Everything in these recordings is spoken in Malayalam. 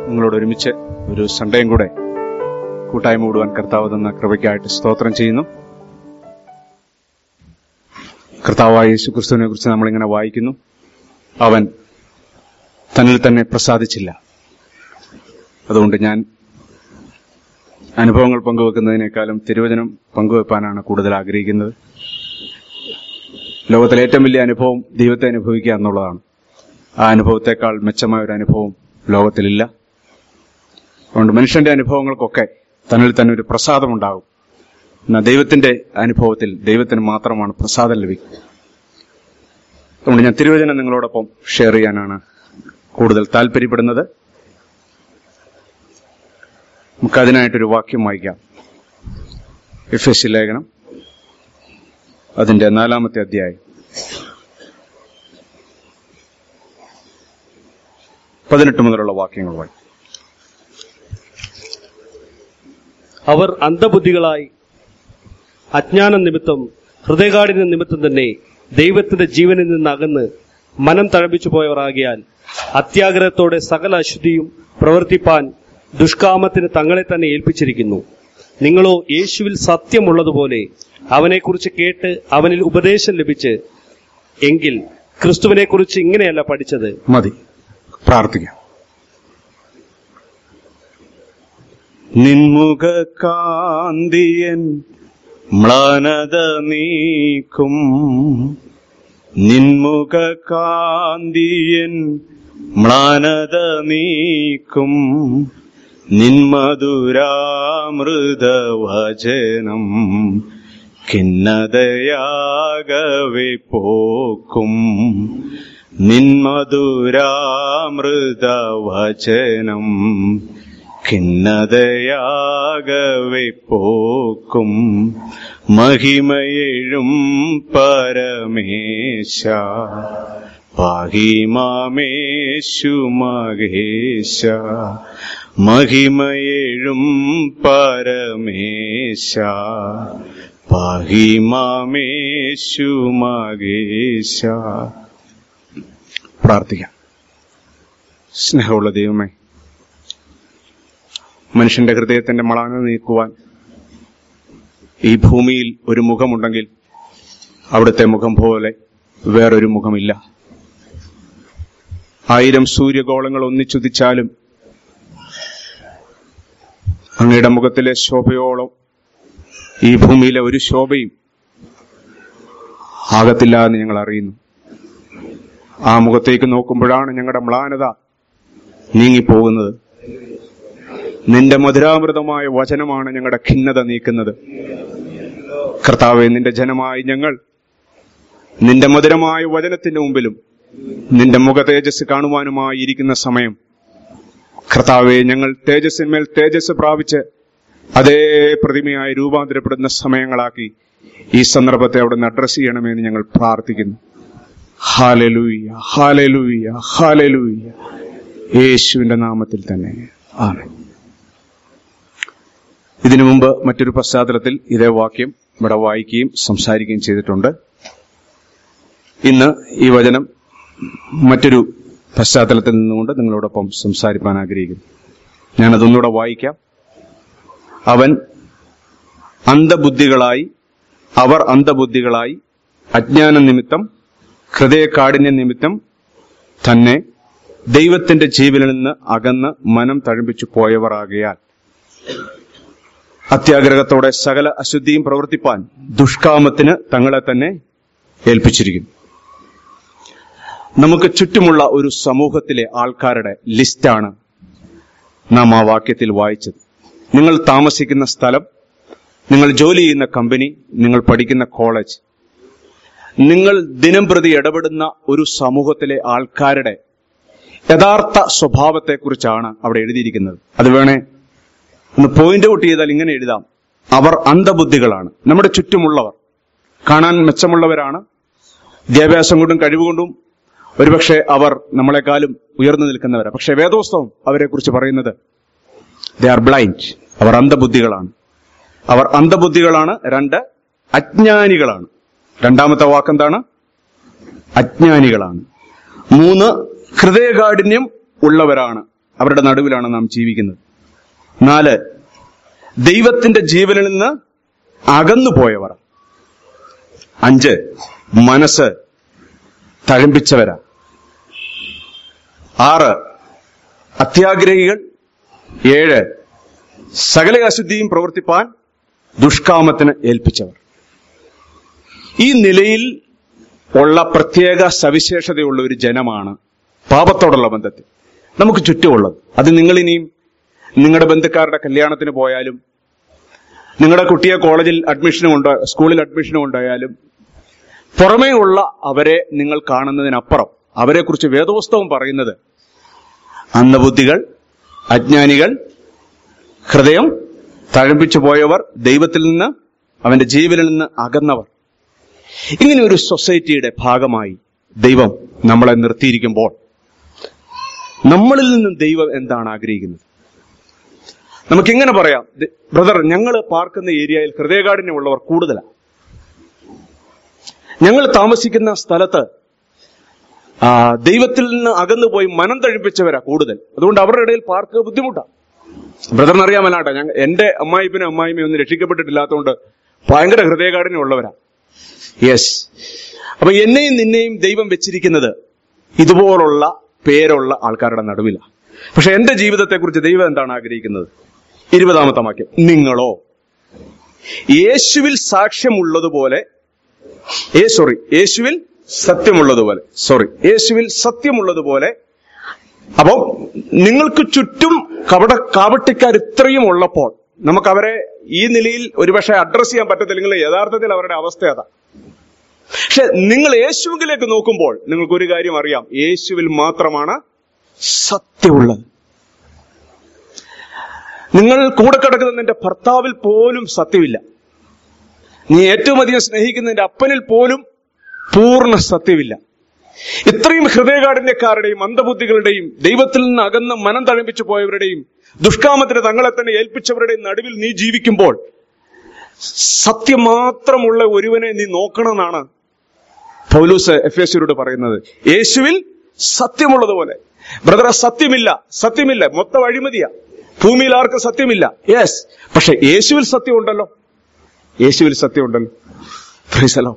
നിങ്ങളോട് ഒരുമിച്ച് ഒരു സൺഡേയും കൂടെ കൂട്ടായ്മ കൂടുവാൻ കർത്താവ് തന്ന കൃപയ്ക്കായിട്ട് സ്തോത്രം ചെയ്യുന്നു കർത്താവായ യേശു ക്രിസ്തുവിനെ കുറിച്ച് നമ്മളിങ്ങനെ വായിക്കുന്നു അവൻ തന്നിൽ തന്നെ പ്രസാദിച്ചില്ല അതുകൊണ്ട് ഞാൻ അനുഭവങ്ങൾ പങ്കുവെക്കുന്നതിനേക്കാളും തിരുവചനം പങ്കുവെപ്പാനാണ് കൂടുതൽ ആഗ്രഹിക്കുന്നത് ലോകത്തിലെ ഏറ്റവും വലിയ അനുഭവം ദൈവത്തെ അനുഭവിക്കുക എന്നുള്ളതാണ് ആ അനുഭവത്തെക്കാൾ മെച്ചമായ ഒരു അനുഭവം ലോകത്തിലില്ല അതുകൊണ്ട് മനുഷ്യന്റെ അനുഭവങ്ങൾക്കൊക്കെ തന്നിൽ തന്നെ ഒരു പ്രസാദമുണ്ടാകും എന്നാൽ ദൈവത്തിന്റെ അനുഭവത്തിൽ ദൈവത്തിന് മാത്രമാണ് പ്രസാദം ലഭിക്കുക അതുകൊണ്ട് ഞാൻ തിരുവചനം നിങ്ങളോടൊപ്പം ഷെയർ ചെയ്യാനാണ് കൂടുതൽ താല്പര്യപ്പെടുന്നത് നമുക്കതിനായിട്ടൊരു വാക്യം വായിക്കാം എഫ് എസ് ലേഖനം അതിന്റെ നാലാമത്തെ അധ്യായം പതിനെട്ട് മുതലുള്ള വാക്യങ്ങൾ വായിക്കും അവർ അന്ധബുദ്ധികളായി അജ്ഞാന നിമിത്തം ഹൃദയകാഠിന്യ നിമിത്തം തന്നെ ദൈവത്തിന്റെ ജീവനിൽ നിന്ന് അകന്ന് മനം തഴപ്പിച്ചു പോയവരാകിയാൽ അത്യാഗ്രഹത്തോടെ സകല അശുദ്ധിയും പ്രവർത്തിപ്പാൻ ദുഷ്കാമത്തിന് തങ്ങളെ തന്നെ ഏൽപ്പിച്ചിരിക്കുന്നു നിങ്ങളോ യേശുവിൽ സത്യമുള്ളതുപോലെ അവനെക്കുറിച്ച് കേട്ട് അവനിൽ ഉപദേശം ലഭിച്ച് എങ്കിൽ ക്രിസ്തുവിനെക്കുറിച്ച് ഇങ്ങനെയല്ല പഠിച്ചത് മതി പ്രാർത്ഥിക്കാം നിൻമുഖ കാന്തിയൻ മ്ലാനത നീക്കും നിൻമുഖ കാന്തിയൻ മ്ലാനത നീക്കും നിന്മധുരാമൃതവചനം ഖിന്നതയാകവെ പോക്കും നിന്മധുരാമൃതവചനം ഖിന്നതയാകവെ പോക്കും മഹിമയെഴും പരമേശ പാഹിമാമേശു മഹേശ മഹിമയെഴും പരമേശ പാഹിമാമേശു മഹേശ പ്രാർത്ഥിക്കാം സ്നേഹമുള്ള ദൈവമേ മനുഷ്യന്റെ ഹൃദയത്തിന്റെ മളാന നീക്കുവാൻ ഈ ഭൂമിയിൽ ഒരു മുഖമുണ്ടെങ്കിൽ അവിടുത്തെ മുഖം പോലെ വേറൊരു മുഖമില്ല ആയിരം സൂര്യഗോളങ്ങൾ ഒന്നിച്ചുദിച്ചാലും അങ്ങയുടെ മുഖത്തിലെ ശോഭയോളം ഈ ഭൂമിയിലെ ഒരു ശോഭയും ആകത്തില്ല എന്ന് ഞങ്ങൾ അറിയുന്നു ആ മുഖത്തേക്ക് നോക്കുമ്പോഴാണ് ഞങ്ങളുടെ മ്ലാനത നീങ്ങിപ്പോകുന്നത് നിന്റെ മധുരാമൃതമായ വചനമാണ് ഞങ്ങളുടെ ഖിന്നത നീക്കുന്നത് കർത്താവെ നിന്റെ ജനമായി ഞങ്ങൾ നിന്റെ മധുരമായ വചനത്തിന്റെ മുമ്പിലും നിന്റെ മുഖ തേജസ് കാണുവാനുമായി ഇരിക്കുന്ന സമയം കർത്താവെ ഞങ്ങൾ തേജസ്സിന്മേൽ തേജസ് പ്രാപിച്ച് അതേ പ്രതിമയായി രൂപാന്തരപ്പെടുന്ന സമയങ്ങളാക്കി ഈ സന്ദർഭത്തെ അവിടുന്ന് അഡ്രസ് ചെയ്യണമെന്ന് ഞങ്ങൾ പ്രാർത്ഥിക്കുന്നു ഹാലലൂയ ഹാലലൂയ ഹാലലൂയ യേശുവിന്റെ നാമത്തിൽ തന്നെ ആമേൻ ഇതിനു മുമ്പ് മറ്റൊരു പശ്ചാത്തലത്തിൽ ഇതേ വാക്യം ഇവിടെ വായിക്കുകയും സംസാരിക്കുകയും ചെയ്തിട്ടുണ്ട് ഇന്ന് ഈ വചനം മറ്റൊരു പശ്ചാത്തലത്തിൽ നിന്നുകൊണ്ട് നിങ്ങളോടൊപ്പം സംസാരിപ്പാൻ ആഗ്രഹിക്കുന്നു ഞാനതൊന്നുകൂടെ വായിക്കാം അവൻ അന്ധബുദ്ധികളായി അവർ അന്ധബുദ്ധികളായി അജ്ഞാന നിമിത്തം ഹൃദയകാഠിന്യ നിമിത്തം തന്നെ ദൈവത്തിന്റെ ജീവനിൽ നിന്ന് അകന്ന് മനം തഴമ്പിച്ചു പോയവരാകയാൽ അത്യാഗ്രഹത്തോടെ സകല അശുദ്ധിയും പ്രവർത്തിപ്പാൻ ദുഷ്കാമത്തിന് തങ്ങളെ തന്നെ ഏൽപ്പിച്ചിരിക്കുന്നു നമുക്ക് ചുറ്റുമുള്ള ഒരു സമൂഹത്തിലെ ആൾക്കാരുടെ ലിസ്റ്റാണ് നാം ആ വാക്യത്തിൽ വായിച്ചത് നിങ്ങൾ താമസിക്കുന്ന സ്ഥലം നിങ്ങൾ ജോലി ചെയ്യുന്ന കമ്പനി നിങ്ങൾ പഠിക്കുന്ന കോളേജ് നിങ്ങൾ ദിനം പ്രതി ഇടപെടുന്ന ഒരു സമൂഹത്തിലെ ആൾക്കാരുടെ യഥാർത്ഥ സ്വഭാവത്തെക്കുറിച്ചാണ് അവിടെ എഴുതിയിരിക്കുന്നത് അത് വേണേ ഒന്ന് പോയിന്റ് ഔട്ട് ചെയ്താൽ ഇങ്ങനെ എഴുതാം അവർ അന്ധബുദ്ധികളാണ് നമ്മുടെ ചുറ്റുമുള്ളവർ കാണാൻ മെച്ചമുള്ളവരാണ് വിദ്യാഭ്യാസം കൊണ്ടും കഴിവുകൊണ്ടും ഒരുപക്ഷെ അവർ നമ്മളെക്കാളും ഉയർന്നു നിൽക്കുന്നവരാണ് പക്ഷെ വേദോസ്തവം അവരെ കുറിച്ച് പറയുന്നത് ദേ ആർ ബ്ലൈൻഡ് അവർ അന്ധബുദ്ധികളാണ് അവർ അന്ധബുദ്ധികളാണ് രണ്ട് അജ്ഞാനികളാണ് രണ്ടാമത്തെ വാക്കെന്താണ് അജ്ഞാനികളാണ് മൂന്ന് ഹൃദയകാഠിന്യം ഉള്ളവരാണ് അവരുടെ നടുവിലാണ് നാം ജീവിക്കുന്നത് നാല് ദൈവത്തിന്റെ ജീവനിൽ നിന്ന് അകന്നു പോയവർ അഞ്ച് മനസ്സ് തഴമ്പിച്ചവരാ ആറ് അത്യാഗ്രഹികൾ ഏഴ് സകല അശുദ്ധിയും പ്രവർത്തിപ്പാൻ ദുഷ്കാമത്തിന് ഏൽപ്പിച്ചവർ ഈ നിലയിൽ ഉള്ള പ്രത്യേക സവിശേഷതയുള്ള ഒരു ജനമാണ് പാപത്തോടുള്ള ബന്ധത്തിൽ നമുക്ക് ചുറ്റുമുള്ളത് അത് നിങ്ങൾ ഇനിയും നിങ്ങളുടെ ബന്ധുക്കാരുടെ കല്യാണത്തിന് പോയാലും നിങ്ങളുടെ കുട്ടിയെ കോളേജിൽ അഡ്മിഷനും ഉണ്ട് സ്കൂളിൽ അഡ്മിഷനും ഉണ്ടായാലും പുറമേ ഉള്ള അവരെ നിങ്ങൾ കാണുന്നതിനപ്പുറം അവരെക്കുറിച്ച് വേദോസ്തവം പറയുന്നത് അന്ധബുദ്ധികൾ അജ്ഞാനികൾ ഹൃദയം തഴമ്പിച്ചു പോയവർ ദൈവത്തിൽ നിന്ന് അവന്റെ ജീവനിൽ നിന്ന് അകന്നവർ ഇങ്ങനെ ഒരു സൊസൈറ്റിയുടെ ഭാഗമായി ദൈവം നമ്മളെ നിർത്തിയിരിക്കുമ്പോൾ നമ്മളിൽ നിന്നും ദൈവം എന്താണ് ആഗ്രഹിക്കുന്നത് നമുക്കിങ്ങനെ പറയാം ദ- ബ്രദർ ഞങ്ങൾ പാർക്കുന്ന ഏരിയയിൽ ഹൃദയകാഠിന്യമുള്ളവർ കൂടുതലാണ് ഞങ്ങൾ താമസിക്കുന്ന സ്ഥലത്ത് ആ, ദൈവത്തിൽ നിന്ന് അകന്നു പോയി മനം തഴിപ്പിച്ചവരാ കൂടുതൽ അതുകൊണ്ട് അവരുടെ ഇടയിൽ പാർക്ക് ബുദ്ധിമുട്ടാണ് ബ്രദറിന് അറിയാമല്ലാട്ടെ ഞങ്ങൾ എന്റെ അമ്മായിപ്പനും അമ്മായിമ്മയും ഒന്നും രക്ഷിക്കപ്പെട്ടിട്ടില്ലാത്തതുകൊണ്ട് ഭയങ്കര ഹൃദയകാഠിന്യമുള്ളവരാ യെസ് അപ്പൊ എന്നെയും നിന്നെയും ദൈവം വെച്ചിരിക്കുന്നത് ഇതുപോലുള്ള പേരുള്ള ആൾക്കാരുടെ നടുവിലാണ് പക്ഷെ എന്റെ ജീവിതത്തെക്കുറിച്ച് ദൈവം എന്താണ് ആഗ്രഹിക്കുന്നത് ഇരുപതാമത്തെ വാക്യം നിങ്ങളോ യേശുവിൽ സാക്ഷ്യമുള്ളതുപോലെ ഏ സോറി യേശുവിൽ സത്യമുള്ളതുപോലെ സോറി യേശുവിൽ സത്യമുള്ളതുപോലെ അപ്പം നിങ്ങൾക്ക് ചുറ്റും കപട കാവട്ടിക്കാർ ഇത്രയും ഉള്ളപ്പോൾ നമുക്ക് അവരെ ഈ നിലയിൽ ഒരുപക്ഷെ അഡ്രസ് ചെയ്യാൻ പറ്റത്തില്ലെങ്കിൽ യഥാർത്ഥത്തിൽ അവരുടെ അവസ്ഥ അതാ പക്ഷെ നിങ്ങൾ യേശുവിലേക്ക് നോക്കുമ്പോൾ നിങ്ങൾക്ക് ഒരു കാര്യം അറിയാം യേശുവിൽ മാത്രമാണ് സത്യമുള്ളത് നിങ്ങൾ കൂടെ കിടക്കുന്ന നിന്റെ ഭർത്താവിൽ പോലും സത്യമില്ല നീ ഏറ്റവും അധികം സ്നേഹിക്കുന്ന നിന്റെ അപ്പനിൽ പോലും പൂർണ്ണ സത്യമില്ല ഇത്രയും ഹൃദയകാഠിന്യക്കാരുടെയും അന്ധബുദ്ധികളുടെയും ദൈവത്തിൽ നിന്ന് അകന്ന് മനം തഴമ്പിച്ചു പോയവരുടെയും ദുഷ്കാമത്തിന് തങ്ങളെ തന്നെ ഏൽപ്പിച്ചവരുടെയും നടുവിൽ നീ ജീവിക്കുമ്പോൾ സത്യം മാത്രമുള്ള ഒരുവനെ നീ നോക്കണമെന്നാണ് പൗലൂസ് എഫ് എസിനോട് പറയുന്നത് യേശുവിൽ സത്യമുള്ളതുപോലെ ബ്രദറെ സത്യമില്ല സത്യമില്ല മൊത്തം അഴിമതിയാ ഭൂമിയിൽ ആർക്കും സത്യമില്ല യെസ് പക്ഷെ യേശുവിൽ സത്യമുണ്ടല്ലോ യേശുവിൽ സത്യമുണ്ടല്ലോ ഫ്രീസലോ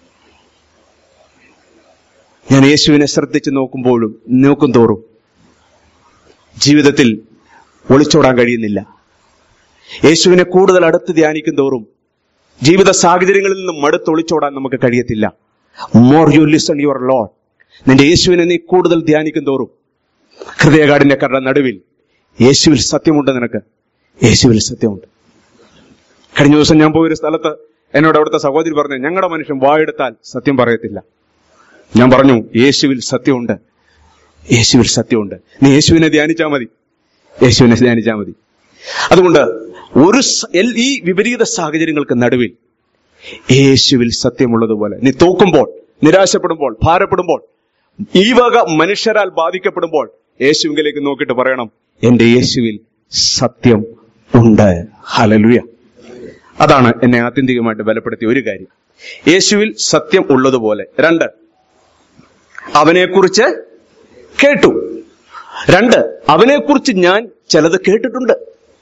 ഞാൻ യേശുവിനെ ശ്രദ്ധിച്ച് നോക്കുമ്പോഴും നോക്കും തോറും ജീവിതത്തിൽ ഒളിച്ചോടാൻ കഴിയുന്നില്ല യേശുവിനെ കൂടുതൽ അടുത്ത് ധ്യാനിക്കും തോറും ജീവിത സാഹചര്യങ്ങളിൽ നിന്നും മടുത്തൊളിച്ചോടാൻ നമുക്ക് കഴിയത്തില്ല more you listen your Lord നിന്റെ യേശുവിനെ നീ കൂടുതൽ ധ്യാനിക്കും തോറും ഹൃദയകാഠിന്യക്കാരുടെ നടുവിൽ യേശുവിൽ സത്യമുണ്ട് നിനക്ക് യേശുവിൽ സത്യമുണ്ട് കഴിഞ്ഞ ദിവസം ഞാൻ പോയൊരു സ്ഥലത്ത് എന്നോട് അവിടുത്തെ സഹോദരി പറഞ്ഞു ഞങ്ങളുടെ മനുഷ്യൻ വായെടുത്താൽ സത്യം പറയത്തില്ല ഞാൻ പറഞ്ഞു യേശുവിൽ സത്യമുണ്ട് യേശുവിൽ സത്യമുണ്ട് നീ യേശുവിനെ ധ്യാനിച്ചാൽ മതി യേശുവിനെ ധ്യാനിച്ചാൽ മതി അതുകൊണ്ട് ഒരു സ- എൽ- ഈ വിപരീത സാഹചര്യങ്ങൾക്ക് നടുവിൽ യേശുവിൽ സത്യമുള്ളതുപോലെ നീ തോക്കുമ്പോൾ നിരാശപ്പെടുമ്പോൾ ഭാരപ്പെടുമ്പോൾ ഈ വക മനുഷ്യരാൽ ബാധിക്കപ്പെടുമ്പോൾ യേശുവിലേക്ക് നോക്കിയിട്ട് പറയണം എന്റെ യേശുവിൽ സത്യം ഉണ്ട് ഹലലുയ അതാണ് എന്നെ ആത്യന്തികമായിട്ട് ബലപ്പെടുത്തിയ ഒരു കാര്യം യേശുവിൽ സത്യം ഉള്ളതുപോലെ രണ്ട് അവനെക്കുറിച്ച് കേട്ടു രണ്ട് അവനെക്കുറിച്ച് ഞാൻ ചിലത് കേട്ടിട്ടുണ്ട്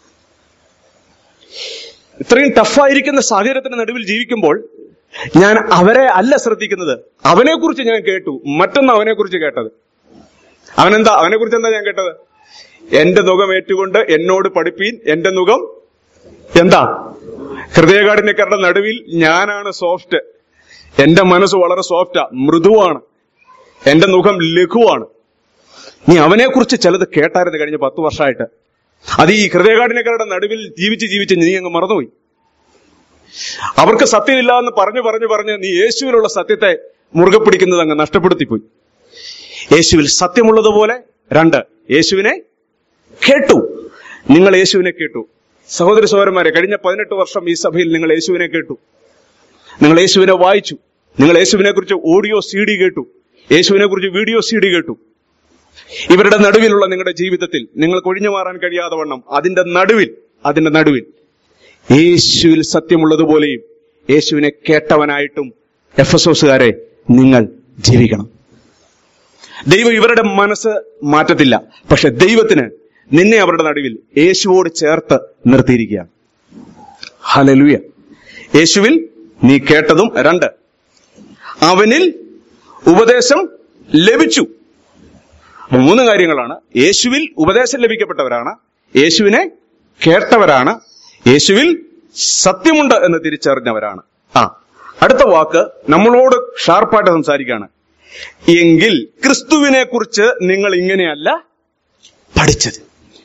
ഇത്രയും ടഫായിരിക്കുന്ന സാഹചര്യത്തിന് നടുവിൽ ജീവിക്കുമ്പോൾ ഞാൻ അവരെ അല്ല ശ്രദ്ധിക്കുന്നത് അവനെക്കുറിച്ച് ഞാൻ കേട്ടു മറ്റൊന്ന് അവനെക്കുറിച്ച് കേട്ടത് അവനെന്താ അവനെക്കുറിച്ച് എന്താ ഞാൻ കേട്ടത് എന്റെ മുഖം ഏറ്റുകൊണ്ട് എന്നോട് പഠിപ്പീൻ എന്റെ മുഖം എന്താ ഹൃദയകാഠിന്യക്കാരുടെ നടുവിൽ ഞാനാണ് സോഫ്റ്റ് എന്റെ മനസ്സ് വളരെ സോഫ്റ്റാ മൃദുവാണ് എന്റെ മുഖം ലഘുവാണ് നീ അവനെക്കുറിച്ച് ചിലത് കേട്ടായിരുന്നു കഴിഞ്ഞ പത്ത് വർഷമായിട്ട് അത് ഈ ഹൃദയകാഠിന്യക്കാരുടെ നടുവിൽ ജീവിച്ച് ജീവിച്ച് നീ അങ്ങ് മറന്നുപോയി അവർക്ക് സത്യമില്ല എന്ന് പറഞ്ഞു പറഞ്ഞു പറഞ്ഞ് നീ യേശുവിലുള്ള സത്യത്തെ മുറുകെ പിടിക്കുന്നത് അങ്ങ് നഷ്ടപ്പെടുത്തിപ്പോയി യേശുവിൽ സത്യമുള്ളതുപോലെ രണ്ട് യേശുവിനെ കേട്ടു നിങ്ങൾ യേശുവിനെ കേട്ടു സഹോദരി സഹോദരന്മാരെ കഴിഞ്ഞ പതിനെട്ട് വർഷം ഈ സഭയിൽ നിങ്ങൾ യേശുവിനെ കേട്ടു നിങ്ങൾ യേശുവിനെ വായിച്ചു നിങ്ങൾ യേശുവിനെ കുറിച്ച് ഓഡിയോ സി ഡി കേട്ടു യേശുവിനെ കുറിച്ച് വീഡിയോ സി ഡി കേട്ടു ഇവരുടെ നടുവിലുള്ള നിങ്ങളുടെ ജീവിതത്തിൽ നിങ്ങൾക്ക് ഒഴിഞ്ഞു മാറാൻ കഴിയാതെ വണ്ണം അതിന്റെ നടുവിൽ അതിന്റെ നടുവിൽ യേശുവിൽ സത്യമുള്ളതുപോലെയും യേശുവിനെ കേട്ടവനായിട്ടും എഫ് എസ് ഓസുകാരെ നിങ്ങൾ ജീവിക്കണം ദൈവം ഇവരുടെ മനസ്സ് മാറ്റത്തില്ല പക്ഷെ ദൈവത്തിന് നിന്നെ അവരുടെ നടുവിൽ യേശുവോട് ചേർത്ത് നിർത്തിയിരിക്കുകയാണ് ഹലലുയ യേശുവിൽ നീ കേട്ടതും രണ്ട് അവനിൽ ഉപദേശം ലഭിച്ചു അപ്പൊ മൂന്ന് കാര്യങ്ങളാണ് യേശുവിൽ ഉപദേശം ലഭിക്കപ്പെട്ടവരാണ് യേശുവിനെ കേട്ടവരാണ് യേശുവിൽ സത്യമുണ്ട് എന്ന് തിരിച്ചറിഞ്ഞവരാണ് ആ അടുത്ത വാക്ക് നമ്മളോട് ഷാർപ്പായിട്ട് സംസാരിക്കുകയാണ് എങ്കിൽ ക്രിസ്തുവിനെ കുറിച്ച് നിങ്ങൾ ഇങ്ങനെയല്ല പഠിച്ചത്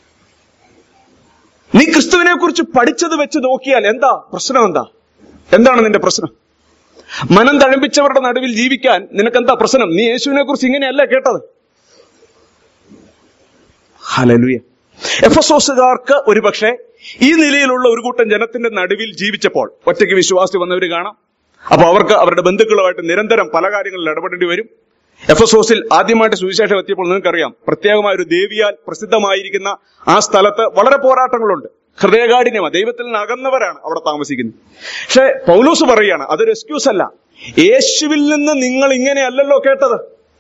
നീ ക്രിസ്തുവിനെ കുറിച്ച് പഠിച്ചത് വെച്ച് നോക്കിയാൽ എന്താ പ്രശ്നം എന്താ എന്താണ് നിന്റെ പ്രശ്നം മനം തഴമ്പിച്ചവരുടെ നടുവിൽ ജീവിക്കാൻ നിനക്കെന്താ പ്രശ്നം നീ യേശുവിനെ കുറിച്ച് ഇങ്ങനെയല്ല കേട്ടത് ഹലലുയ എഫസോസുകാർക്ക് ഒരുപക്ഷെ ഈ നിലയിലുള്ള ഒരു കൂട്ടം ജനത്തിന്റെ നടുവിൽ ജീവിച്ചപ്പോൾ ഒറ്റയ്ക്ക് വിശ്വാസി വന്നവർ കാണാം അപ്പൊ അവർക്ക് അവരുടെ ബന്ധുക്കളുമായിട്ട് നിരന്തരം പല കാര്യങ്ങളിൽ ഇടപെടേണ്ടി വരും എഫസോസിൽ ആദ്യമായിട്ട് സുവിശേഷം എത്തിയപ്പോൾ നിങ്ങൾക്കറിയാം പ്രത്യേകമായ ഒരു ദേവിയാൽ പ്രസിദ്ധമായിരിക്കുന്ന ആ സ്ഥലത്ത് വളരെ പോരാട്ടങ്ങളുണ്ട് ഹൃദയകാഠിന്യമാണ് ദൈവത്തിൽ നിന്ന് അകന്നവരാണ് അവിടെ താമസിക്കുന്നത് പക്ഷെ പൗലൂസ് പറയുകയാണ് അതൊരു എക്സ്ക്യൂസ് അല്ല യേശുവിൽ നിന്ന് നിങ്ങൾ ഇങ്ങനെയല്ലല്ലോ കേട്ടത്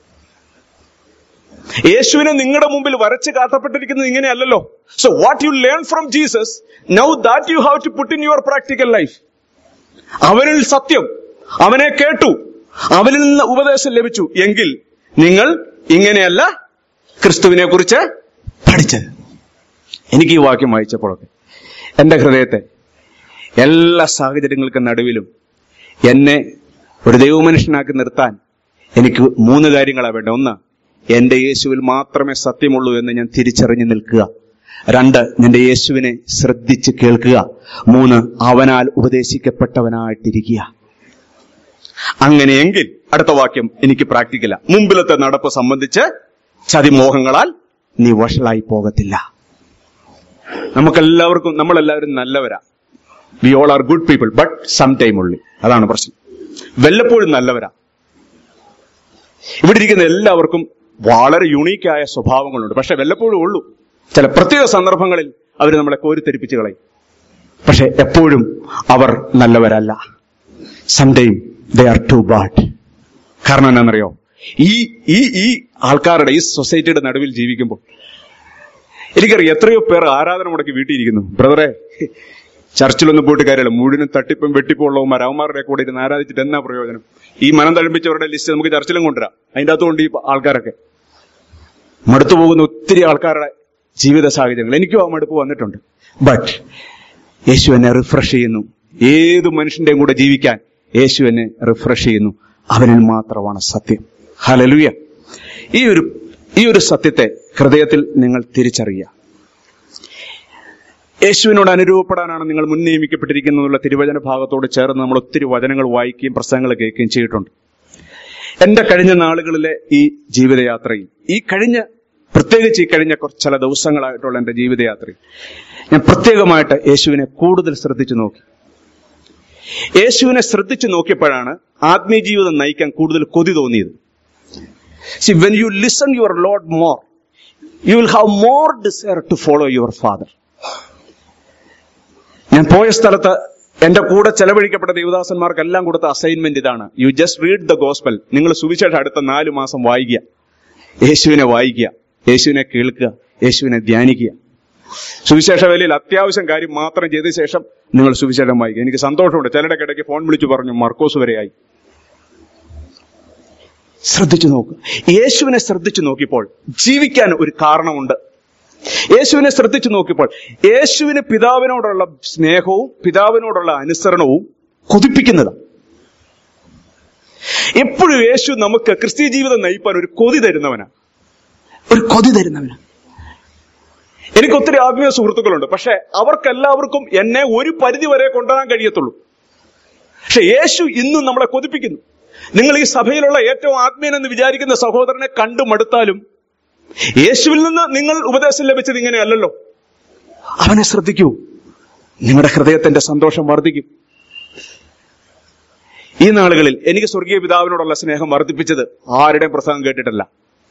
യേശുവിനെ നിങ്ങളുടെ മുമ്പിൽ വരച്ച് കാട്ടപ്പെട്ടിരിക്കുന്നത് ഇങ്ങനെയല്ലല്ലോ so what you learn from Jesus now that you have to put in your practical life അവനിൽ സത്യം അവനെ കേട്ടു അവനിൽ നിന്ന് ഉപദേശം ലഭിച്ചു എങ്കിൽ നിങ്ങൾ ഇങ്ങനെയല്ല ക്രിസ്തുവിനെ കുറിച്ച് പഠിച്ചത് എനിക്ക് ഈ വാക്യം വായിച്ചപ്പോഴൊക്കെ എന്റെ ഹൃദയത്തെ എല്ലാ സാഹചര്യങ്ങൾക്കും നടുവിലും എന്നെ ഒരു ദൈവമനുഷ്യനാക്കി നിർത്താൻ എനിക്ക് മൂന്ന് കാര്യങ്ങളാണ് വേണ്ട ഒന്ന് എന്റെ യേശുവിൽ മാത്രമേ സത്യമുള്ളൂ എന്ന് ഞാൻ തിരിച്ചറിഞ്ഞു നിൽക്കുക രണ്ട് നിന്റെ യേശുവിനെ ശ്രദ്ധിച്ച് കേൾക്കുക മൂന്ന് അവനാൽ ഉപദേശിക്കപ്പെട്ടവനായിട്ടിരിക്കുക അങ്ങനെയെങ്കിൽ അടുത്ത വാക്യം എനിക്ക് പ്രാക്ടിക്കല മുമ്പിലത്തെ നടപ്പ് സംബന്ധിച്ച് ചതിമോഹങ്ങളാൽ നീ വഷളായി പോകത്തില്ല നമുക്കെല്ലാവർക്കും നമ്മളെല്ലാവരും നല്ലവരാ we all are good people but some time ഉള്ളി അതാണ് പ്രശ്നം വല്ലപ്പോഴും നല്ലവരാ ഇവിടെ ഇരിക്കുന്ന എല്ലാവർക്കും വളരെ യുണീക്കായ സ്വഭാവങ്ങളുണ്ട് പക്ഷെ വല്ലപ്പോഴും ഉള്ളൂ ചില പ്രത്യേക സന്ദർഭങ്ങളിൽ അവർ നമ്മളെ കോരിത്തെരിപ്പിച്ച് കളയും പക്ഷെ എപ്പോഴും അവർ നല്ലവരല്ല sometime they are too bad കാരണം എന്താണെന്നറിയോ ഈ ഈ ഈ ആൾക്കാരുടെ ഈ സൊസൈറ്റിയുടെ നടുവിൽ ജീവിക്കുമ്പോൾ എനിക്കറിയാം എത്രയോ പേർ ആരാധന മുടക്കി വീട്ടിയിരിക്കുന്നു ബ്രദറെ ചർച്ചിലൊന്നും പോയിട്ട് കാര്യമില്ല മുഴുവനും തട്ടിപ്പും വെട്ടിപ്പും ഉള്ളവന്മാർ അവന്മാരുടെ കൂടെ ഇരുന്ന് ആരാധിച്ചിട്ട് എന്നാ പ്രയോജനം ഈ മനം തഴമ്പിച്ചവരുടെ ലിസ്റ്റ് നമുക്ക് ചർച്ചിലും കൊണ്ടുവരാം അതിൻ്റെ അകത്തുകൊണ്ട് ഈ ആൾക്കാരൊക്കെ മടുത്തു പോകുന്ന ഒത്തിരി ആൾക്കാരുടെ ജീവിത സാഹചര്യങ്ങൾ എനിക്കും ആ മടുപ്പ് വന്നിട്ടുണ്ട് ബട്ട് യേശു എന്നെ റിഫ്രഷ് ചെയ്യുന്നു ഏത് മനുഷ്യന്റെയും കൂടെ ജീവിക്കാൻ യേശു എന്നെ റിഫ്രഷ് ചെയ്യുന്നു അവനിൽ മാത്രമാണ് സത്യം ഹലലുയ ഈ ഒരു ഈ ഒരു സത്യത്തെ ഹൃദയത്തിൽ നിങ്ങൾ തിരിച്ചറിയുക യേശുവിനോട് അനുരൂപപ്പെടാനാണ് നിങ്ങൾ മുൻ നിയമിക്കപ്പെട്ടിരിക്കുന്നതെന്നുള്ള തിരുവചന ഭാഗത്തോട് ചേർന്ന് നമ്മൾ ഒത്തിരി വചനങ്ങൾ വായിക്കുകയും പ്രസംഗങ്ങൾ കേൾക്കുകയും ചെയ്തിട്ടുണ്ട് എന്റെ കഴിഞ്ഞ നാളുകളിലെ ഈ ജീവിതയാത്രയിൽ ഈ കഴിഞ്ഞ പ്രത്യേകിച്ച് ഈ കഴിഞ്ഞ കുറച്ച് ചില ദിവസങ്ങളായിട്ടുള്ള എന്റെ ജീവിതയാത്രയിൽ ഞാൻ പ്രത്യേകമായിട്ട് യേശുവിനെ കൂടുതൽ ശ്രദ്ധിച്ചു നോക്കി യേശുവിനെ ശ്രദ്ധിച്ചു നോക്കിയപ്പോഴാണ് ആത്മീയ ജീവിതം നയിക്കാൻ കൂടുതൽ കൊതി തോന്നിയത് see when you listen your Lord more you will have more desire to follow your father ഞാൻ പോയ സ്ഥലത്ത് എന്റെ കൂടെ ചെലവഴിക്കപ്പെട്ട ദേവദാസന്മാർക്കെല്ലാം കൊടുത്ത അസൈൻമെന്റ് ഇതാണ് you just read the gospel നിങ്ങൾ സുവിശേഷം അടുത്ത നാല് മാസം വായിക്കുക യേശുവിനെ വായിക്കുക യേശുവിനെ കേൾക്കുക യേശുവിനെ ധ്യാനിക്കുക സുവിശേഷ വേലയിൽ അത്യാവശ്യം കാര്യം മാത്രം ചെയ്ത ശേഷം നിങ്ങൾ സുവിശേഷം വായിക്കുക എനിക്ക് സന്തോഷമുണ്ട് ചിലരുടെ ഇടയ്ക്ക് ഫോൺ വിളിച്ചു പറഞ്ഞു മർക്കോസ് വരെയായി ശ്രദ്ധിച്ചു നോക്കുക യേശുവിനെ ശ്രദ്ധിച്ചു നോക്കിയപ്പോൾ ജീവിക്കാൻ ഒരു കാരണമുണ്ട് യേശുവിനെ ശ്രദ്ധിച്ചു നോക്കിയപ്പോൾ യേശുവിന് പിതാവിനോടുള്ള സ്നേഹവും പിതാവിനോടുള്ള അനുസരണവും കൊതിപ്പിക്കുന്നതാണ് എപ്പോഴും യേശു നമുക്ക് ക്രിസ്തീയ ജീവിതം നയിപ്പാൻ ഒരു കൊതി തരുന്നവനാണ് ഒരു കൊതി തരുന്നവനാണ് എനിക്ക് ഒത്തിരി ആത്മീയ സുഹൃത്തുക്കളുണ്ട് പക്ഷെ അവർക്കെല്ലാവർക്കും എന്നെ ഒരു പരിധി വരെ കൊണ്ടുവരാൻ കഴിയത്തുള്ളൂ പക്ഷെ യേശു ഇന്നും നമ്മളെ കൊതിപ്പിക്കുന്നു നിങ്ങൾ ഈ സഭയിലുള്ള ഏറ്റവും ആത്മീയനെന്ന് വിചാരിക്കുന്ന സഹോദരനെ കണ്ടു മടുത്താലും യേശുവിൽ നിന്ന് നിങ്ങൾ ഉപദേശം ലഭിച്ചത് ഇങ്ങനെയല്ലല്ലോ അവനെ ശ്രദ്ധിക്കൂ നിങ്ങളുടെ ഹൃദയത്തിന്റെ സന്തോഷം വർദ്ധിക്കും ഈ നാളുകളിൽ എനിക്ക് സ്വർഗീയ പിതാവിനോടുള്ള സ്നേഹം വർദ്ധിപ്പിച്ചത് ആരുടെയും പ്രസംഗം കേട്ടിട്ടല്ല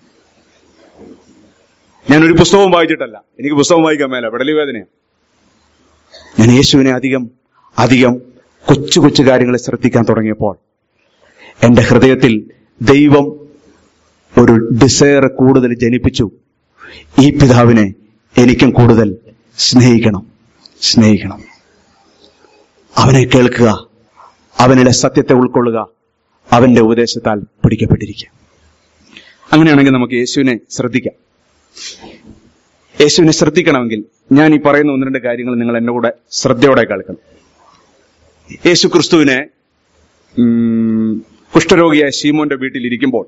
ഞാൻ ഒരു പുസ്തകവും വായിച്ചിട്ടല്ല എനിക്ക് പുസ്തകം വായിക്കാൻ മേല വിടലി വേദനയാണ് ഞാൻ യേശുവിനെ അധികം അധികം കൊച്ചു കൊച്ചു കാര്യങ്ങളെ ശ്രദ്ധിക്കാൻ തുടങ്ങിയപ്പോൾ എന്റെ ഹൃദയത്തിൽ ദൈവം ഒരു ഡിസയർ കൂടുതൽ ജനിപ്പിച്ചു ഈ പിതാവിനെ എനിക്കും കൂടുതൽ സ്നേഹിക്കണം സ്നേഹിക്കണം അവനെ കേൾക്കുക അവനിലെ സത്യത്തെ ഉൾക്കൊള്ളുക അവന്റെ ഉപദേശത്താൽ പിടിക്കപ്പെട്ടിരിക്കുക അങ്ങനെയാണെങ്കിൽ നമുക്ക് യേശുവിനെ ശ്രദ്ധിക്കാം യേശുവിനെ ശ്രദ്ധിക്കണമെങ്കിൽ ഞാൻ ഈ പറയുന്ന ഒന്ന് രണ്ട് കാര്യങ്ങൾ നിങ്ങൾ എന്റെ കൂടെ ശ്രദ്ധയോടെ കേൾക്കണം യേശു ക്രിസ്തുവിനെ ഉം, കുഷ്ഠരോഗിയായ ശീമോന്റെ വീട്ടിൽ ഇരിക്കുമ്പോൾ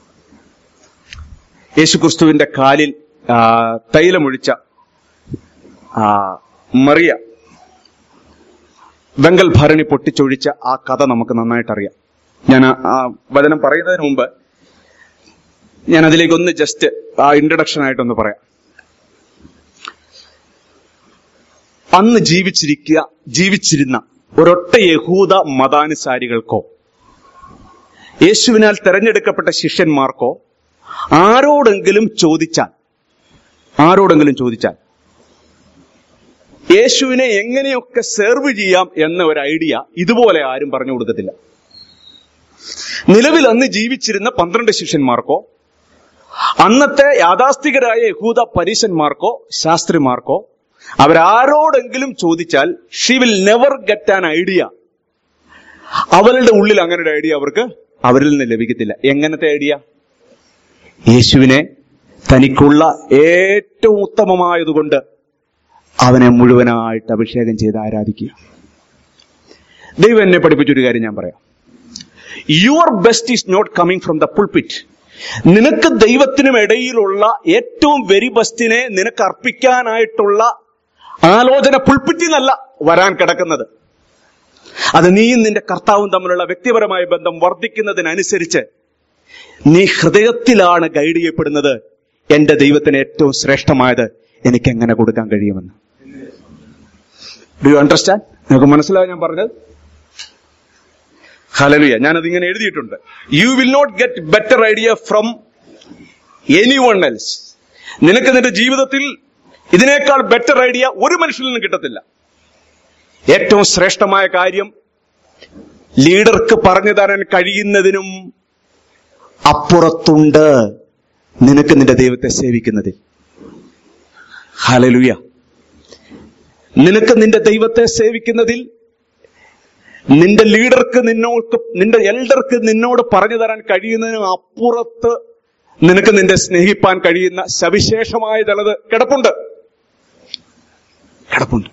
യേശു ക്രിസ്തുവിന്റെ കാലിൽ ആ, തൈലമൊഴിച്ച ആ, മറിയ വെങ്കൽ ഭരണി പൊട്ടിച്ചൊഴിച്ച ആ കഥ നമുക്ക് നന്നായിട്ട് അറിയാം ഞാൻ ആ- ആ വചനം പറയുന്നതിന് മുമ്പ് ഞാൻ അതിലേക്ക് ഒന്ന് ജസ്റ്റ് ആ ഇൻട്രഡക്ഷൻ ആയിട്ടൊന്ന് പറയാം അന്ന് ജീവിച്ചിരിക്കുക ജീവിച്ചിരുന്ന ഒരൊറ്റ യഹൂദ മതാനുസാരികൾക്കോ യേശുവിനാൽ തെരഞ്ഞെടുക്കപ്പെട്ട ശിഷ്യന്മാർക്കോ ആരോടെങ്കിലും ചോദിച്ചാൽ ആരോടെങ്കിലും ചോദിച്ചാൽ യേശുവിനെ എങ്ങനെയൊക്കെ സെർവ് ചെയ്യാം എന്ന ഒരു ഐഡിയ ഇതുപോലെ ആരും പറഞ്ഞു കൊടുക്കത്തില്ല നിലവിൽ അന്ന് ജീവിച്ചിരുന്ന പന്ത്രണ്ട് ശിഷ്യന്മാർക്കോ അന്നത്തെ യാഥാസ്ഥികരായ യഹൂദ പരീശന്മാർക്കോ ശാസ്ത്രിമാർക്കോ അവരാരോടെങ്കിലും ചോദിച്ചാൽ she will never get an idea അവരുടെ ഉള്ളിൽ അങ്ങനെ ഒരു ഐഡിയ അവർക്ക് അവരിൽ നിന്ന് ലഭിക്കത്തില്ല എങ്ങനത്തെ ഐഡിയ യേശുവിനെ തനിക്കുള്ള ഏറ്റവും ഉത്തമമായതുകൊണ്ട് അവനെ മുഴുവനായിട്ട് അഭിഷേകം ചെയ്ത് ആരാധിക്കുക ദൈവം എന്നെ പഠിപ്പിച്ചൊരു കാര്യം ഞാൻ പറയാം your best is not coming from the pulpit നിനക്ക് ദൈവത്തിനും ഇടയിലുള്ള ഏറ്റവും വെരി ബെസ്റ്റിനെ നിനക്ക് അർപ്പിക്കാനായിട്ടുള്ള ആലോചന പുൾപിറ്റിൽ നിന്നല്ല വരാൻ കിടക്കുന്നത് അത് നീയും നിന്റെ കർത്താവും തമ്മിലുള്ള വ്യക്തിപരമായ ബന്ധം വർദ്ധിക്കുന്നതിനനുസരിച്ച് നീ ഹൃദയത്തിലാണ് ഗൈഡ് ചെയ്യപ്പെടുന്നത് എന്റെ ദൈവത്തിന് ഏറ്റവും ശ്രേഷ്ഠമായത് എനിക്ക് എങ്ങനെ കൊടുക്കാൻ കഴിയുമെന്ന് ഡു യു അണ്ടർസ്റ്റാൻഡ് നിങ്ങൾക്ക് മനസ്സിലായോ ഞാൻ പറഞ്ഞത് ഹലലുയ ഞാനത് ഇങ്ങനെ എഴുതിയിട്ടുണ്ട് you will not get better idea from anyone else നിനക്ക് നിന്റെ ജീവിതത്തിൽ ഇതിനേക്കാൾ ബെറ്റർ ഐഡിയ ഒരു മനുഷ്യനിൽ നിന്നും കിട്ടത്തില്ല ഏറ്റവും ശ്രേഷ്ഠമായ കാര്യം ലീഡർക്ക് പറഞ്ഞു തരാൻ കഴിയുന്നതിനും അപ്പുറത്തുണ്ട് നിനക്ക് നിന്റെ ദൈവത്തെ സേവിക്കുന്നതിൽ ഹലലുയ നിനക്ക് നിന്റെ ദൈവത്തെ സേവിക്കുന്നതിൽ നിന്റെ ലീഡർക്ക് നിന്നോട് നിന്റെ എൽഡർക്ക് നിന്നോട് പറഞ്ഞു തരാൻ കഴിയുന്നതിനും അപ്പുറത്ത് നിനക്ക് നിന്റെ സ്നേഹിപ്പാൻ കഴിയുന്ന സവിശേഷമായ ചിലത് കിടപ്പുണ്ട് കിടപ്പുണ്ട്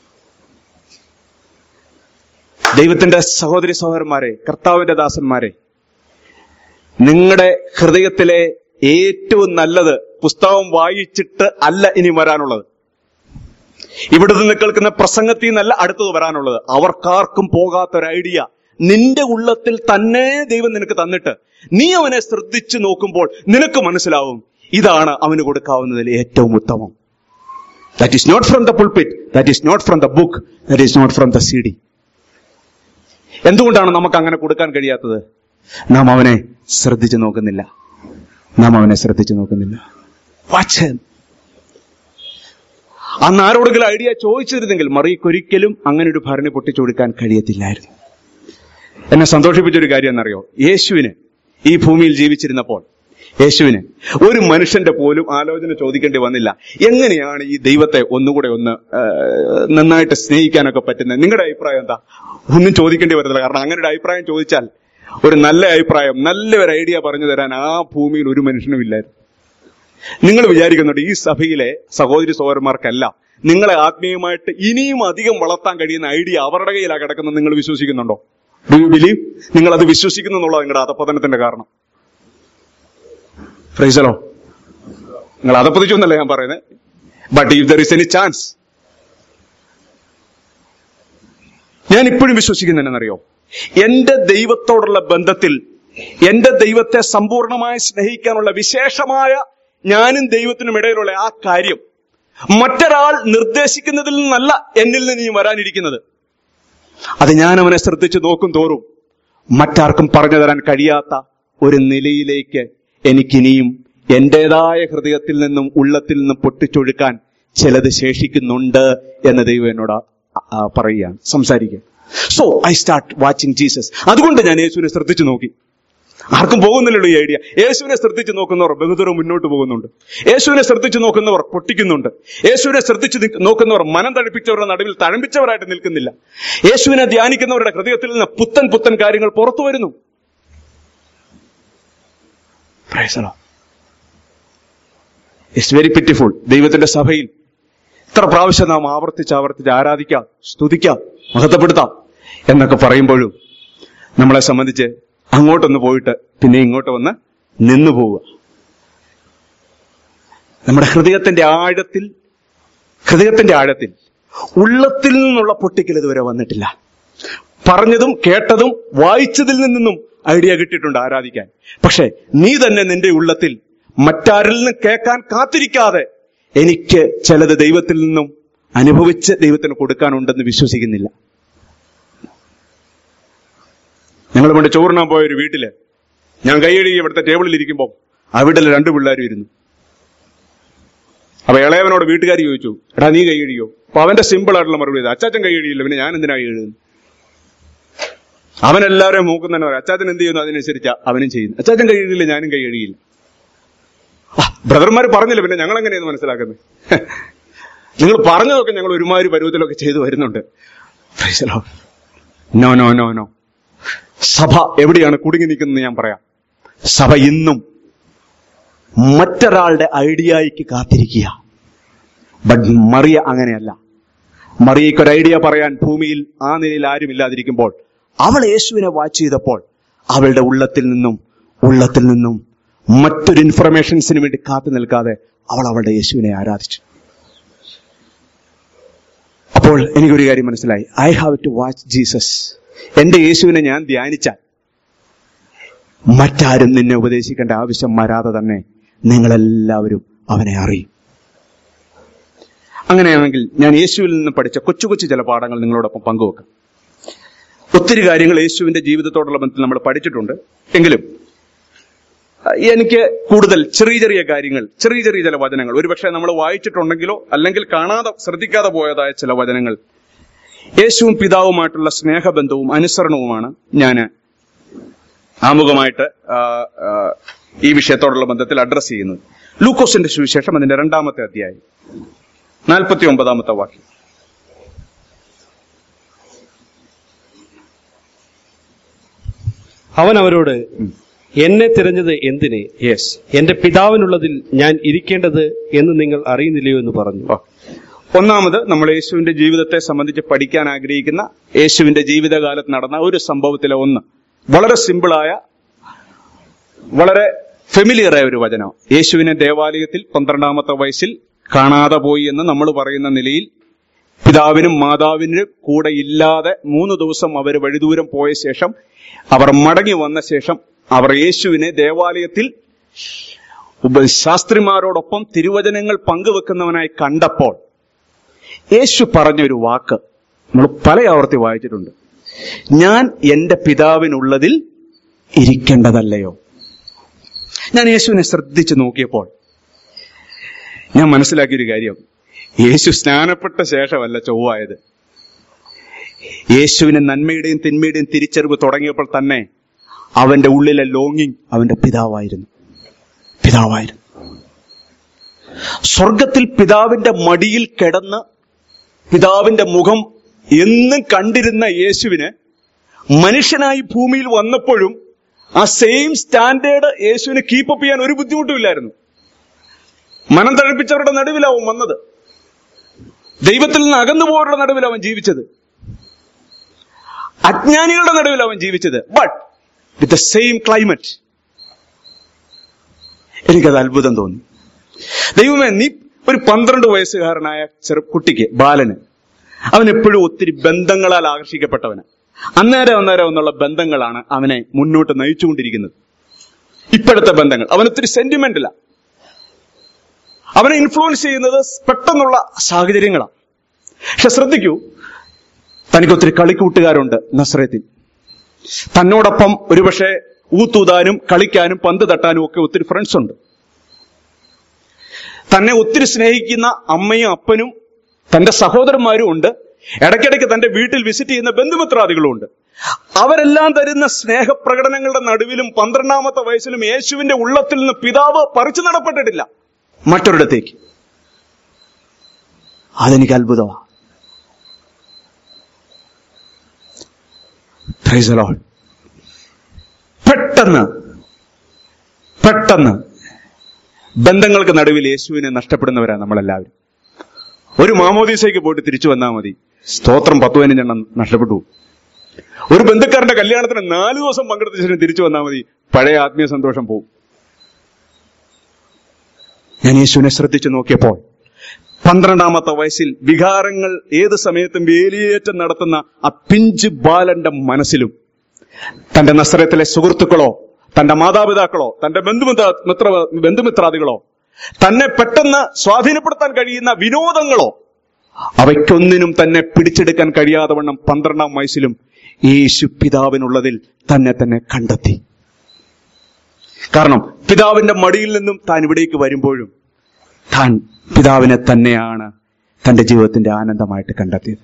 ദൈവത്തിന്റെ സഹോദരി സഹോദരന്മാരെ കർത്താവിന്റെ ദാസന്മാരെ നിങ്ങളുടെ ഹൃദയത്തിലെ ഏറ്റവും നല്ലത് പുസ്തകം വായിച്ചിട്ട് അല്ല ഇനി വരാനുള്ളത് ഇവിടെ നിന്ന് കേൾക്കുന്ന പ്രസംഗത്തിൽ നിന്നല്ല അടുത്തത് വരാനുള്ളത് അവർക്കാർക്കും പോകാത്ത ഒരു ഐഡിയ നിന്റെ ഉള്ളത്തിൽ തന്നെ ദൈവം നിനക്ക് തന്നിട്ട് നീ അവനെ ശ്രദ്ധിച്ചു നോക്കുമ്പോൾ നിനക്ക് മനസ്സിലാവും ഇതാണ് അവന് കൊടുക്കാവുന്നതിൽ ഏറ്റവും ഉത്തമം that is not from the pulpit that is not from the book that is not from the C D എന്തുകൊണ്ടാണ് നമുക്ക് അങ്ങനെ കൊടുക്കാൻ കഴിയാത്തത് നാം അവനെ ശ്രദ്ധിച്ചു നോക്കുന്നില്ല നാം അവനെ ശ്രദ്ധിച്ചു നോക്കുന്നില്ല വാച്ച് അന്ന് ആരോടെങ്കിലും ഐഡിയ ചോദിച്ചിരുന്നെങ്കിൽ മറിയ്ക്കൊരിക്കലും അങ്ങനെ ഒരു ഭരണി പൊട്ടിച്ചു കൊടുക്കാൻ കഴിയത്തില്ലായിരുന്നു എന്നെ സന്തോഷിപ്പിച്ചൊരു കാര്യം എന്നറിയോ യേശുവിന് ഈ ഭൂമിയിൽ ജീവിച്ചിരുന്നപ്പോൾ യേശുവിന് ഒരു മനുഷ്യന്റെ പോലും ആലോചന ചോദിക്കേണ്ടി വന്നില്ല എങ്ങനെയാണ് ഈ ദൈവത്തെ ഒന്നുകൂടെ ഒന്ന് ആ, നന്നായിട്ട് സ്നേഹിക്കാനൊക്കെ പറ്റുന്നത് നിങ്ങളുടെ അഭിപ്രായം എന്താ ഒന്നും ചോദിക്കേണ്ടി വരത്തില്ല കാരണം അങ്ങനെ ഒരു അഭിപ്രായം ചോദിച്ചാൽ ഒരു നല്ല അഭിപ്രായം നല്ലൊരു ഐഡിയ പറഞ്ഞു തരാൻ ആ ഭൂമിയിൽ ഒരു മനുഷ്യനും ഇല്ലായിരുന്നു നിങ്ങൾ വിചാരിക്കുന്നുണ്ട് ഈ സഭയിലെ സഹോദരി സഹോദരന്മാർക്കല്ല നിങ്ങളെ ആത്മീയമായിട്ട് ഇനിയും അധികം വളർത്താൻ കഴിയുന്ന ഐഡിയ അവരുടെ കയ്യിലാണ് കിടക്കുന്നത് നിങ്ങൾ വിശ്വസിക്കുന്നുണ്ടോ ഡു യു ബിലീവ് നിങ്ങൾ അത് വിശ്വസിക്കുന്നു എന്നുള്ളത് നിങ്ങളുടെ അധപ്പതനത്തിന്റെ കാരണം ഫ്രൈസലോ നിങ്ങൾ അധപ്പതിച്ചു എന്നല്ല ഞാൻ പറയുന്നത് but if there is any chance ഞാൻ ഇപ്പോഴും വിശ്വസിക്കുന്നതെന്നറിയോ എന്റെ ദൈവത്തോടുള്ള ബന്ധത്തിൽ എന്റെ ദൈവത്തെ സമ്പൂർണമായി സ്നേഹിക്കാനുള്ള വിശേഷമായ ഞാനും ദൈവത്തിനും ഇടയിലുള്ള ആ കാര്യം മറ്റൊരാൾ നിർദ്ദേശിക്കുന്നതിൽ നിന്നല്ല എന്നിൽ നിന്ന് ഇനി വരാനിരിക്കുന്നത് അത് ഞാൻ അവനെ ശ്രദ്ധിച്ചു നോക്കും തോറും മറ്റാർക്കും പറഞ്ഞു തരാൻ കഴിയാത്ത ഒരു നിലയിലേക്ക് എനിക്കിനിയും എന്റേതായ ഹൃദയത്തിൽ നിന്നും ഉള്ളത്തിൽ നിന്നും പൊട്ടിച്ചൊഴുക്കാൻ ചിലത് ശേഷിക്കുന്നുണ്ട് എന്ന് ദൈവം എന്നോട് ആ- ആ പറയുകയാണ് സംസാരിക്കുക so I start watching Jesus അതുകൊണ്ട് ഞാൻ യേശുവിനെ ശ്രദ്ധിച്ചു നോക്കി ആർക്കും പോകുന്നില്ലല്ലോ ഈ ഐഡിയ യേശുവിനെ ശ്രദ്ധിച്ച് നോക്കുന്നവർ ബഹുദൂരം മുന്നോട്ട് പോകുന്നുണ്ട് യേശുവിനെ ശ്രദ്ധിച്ച് നോക്കുന്നവർ പൊട്ടിക്കുന്നുണ്ട് യേശുവിനെ ശ്രദ്ധിച്ച് നിൽക്ക- നോക്കുന്നവർ മനം തഴപ്പിച്ചവരുടെ നടുവിൽ തഴമ്പിച്ചവരായിട്ട് നിൽക്കുന്നില്ല യേശുവിനെ ധ്യാനിക്കുന്നവരുടെ ഹൃദയത്തിൽ നിന്ന് പുത്തൻ പുത്തൻ കാര്യങ്ങൾ പുറത്തു വരുന്നു ഇറ്റ്സ് വെരി പിറ്റിഫുൾ ദൈവത്തിന്റെ സഭയിൽ ഇത്ര പ്രാവശ്യം നാം ആവർത്തിച്ച് ആവർത്തിച്ച് ആരാധിക്കാം സ്തുതിക്കാം മഹത്വപ്പെടുത്താം എന്നൊക്കെ പറയുമ്പോഴും നമ്മളെ സംബന്ധിച്ച് അങ്ങോട്ടൊന്ന് പോയിട്ട് പിന്നെ ഇങ്ങോട്ട് വന്ന് നിന്നു പോവുക നമ്മുടെ ഹൃദയത്തിന്റെ ആഴത്തിൽ ഹൃദയത്തിന്റെ ആഴത്തിൽ ഉള്ളത്തിൽ നിന്നുള്ള പൊട്ടിക്കൽ ഇതുവരെ വന്നിട്ടില്ല പറഞ്ഞതും കേട്ടതും വായിച്ചതിൽ നിന്നും ഐഡിയ കിട്ടിയിട്ടുണ്ട് ആരാധിക്കാൻ പക്ഷെ നീ തന്നെ നിന്റെ ഉള്ളത്തിൽ മറ്റാരിൽ നിന്ന് കേൾക്കാൻ കാത്തിരിക്കാതെ എനിക്ക് ചിലത് ദൈവത്തിൽ നിന്നും അനുഭവിച്ച് ദൈവത്തിന് കൊടുക്കാനുണ്ടെന്ന് വിശ്വസിക്കുന്നില്ല ഞങ്ങൾ പണ്ട് ചോറിനാൻ പോയ ഒരു വീട്ടില് ഞാൻ കൈയഴുകി ഇവിടുത്തെ ടേബിളിൽ ഇരിക്കുമ്പോൾ ആ വീട്ടിൽ രണ്ട് പിള്ളേരും ഇരുന്നു അപ്പൊ ഇളയവനോട് വീട്ടുകാർ ചോദിച്ചു എടാ നീ കൈയഴിയോ അപ്പൊ അവന്റെ സിമ്പിൾ ആയിട്ടുള്ള മറുപടി ഇത് അച്ചാച്ചൻ കൈയഴിയില്ല പിന്നെ ഞാൻ എന്തിനാ കൈയഴുതുന്നു അവനെല്ലാവരെയും മൂക്കുന്നതന്നെ പറയും അച്ചാച്ചൻ എന്ത് ചെയ്യുന്നു അതിനനുസരിച്ച് അവനും ചെയ്യുന്നു അച്ചാച്ചൻ കൈയഴിയില്ല ഞാനും കൈയഴിയില്ല ബ്രദർമാർ പറഞ്ഞില്ല പിന്നെ ഞങ്ങൾ എങ്ങനെയാണ് മനസ്സിലാക്കുന്നത് നിങ്ങൾ പറഞ്ഞതൊക്കെ ഞങ്ങൾ ഒരുമാതിരി പരുവത്തിലൊക്കെ ചെയ്തു വരുന്നുണ്ട് നോ നോ നോ നോ സഭ എവിടെയാണ് കുടുങ്ങി നിൽക്കുന്നത് ഞാൻ പറയാം സഭ ഇന്നും മറ്റൊരാളുടെ ഐഡിയയ്ക്ക് കാത്തിരിക്കുക ബട്ട് മറിയ അങ്ങനെയല്ല മറിയയ്ക്ക് ഒരു ഐഡിയ പറയാൻ ഭൂമിയിൽ ആ നിലയിൽ ആരും ഇല്ലാതിരിക്കുമ്പോൾ അവൾ യേശുവിനെ വാച്ച് ചെയ്തപ്പോൾ അവളുടെ ഉള്ളത്തിൽ നിന്നും ഉള്ളത്തിൽ നിന്നും മറ്റൊരു ഇൻഫർമേഷൻസിന് വേണ്ടി കാത്തു നിൽക്കാതെ അവൾ അവളുടെ യേശുവിനെ ആരാധിച്ചു അപ്പോൾ എനിക്കൊരു കാര്യം മനസ്സിലായി I have to watch Jesus എന്റെ യേശുവിനെ ഞാൻ ധ്യാനിച്ചാൽ മറ്റാരും നിന്നെ ഉപദേശിക്കേണ്ട ആവശ്യം വരാതെ തന്നെ നിങ്ങളെല്ലാവരും അവനെ അറിയും അങ്ങനെയാണെങ്കിൽ ഞാൻ യേശുവിൽ നിന്ന് പഠിച്ച കൊച്ചു കൊച്ചു ചില പാഠങ്ങൾ നിങ്ങളോടൊപ്പം പങ്കുവെക്കാം ഒത്തിരി കാര്യങ്ങൾ യേശുവിന്റെ ജീവിതത്തോടുള്ള ബന്ധത്തിൽ നമ്മൾ പഠിച്ചിട്ടുണ്ട് എങ്കിലും അഹ് എനിക്ക് കൂടുതൽ ചെറിയ ചെറിയ കാര്യങ്ങൾ ചെറിയ ചെറിയ ചില വചനങ്ങൾ ഒരുപക്ഷെ നമ്മൾ വായിച്ചിട്ടുണ്ടെങ്കിലോ അല്ലെങ്കിൽ കാണാതെ ശ്രദ്ധിക്കാതെ പോയതായ ചില വചനങ്ങൾ യേശുവും പിതാവുമായിട്ടുള്ള സ്നേഹബന്ധവും അനുസരണവുമാണ് ഞാൻ ആമുഖമായിട്ട് ആ, ആ, ഈ വിഷയത്തോടുള്ള ബന്ധത്തിൽ അഡ്രസ് ചെയ്യുന്നത് ലൂക്കോസിന്റെ സുവിശേഷം അതിന്റെ രണ്ടാമത്തെ അധ്യായം നാൽപ്പത്തി ഒമ്പതാമത്തെ വാക്യം അവൻ അവരോട് എന്നെ തിരഞ്ഞത് എന്തിന് യെസ് എന്റെ പിതാവിനുള്ളതിൽ ഞാൻ ഇരിക്കേണ്ടത് എന്ന് നിങ്ങൾ അറിയുന്നില്ലയോ എന്ന് പറഞ്ഞു ഒന്നാമത് നമ്മൾ യേശുവിന്റെ ജീവിതത്തെ സംബന്ധിച്ച് പഠിക്കാൻ ആഗ്രഹിക്കുന്ന യേശുവിന്റെ ജീവിതകാലത്ത് നടന്ന ഒരു സംഭവത്തിലെ ഒന്ന് വളരെ സിമ്പിളായ വളരെ ഫെമിലിയർ ആയ ഒരു വചനം യേശുവിനെ ദേവാലയത്തിൽ പന്ത്രണ്ടാമത്തെ വയസ്സിൽ കാണാതെ പോയി എന്ന് നമ്മൾ പറയുന്ന നിലയിൽ പിതാവിനും മാതാവിനും കൂടെ ഇല്ലാതെ മൂന്ന് ദിവസം അവർ വഴിദൂരം പോയ ശേഷം അവർ മടങ്ങി വന്ന ശേഷം അവർ യേശുവിനെ ദേവാലയത്തിൽ ഉപ- ശാസ്ത്രിമാരോടൊപ്പം തിരുവചനങ്ങൾ പങ്കുവെക്കുന്നവനായി കണ്ടപ്പോൾ യേശു പറഞ്ഞൊരു വാക്ക് നമ്മൾ പല ആവർത്തി വായിച്ചിട്ടുണ്ട് ഞാൻ എന്റെ പിതാവിനുള്ളതിൽ ഇരിക്കേണ്ടതല്ലയോ ഞാൻ യേശുവിനെ ശ്രദ്ധിച്ചു നോക്കിയപ്പോൾ ഞാൻ മനസ്സിലാക്കിയൊരു കാര്യം യേശു സ്നാനപ്പെട്ട ശേഷമല്ല ചൊവ്വായത് യേശുവിന് നന്മയുടെയും തിന്മയുടെയും തിരിച്ചറിവ് തുടങ്ങിയപ്പോൾ തന്നെ അവന്റെ ഉള്ളിലെ ലോങ്ങിങ് അവന്റെ പിതാവായിരുന്നു പിതാവായിരുന്നു സ്വർഗത്തിൽ പിതാവിന്റെ മടിയിൽ കിടന്ന് പിതാവിന്റെ മുഖം എന്നും കണ്ടിരുന്ന യേശുവിന് മനുഷ്യനായി ഭൂമിയിൽ വന്നപ്പോഴും ആ സെയിം സ്റ്റാൻഡേർഡ് യേശുവിന് കീപ്പപ്പ് ചെയ്യാൻ ഒരു ബുദ്ധിമുട്ടുമില്ലായിരുന്നു മനം തഴപ്പിച്ചവരുടെ നടുവിലാവും വന്നത് ദൈവത്തിൽ നിന്ന് അകന്നു പോയവരുടെ നടുവിൽ അവൻ ജീവിച്ചത് അജ്ഞാനികളുടെ നടുവിൽ അവൻ ജീവിച്ചത് but with the same climate എനിക്കത് അത്ഭുതം തോന്നി ദൈവമേ നീ ഒരു പന്ത്രണ്ട് വയസ്സുകാരനായ ചെറു കുട്ടിക്ക് ബാലന് അവൻ എപ്പോഴും ഒത്തിരി ബന്ധങ്ങളാൽ ആകർഷിക്കപ്പെട്ടവന് അന്നേരം അന്നേരം എന്നുള്ള ബന്ധങ്ങളാണ് അവനെ മുന്നോട്ട് നയിച്ചുകൊണ്ടിരിക്കുന്നത് ഇപ്പോഴത്തെ ബന്ധങ്ങൾ അവൻ ഒത്തിരി സെന്റിമെന്റില്ല അവനെ ഇൻഫ്ലുവൻസ് ചെയ്യുന്നത് പെട്ടെന്നുള്ള സാഹചര്യങ്ങളാണ് പക്ഷെ ശ്രദ്ധിക്കൂ തനിക്ക് ഒത്തിരി കളിക്കൂട്ടുകാരുണ്ട് നസ്രത്തിൽ തന്നോടൊപ്പം ഒരുപക്ഷെ ഊത്തൂതാനും കളിക്കാനും പന്ത് തട്ടാനും ഒക്കെ ഒത്തിരി ഫ്രണ്ട്സ് ഉണ്ട് തന്നെ ഒത്തിരി സ്നേഹിക്കുന്ന അമ്മയും അപ്പനും തന്റെ സഹോദരന്മാരും ഉണ്ട് ഇടയ്ക്കിടയ്ക്ക് തന്റെ വീട്ടിൽ വിസിറ്റ് ചെയ്യുന്ന ബന്ധുമിത്രാദികളും ഉണ്ട് അവരെല്ലാം തരുന്ന സ്നേഹപ്രകടനങ്ങളുടെ നടുവിലും പന്ത്രണ്ടാമത്തെ വയസ്സിലും യേശുവിന്റെ ഉള്ളത്തിൽ നിന്ന് പിതാവ് പറിച്ചു നടപ്പെട്ടിട്ടില്ല മറ്റൊരിടത്തേക്ക് അതെനിക്ക് അത്ഭുതമാണ് Praise the Lord. പെട്ടെന്ന് പെട്ടെന്ന് ബന്ധങ്ങൾക്ക് നടുവിൽ യേശുവിനെ നഷ്ടപ്പെടുന്നവരാണ് നമ്മളെല്ലാവരും ഒരു മാമോദീസയ്ക്ക് പോയിട്ട് തിരിച്ചു വന്നാൽ മതി സ്തോത്രം പത്തു പതിനഞ്ചെണ്ണം നഷ്ടപ്പെട്ടു പോകും. ഒരു ബന്ധുക്കാരന്റെ കല്യാണത്തിന് നാലു ദിവസം പങ്കെടുത്ത ശേഷം തിരിച്ചു വന്നാൽ മതി പഴയ ആത്മീയ സന്തോഷം പോകും ഞാൻ യേശുവിനെ ശ്രദ്ധിച്ചു നോക്കിയപ്പോൾ പന്ത്രണ്ടാമത്തെ വയസ്സിൽ വികാരങ്ങൾ ഏത് സമയത്തും വേലിയേറ്റം നടത്തുന്ന ആ പിഞ്ച് ബാലന്റെ മനസ്സിലും തന്റെ നസ്രത്തിലെ സുഹൃത്തുക്കളോ തന്റെ മാതാപിതാക്കളോ തന്റെ ബന്ധുമിത്ര മിത്ര ബന്ധുമിത്രാദികളോ തന്നെ പെട്ടെന്ന് സ്വാധീനപ്പെടുത്താൻ കഴിയുന്ന വിനോദങ്ങളോ അവയ്ക്കൊന്നിനും തന്നെ പിടിച്ചെടുക്കാൻ കഴിയാതെ വണ്ണം പന്ത്രണ്ടാം വയസ്സിലും യേശു പിതാവിനുള്ളതിൽ തന്നെ തന്നെ കണ്ടെത്തി കാരണം പിതാവിന്റെ മടിയിൽ നിന്നും താൻ ഇവിടേക്ക് വരുമ്പോഴും താൻ പിതാവിനെ തന്നെയാണ് തന്റെ ജീവിതത്തിന്റെ ആനന്ദമായിട്ട് കണ്ടെത്തിയത്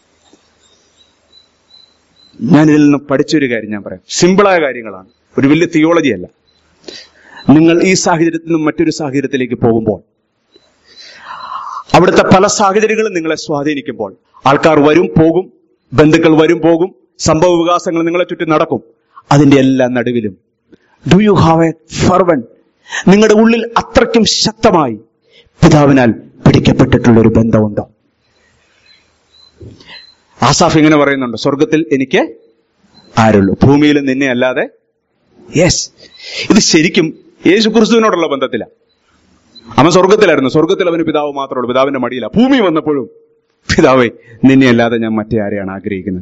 ഞാൻ ഇതിൽ നിന്ന് പഠിച്ചൊരു കാര്യം ഞാൻ പറയാം സിമ്പിളായ കാര്യങ്ങളാണ് ഒരു വലിയ തിയോളജി അല്ല നിങ്ങൾ ഈ സാഹചര്യത്തിൽ നിന്നും മറ്റൊരു സാഹചര്യത്തിലേക്ക് പോകുമ്പോൾ അവിടുത്തെ പല സാഹചര്യങ്ങളും നിങ്ങളെ സ്വാധീനിക്കുമ്പോൾ ആൾക്കാർ വരും പോകും ബന്ധുക്കൾ വരും പോകും സംഭവ വികാസങ്ങൾ നിങ്ങളെ ചുറ്റി നടക്കും അതിന്റെ എല്ലാ നടുവിലും do you have a fervour നിങ്ങളുടെ ഉള്ളിൽ അത്രയ്ക്കും ശക്തമായി പിതാവിനാൽ പിടിക്കപ്പെട്ടിട്ടുള്ള ഒരു ബന്ധമുണ്ടോ ആസാഫ് ഇങ്ങനെ പറയുന്നുണ്ട് സ്വർഗത്തിൽ എനിക്ക് ആരുള്ളൂ ഭൂമിയിൽ നിന്നെ അല്ലാതെ യെസ് ഇത് ശരിക്കും യേശു ക്രിസ്തുവിനോടുള്ള ബന്ധത്തിലാണ് അവൻ സ്വർഗത്തിലായിരുന്നു സ്വർഗത്തിൽ അവന് പിതാവ് മാത്രമേ ഉള്ളൂ പിതാവിന്റെ മടിയില്ല ഭൂമി വന്നപ്പോഴും പിതാവേ നിന്നെ അല്ലാതെ ഞാൻ മറ്റേ ആരെയാണ് ആഗ്രഹിക്കുന്നത്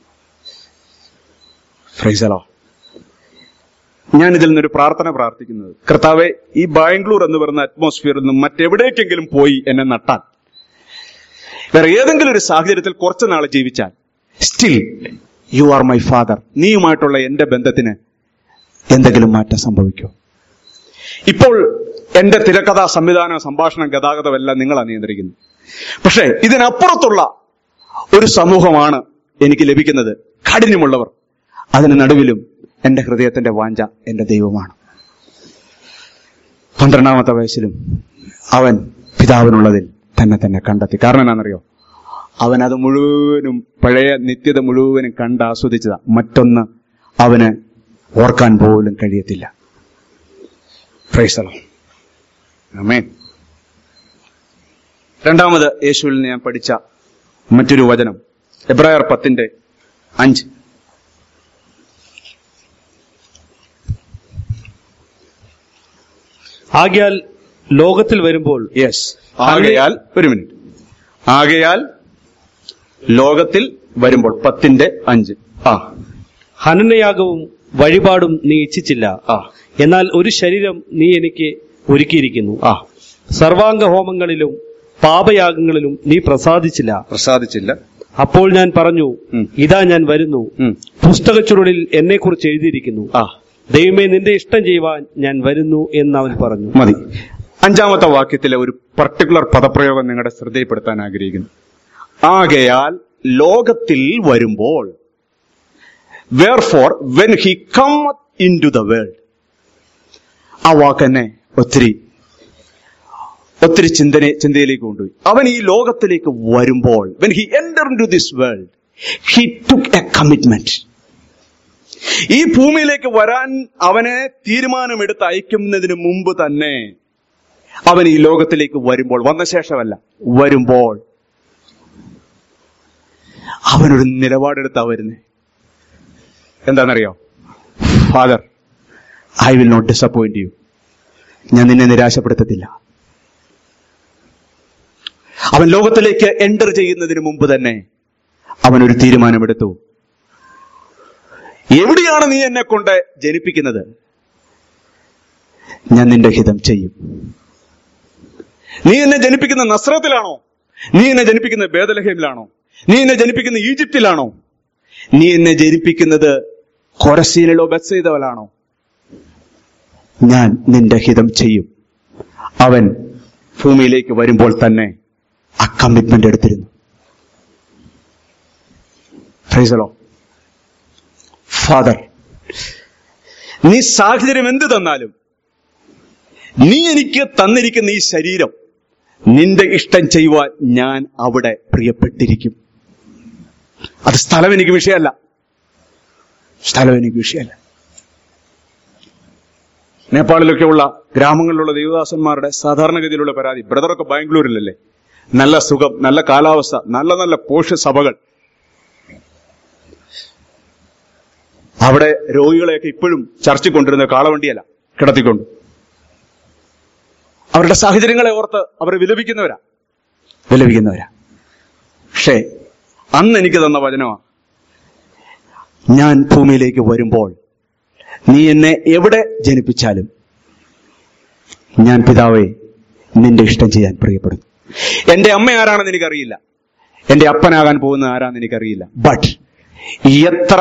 ഫ്രൈസലോ ഞാൻ ഇതിൽ നിന്നൊരു പ്രാർത്ഥന പ്രാർത്ഥിക്കുന്നത് കർത്താവെ ഈ ബാംഗ്ലൂർ എന്ന് പറയുന്ന അറ്റ്മോസ്ഫിയറിൽ നിന്നും മറ്റെവിടേക്കെങ്കിലും പോയി എന്നെ നട്ടാൽ വേറെ ഏതെങ്കിലും ഒരു സാഹചര്യത്തിൽ കുറച്ചു നാൾ ജീവിച്ചാൽ still you are my father നീയുമായിട്ടുള്ള എന്റെ ബന്ധത്തിന് എന്തെങ്കിലും മാറ്റം സംഭവിക്കോ ഇപ്പോൾ എന്റെ തിരക്കഥ സംവിധാനം സംഭാഷണം ഗതാഗതം എല്ലാം നിങ്ങളാണ് നിയന്ത്രിക്കുന്നത് പക്ഷേ ഇതിനപ്പുറത്തുള്ള ഒരു സമൂഹമാണ് എനിക്ക് ലഭിക്കുന്നത് കാഠിന്യമുള്ളവർ അതിന് നടുവിലും എന്റെ ഹൃദയത്തിന്റെ വാഞ്ച എന്റെ ദൈവമാണ് പന്ത്രണ്ടാമത്തെ വയസ്സിലും അവൻ പിതാവിനുള്ളതിൽ തന്നെ തന്നെ കണ്ടെത്തി കാരണം എന്താണെന്നറിയോ അവൻ അത് മുഴുവനും പഴയ നിത്യത മുഴുവനും കണ്ട് ആസ്വദിച്ചതാ മറ്റൊന്ന് അവന് ഓർക്കാൻ പോലും കഴിയത്തില്ല ഫ്രൈസലോ അമേൻ രണ്ടാമത് യേശുവിൽ നിന്ന് ഞാൻ പഠിച്ച മറ്റൊരു വചനം എബ്രായർ പത്തിന്റെ അഞ്ച് ആകയാൽ ലോകത്തിൽ വരുമ്പോൾ യെസ് ആകയാൽ ഒരു മിനിറ്റ് ആകയാൽ ലോകത്തിൽ വരുമ്പോൾ പത്തിന്റെ അഞ്ച് ആ ഹനനയാഗവും വഴിപാടും നീ ഇച്ഛിച്ചില്ല ആ എന്നാൽ ഒരു ശരീരം നീ എനിക്ക് ഒരുക്കിയിരിക്കുന്നു ആ സർവാംഗ ഹോമങ്ങളിലും പാപയാഗങ്ങളിലും നീ പ്രസാദിച്ചില്ല പ്രസാദിച്ചില്ല അപ്പോൾ ഞാൻ പറഞ്ഞു ഉം. ഇതാ ഞാൻ വരുന്നു ഉം. പുസ്തകച്ചുരുളിൽ എന്നെക്കുറിച്ച് എഴുതിയിരിക്കുന്നു ആ ദൈവമേ നിന്റെ ഇഷ്ടം ചെയ്യുവാൻ ഞാൻ വരുന്നു എന്ന് അവൻ പറഞ്ഞു മതി അഞ്ചാമത്തെ വാക്യത്തിലെ ഒരു പർട്ടിക്കുലർ പദപ്രയോഗം നിങ്ങളുടെ ശ്രദ്ധയിൽപ്പെടുത്താൻ ആഗ്രഹിക്കുന്നു ആകയാൽ ലോകത്തിൽ വരുമ്പോൾ wherefore when he come into the world ആ വാക്കെന്നെ ഒത്തിരി ഒത്തിരി ചിന്തനെ ചിന്തയിലേക്ക് കൊണ്ടുപോയി അവൻ ഈ ലോകത്തിലേക്ക് വരുമ്പോൾ when he enter into this world he took a commitment ഈ ഭൂമിയിലേക്ക് വരാൻ അവനെ തീരുമാനമെടുത്ത് അയക്കുന്നതിന് മുമ്പ് തന്നെ അവൻ ഈ ലോകത്തിലേക്ക് വരുമ്പോൾ വന്ന ശേഷമല്ല വരുമ്പോൾ അവനൊരു നിലപാടെടുത്താ വരുന്നേ എന്താണെന്നറിയോ father I will not disappoint you ഞാൻ നിന്നെ നിരാശപ്പെടുത്തത്തില്ല അവൻ ലോകത്തിലേക്ക് എൻ്റർ ചെയ്യുന്നതിന് മുമ്പ് തന്നെ അവനൊരു തീരുമാനമെടുത്തു എവിടെയാണ് നീ എന്നെ കൊണ്ട് ജനിപ്പിക്കുന്നത് ഞാൻ നിന്റെ ഹിതം ചെയ്യും നീ എന്നെ ജനിപ്പിക്കുന്ന നസ്രത്തിലാണോ നീ എന്നെ ജനിപ്പിക്കുന്ന ബേദലഹേമിലാണോ നീ എന്നെ ജനിപ്പിക്കുന്ന ഈജിപ്തിലാണോ നീ എന്നെ ജനിപ്പിക്കുന്നത് കൊരസീനിലോ ബത്സയിതവലാണോ ഞാൻ നിന്റെ ഹിതം ചെയ്യും അവൻ ഭൂമിയിലേക്ക് വരുമ്പോൾ തന്നെ ആ കമ്മിറ്റ്മെന്റ് എടുത്തിരുന്നു ഫ്രൈസലോ ഫാദർ നീ സാഹചര്യം എന്ത് തന്നാലും നീ എനിക്ക് തന്നിരിക്കുന്ന ഈ ശരീരം നിന്റെ ഇഷ്ടം ചെയ്യുവാൻ ഞാൻ അവിടെ പ്രിയപ്പെട്ടിരിക്കും അത് സ്ഥലം എനിക്ക് വിഷയമല്ല സ്ഥലം എനിക്ക് വിഷയമല്ല നേപ്പാളിലൊക്കെയുള്ള ഗ്രാമങ്ങളിലുള്ള ദേവദാസന്മാരുടെ സാധാരണഗതിയിലുള്ള പരാതി ബ്രദറൊക്കെ ബാംഗ്ലൂരിലല്ലേ നല്ല സുഖം നല്ല കാലാവസ്ഥ നല്ല നല്ല പോഷ സഭകൾ അവിടെ രോഗികളെയൊക്കെ ഇപ്പോഴും ചർച്ചിൽ കൊണ്ടിരുന്ന കാളവണ്ടിയല്ല കിടത്തിക്കൊണ്ട് അവരുടെ സാഹചര്യങ്ങളെ ഓർത്ത് അവർ വിലപിക്കുന്നവരാ വിലപിക്കുന്നവരാ പക്ഷേ അന്ന് എനിക്ക് തന്ന വചനമാണ് ഞാൻ ഭൂമിയിലേക്ക് വരുമ്പോൾ നീ എന്നെ എവിടെ ജനിപ്പിച്ചാലും ഞാൻ പിതാവേ നിന്റെ ഇഷ്ടം ചെയ്യാൻ പ്രിയപ്പെടുന്നു എന്റെ അമ്മ ആരാണെന്ന് എനിക്കറിയില്ല എന്റെ അപ്പനാകാൻ പോകുന്ന ആരാന്ന് എനിക്കറിയില്ല ബട്ട് എത്ര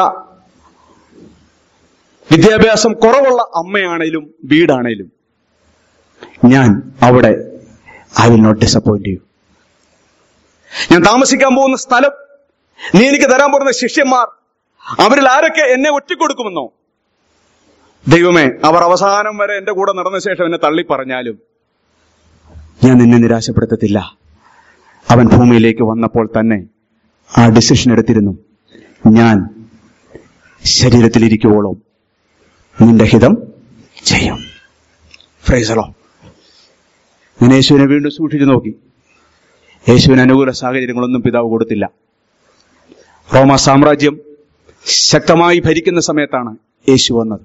വിദ്യാഭ്യാസം കുറവുള്ള അമ്മയാണേലും വീടാണേലും ഞാൻ അവിടെ I will not disappoint you ഞാൻ താമസിക്കാൻ പോകുന്ന സ്ഥലം നീ എനിക്ക് തരാൻ പോകുന്ന ശിഷ്യന്മാർ അവരിൽ ആരൊക്കെ എന്നെ ഒറ്റിക്കൊടുക്കുമെന്നോ ദൈവമേ അവർ അവസാനം വരെ എന്റെ കൂടെ നടന്ന ശേഷം എന്നെ തള്ളി പറഞ്ഞാലും ഞാൻ നിന്നെ നിരാശപ്പെടുത്തത്തില്ല അവൻ ഭൂമിയിലേക്ക് വന്നപ്പോൾ തന്നെ ആ ഡിസിഷൻ എടുത്തിരുന്നു ഞാൻ ശരീരത്തിലിരിക്കുവോളം നിന്റെ ഹിതം ചെയ്യും ഫ്രൈസറോ ഞാൻ യേശുവിനെ വീണ്ടും സൂക്ഷിച്ചു നോക്കി യേശുവിന് അനുകൂല സാഹചര്യങ്ങളൊന്നും പിതാവ് കൊടുത്തില്ല റോമ സാമ്രാജ്യം ശക്തമായി ഭരിക്കുന്ന സമയത്താണ് യേശു വന്നത്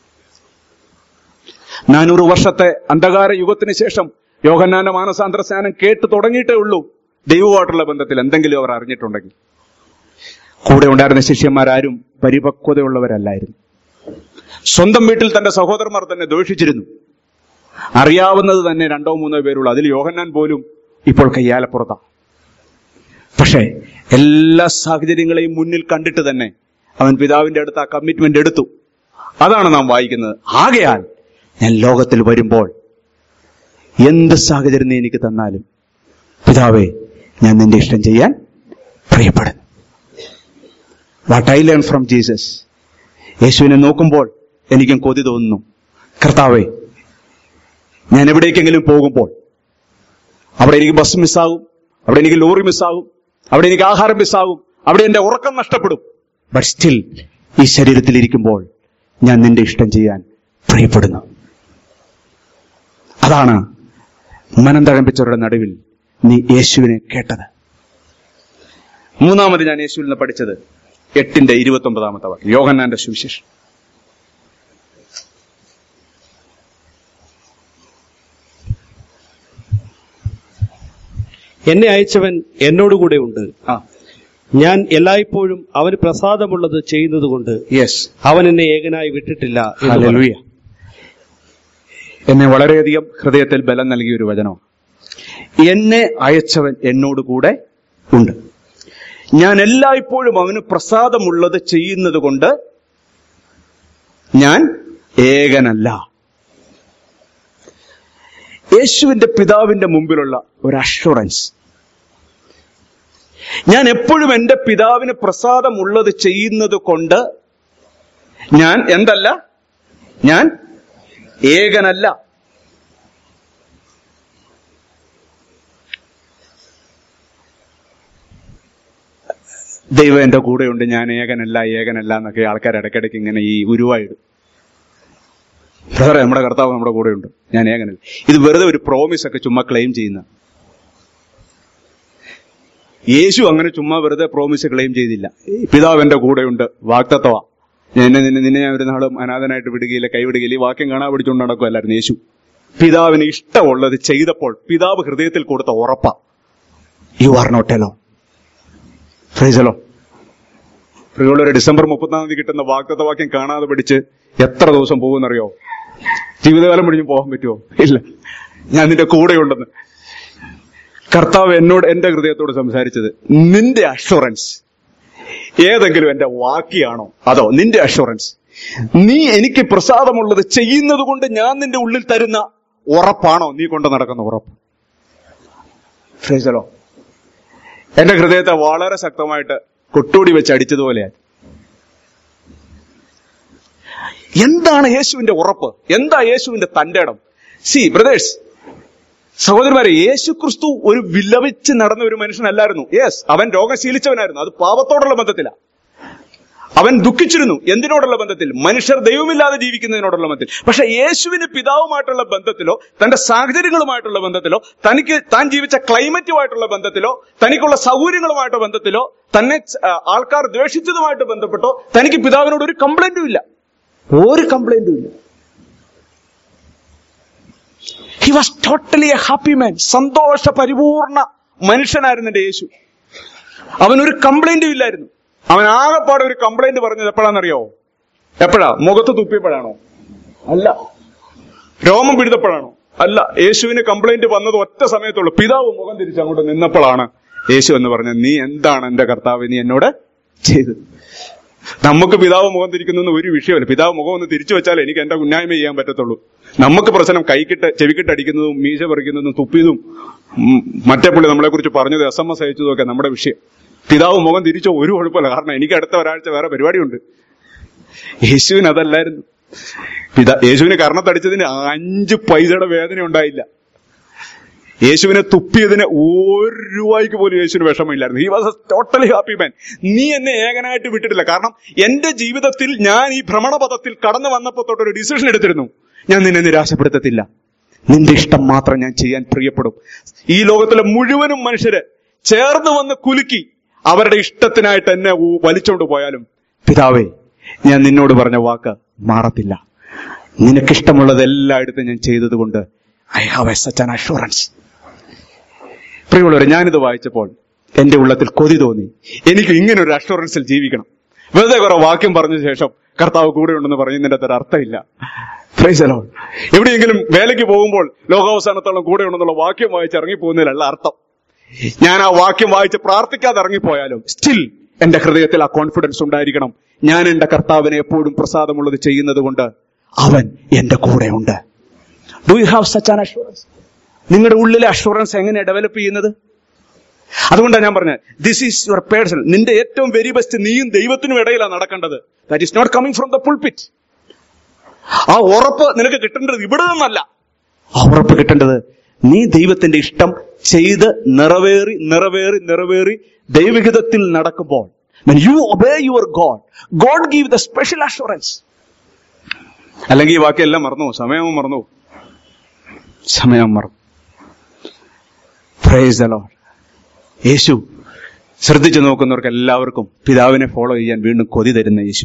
നാനൂറ് വർഷത്തെ അന്ധകാര യുഗത്തിന് ശേഷം യോഹന്നാന്റെ മാനസാന്തര സ്നാനം കേട്ട് തുടങ്ങിയിട്ടേ ഉള്ളൂ ദൈവമായിട്ടുള്ള ബന്ധത്തിൽ എന്തെങ്കിലും അവർ അറിഞ്ഞിട്ടുണ്ടെങ്കിൽ കൂടെ ഉണ്ടായിരുന്ന ശിഷ്യന്മാരാരും പരിപക്വതയുള്ളവരല്ലായിരുന്നു സ്വന്തം വീട്ടിൽ തന്റെ സഹോദരന്മാർ തന്നെ ദോഷിച്ചിരുന്നു അറിയാവുന്നത് തന്നെ രണ്ടോ മൂന്നോ പേരുള്ളൂ അതിൽ യോഹന്നാൻ പോലും ഇപ്പോൾ കയ്യാലപ്പുറത്താണ് പക്ഷേ എല്ലാ സാഹചര്യങ്ങളെയും മുന്നിൽ കണ്ടിട്ട് തന്നെ അവൻ പിതാവിന്റെ അടുത്ത് ആ കമ്മിറ്റ്മെന്റ് എടുത്തു അതാണ് നാം വായിക്കുന്നത് ആകയാൽ ഞാൻ ലോകത്തിൽ വരുമ്പോൾ എന്ത് സാഹചര്യം നീ എനിക്ക് തന്നാലും പിതാവേ ഞാൻ നിന്റെ ഇഷ്ടം ചെയ്യാൻ പ്രിയപ്പെടുന്നു what I learn from Jesus യേശുവിനെ നോക്കുമ്പോൾ എനിക്കും കൊതി തോന്നുന്നു കർത്താവേ ഞാൻ എവിടേക്കെങ്കിലും പോകുമ്പോൾ അവിടെ എനിക്ക് ബസ് മിസ്സാകും അവിടെ എനിക്ക് ലോറി മിസ്സാകും അവിടെ എനിക്ക് ആഹാരം മിസ്സാകും അവിടെ എന്റെ ഉറക്കം നഷ്ടപ്പെടും ബട്ട് സ്റ്റിൽ ഈ ശരീരത്തിൽ ഇരിക്കുമ്പോൾ ഞാൻ നിന്റെ ഇഷ്ടം ചെയ്യാൻ പ്രിയപ്പെടുന്നു അതാണ് മനം തഴമ്പിച്ചവരുടെ നടുവിൽ നീ യേശുവിനെ കേട്ടത് മൂന്നാമത് ഞാൻ യേശുവിൽ നിന്ന് പഠിച്ചത് എട്ടിന്റെ ഇരുപത്തി ഒമ്പതാമത്തെ വാക്യം യോഹന്നാന്റെ സുവിശേഷം എന്നെ അയച്ചവൻ എന്നോടുകൂടെ ഉണ്ട് ആ ഞാൻ എല്ലായ്പ്പോഴും അവന് പ്രസാദമുള്ളത് ചെയ്യുന്നതുകൊണ്ട് യെസ് അവൻ എന്നെ ഏകനായി വിട്ടിട്ടില്ല എന്ന് പറഞ്ഞു. ഹല്ലേലൂയ എന്നെ വളരെയധികം ഹൃദയത്തിൽ ബലം നൽകിയ ഒരു വചനമാണ് എന്നെ അയച്ചവൻ എന്നോട് കൂടെ ഉണ്ട് ഞാൻ എല്ലായ്പ്പോഴും അവന് പ്രസാദമുള്ളത് ചെയ്യുന്നത് കൊണ്ട് ഞാൻ ഏകനല്ല യേശുവിന്റെ പിതാവിന്റെ മുമ്പിലുള്ള ഒരു അഷുറൻസ് ഞാൻ എപ്പോഴും എന്റെ പിതാവിന് പ്രസാദമുള്ളത് ചെയ്യുന്നത് കൊണ്ട് ഞാൻ എന്തല്ല ഞാൻ ഏകനല്ല ദൈവം എന്റെ കൂടെയുണ്ട് ഞാൻ ഏകനല്ല ഏകനല്ല എന്നൊക്കെ ആൾക്കാർ ഇടയ്ക്കിടയ്ക്ക് ഇങ്ങനെ ഈ ഉരുവായിടും ബ്രദറെ നമ്മുടെ കർത്താവ് നമ്മുടെ കൂടെയുണ്ട് ഞാൻ ഏകനല്ല ഇത് വെറുതെ ഒരു പ്രോമിസ് ഒക്കെ ചുമ്മാ ക്ലെയിം ചെയ്യുന്ന യേശു അങ്ങനെ ചുമ്മാ വെറുതെ പ്രോമിസ് ക്ലെയിം ചെയ്തില്ല പിതാവ് എന്റെ കൂടെയുണ്ട് വാക്തത്വമാ ഞാൻ എന്നെ നിന്നെ നിന്നെ ഞാൻ ഒരു നാളും അനാഥനായിട്ട് വിടുകയില്ല കൈവിടുകയില്ല ഈ വാക്യം കാണാൻ പിടിച്ചുകൊണ്ട് നടക്കുമല്ലായിരുന്നു യേശു പിതാവിന് ഇഷ്ടമുള്ളത് ചെയ്തപ്പോൾ പിതാവ് ഹൃദയത്തിൽ കൊടുത്ത ഉറപ്പാ you are not alone praise the Lord പ്രിയമുള്ളവരെ ഡിസംബർ മുപ്പത്തിനാം തീയതി കിട്ടുന്ന വാക്തത്വ വാക്യം കാണാതെ പഠിച്ച് എത്ര ദിവസം പോകുമെന്നറിയോ ജീവിതകാലം മുഴുവൻ പോകാൻ പറ്റുമോ ഇല്ല ഞാൻ നിന്റെ കൂടെയുണ്ടെന്ന് കർത്താവ് എന്നോട് എന്റെ ഹൃദയത്തോട് സംസാരിച്ചത് നിന്റെ അഷുറൻസ് ഏതെങ്കിലും എന്റെ വാക്കിയാണോ അതോ നിന്റെ അഷുറൻസ് നീ എനിക്ക് പ്രസാദമുള്ളത് ചെയ്യുന്നത് കൊണ്ട് ഞാൻ നിന്റെ ഉള്ളിൽ തരുന്ന ഉറപ്പാണോ നീ കൊണ്ട് നടക്കുന്ന ഉറപ്പ് ഫ്രേസലോ എന്റെ ഹൃദയത്തെ വളരെ ശക്തമായിട്ട് കൊട്ടൂടി വെച്ച് അടിച്ചതുപോലെയാണ് എന്താണ് യേശുവിന്റെ ഉറപ്പ് എന്താ യേശുവിന്റെ തന്റെ ഇടം സി ബ്രദേഴ്സ് സഹോദരന്മാരെ യേശു ക്രിസ്തു ഒരു വിലപിച്ച് നടന്ന ഒരു മനുഷ്യനല്ലായിരുന്നു യെസ് അവൻ രോഗം ശീലിച്ചവനായിരുന്നു അത് പാപത്തോടുള്ള ബന്ധത്തിലാണ് അവൻ ദുഃഖിച്ചിരുന്നു എന്തിനോടുള്ള ബന്ധത്തിൽ മനുഷ്യർ ദൈവമില്ലാതെ ജീവിക്കുന്നതിനോടുള്ള ബന്ധത്തിൽ പക്ഷെ യേശുവിന് പിതാവുമായിട്ടുള്ള ബന്ധത്തിലോ തന്റെ സാഹചര്യങ്ങളുമായിട്ടുള്ള ബന്ധത്തിലോ തനിക്ക് താൻ ജീവിച്ച ക്ലൈമറ്റുമായിട്ടുള്ള ബന്ധത്തിലോ തനിക്കുള്ള സൗകര്യങ്ങളുമായിട്ടുള്ള ബന്ധത്തിലോ തന്നെ ആ, ആൾക്കാർ ദ്വേഷിച്ചതുമായിട്ട് ബന്ധപ്പെട്ടോ തനിക്ക് പിതാവിനോട് ഒരു കംപ്ലൈന്റും ഇല്ല ഒരു കംപ്ലൈന്റും ഇല്ല he was totally a happy man സന്തോഷ പരിപൂർണ മനുഷ്യനായിരുന്നു എന്റെ യേശു അവനൊരു കംപ്ലൈന്റും ഇല്ലായിരുന്നു അവൻ ആകെപ്പാടെ ഒരു കംപ്ലൈന്റ് പറഞ്ഞത് എപ്പോഴാണെന്നറിയാവോ എപ്പോഴാ മുഖത്ത് തുപ്പിയപ്പോഴാണോ അല്ല രോമം പിഴുതപ്പോഴാണോ അല്ല യേശുവിന് കംപ്ലൈന്റ് വന്നത് ഒറ്റ സമയത്തുള്ളൂ പിതാവ് മുഖം തിരിച്ച് അങ്ങോട്ട് നിന്നപ്പോഴാണ് യേശു എന്ന് പറഞ്ഞത് നീ എന്താണ് എന്റെ കർത്താവ് നീ എന്നോട് ചെയ്തത് നമുക്ക് പിതാവ് മുഖം തിരിക്കുന്നൊന്നും ഒരു വിഷയമല്ല പിതാവ് മുഖം ഒന്ന് തിരിച്ചു വെച്ചാൽ എനിക്ക് എന്റെ ഉന്നായ്മ ചെയ്യാൻ പറ്റത്തുള്ളൂ നമുക്ക് പ്രശ്നം കൈക്കിട്ട് ചെവിക്കിട്ട് അടിക്കുന്നതും മീശ പറിക്കുന്നതും തുപ്പിയതും ഉം, മറ്റേ പുള്ളി നമ്മളെ കുറിച്ച് പറഞ്ഞത് എസ് എം എസ് അയച്ചതും ഒക്കെ നമ്മുടെ വിഷയം പിതാവ് മുഖം തിരിച്ചോ ഒരു കുഴപ്പമില്ല കാരണം എനിക്ക് അടുത്ത ഒരാഴ്ച വേറെ പരിപാടിയുണ്ട് യേശുവിന് അതല്ലായിരുന്നു പിതാ യേശുവിന് കർണത്തടിച്ചതിന് അഞ്ച് പൈസയുടെ വേദന ഉണ്ടായില്ല യേശുവിനെ തുപ്പിയതിന് ഒരു രൂപയ്ക്ക് പോലും യേശുവിന് വിഷമമില്ലായിരുന്നു he was totally happy man നീ എന്നെ ഏകനായിട്ട് വിട്ടിട്ടില്ല കാരണം എന്റെ ജീവിതത്തിൽ ഞാൻ ഈ ഭ്രമണപഥത്തിൽ കടന്നു വന്നപ്പോ തൊട്ടൊരു ഡിസിഷൻ എടുത്തിരുന്നു ഞാൻ നിന്നെ നിരാശപ്പെടുത്തത്തില്ല നിന്റെ ഇഷ്ടം മാത്രം ഞാൻ ചെയ്യാൻ പ്രിയപ്പെടും ഈ ലോകത്തിലെ മുഴുവനും മനുഷ്യര് ചേർന്ന് വന്ന് കുലുക്കി അവരുടെ ഇഷ്ടത്തിനായിട്ട് എന്നെ ഊ- വലിച്ചോണ്ട് പോയാലും പിതാവേ ഞാൻ നിന്നോട് പറഞ്ഞ വാക്ക് മാറത്തില്ല നിനക്കിഷ്ടമുള്ളത് എല്ലായിടത്തും ഞാൻ ചെയ്തതുകൊണ്ട് I have a such an assurance പ്രിയമുള്ളവരെ ഞാനിത് വായിച്ചപ്പോൾ എന്റെ ഉള്ളത്തിൽ കൊതി തോന്നി എനിക്ക് ഇങ്ങനെ ഒരു അഷുറൻസിൽ ജീവിക്കണം വെറുതെ കുറെ വാക്യം പറഞ്ഞ ശേഷം കർത്താവ് കൂടെ ഉണ്ടെന്ന് പറയുന്നതിന്റെ അത്ര അർത്ഥമില്ല Praise the Lord. എവിടെയെങ്കിലും വേലയ്ക്ക് പോകുമ്പോൾ ലോകാവസാനത്തോളം കൂടെ ഉണ്ടെന്നുള്ള വാക്യം വായിച്ച് ഇറങ്ങിപ്പോകുന്നതിലല്ല അർത്ഥം ഞാൻ ആ വാക്യം വായിച്ച് പ്രാർത്ഥിക്കാതെ ഇറങ്ങിപ്പോയാലും സ്റ്റിൽ എന്റെ ഹൃദയത്തിൽ ആ കോൺഫിഡൻസ് ഉണ്ടായിരിക്കണം ഞാൻ എന്റെ കർത്താവിനെ എപ്പോഴും പ്രസാദമുള്ളത് ചെയ്യുന്നത് കൊണ്ട് അവൻ എന്റെ കൂടെ ഉണ്ട് do you have such an assurance നിങ്ങളുടെ ഉള്ളിലെ അഷുറൻസ് എങ്ങനെ ഡെവലപ്പ് ചെയ്യുന്നത് അതുകൊണ്ടാണ് ഞാൻ പറഞ്ഞത് ദിസ് ഈസ് യുവർ പേഴ്സണൽ നിന്റെ ഏറ്റവും വെരി ബെസ്റ്റ് നീയും ദൈവത്തിനും ഇടയിലാണ് നടക്കേണ്ടത് that is not coming from the pulpit ആ ഉറപ്പ് നിനക്ക് കിട്ടേണ്ടത് ഇവിടെ നിന്നല്ല ആ ഉറപ്പ് കിട്ടേണ്ടത് നീ ദൈവത്തിന്റെ ഇഷ്ടം ചെയ്ത് നിറവേറി നിറവേറി നിറവേറി ദൈവഹിതത്തിൽ നടക്കുമ്പോൾ you obey your God God give the special assurance അല്ലെങ്കിൽ ഈ വാക്കെല്ലാം മറന്നു പോകും. സമയവും മറന്നു പോകും. സമയം മറന്നു പ്രൈസ് ദ ലോർഡ് യേശു ശ്രദ്ധിച്ചു നോക്കുന്നവർക്ക് എല്ലാവർക്കും പിതാവിനെ ഫോളോ ചെയ്യാൻ വീണ്ടും കൊതി തരുന്ന യേശു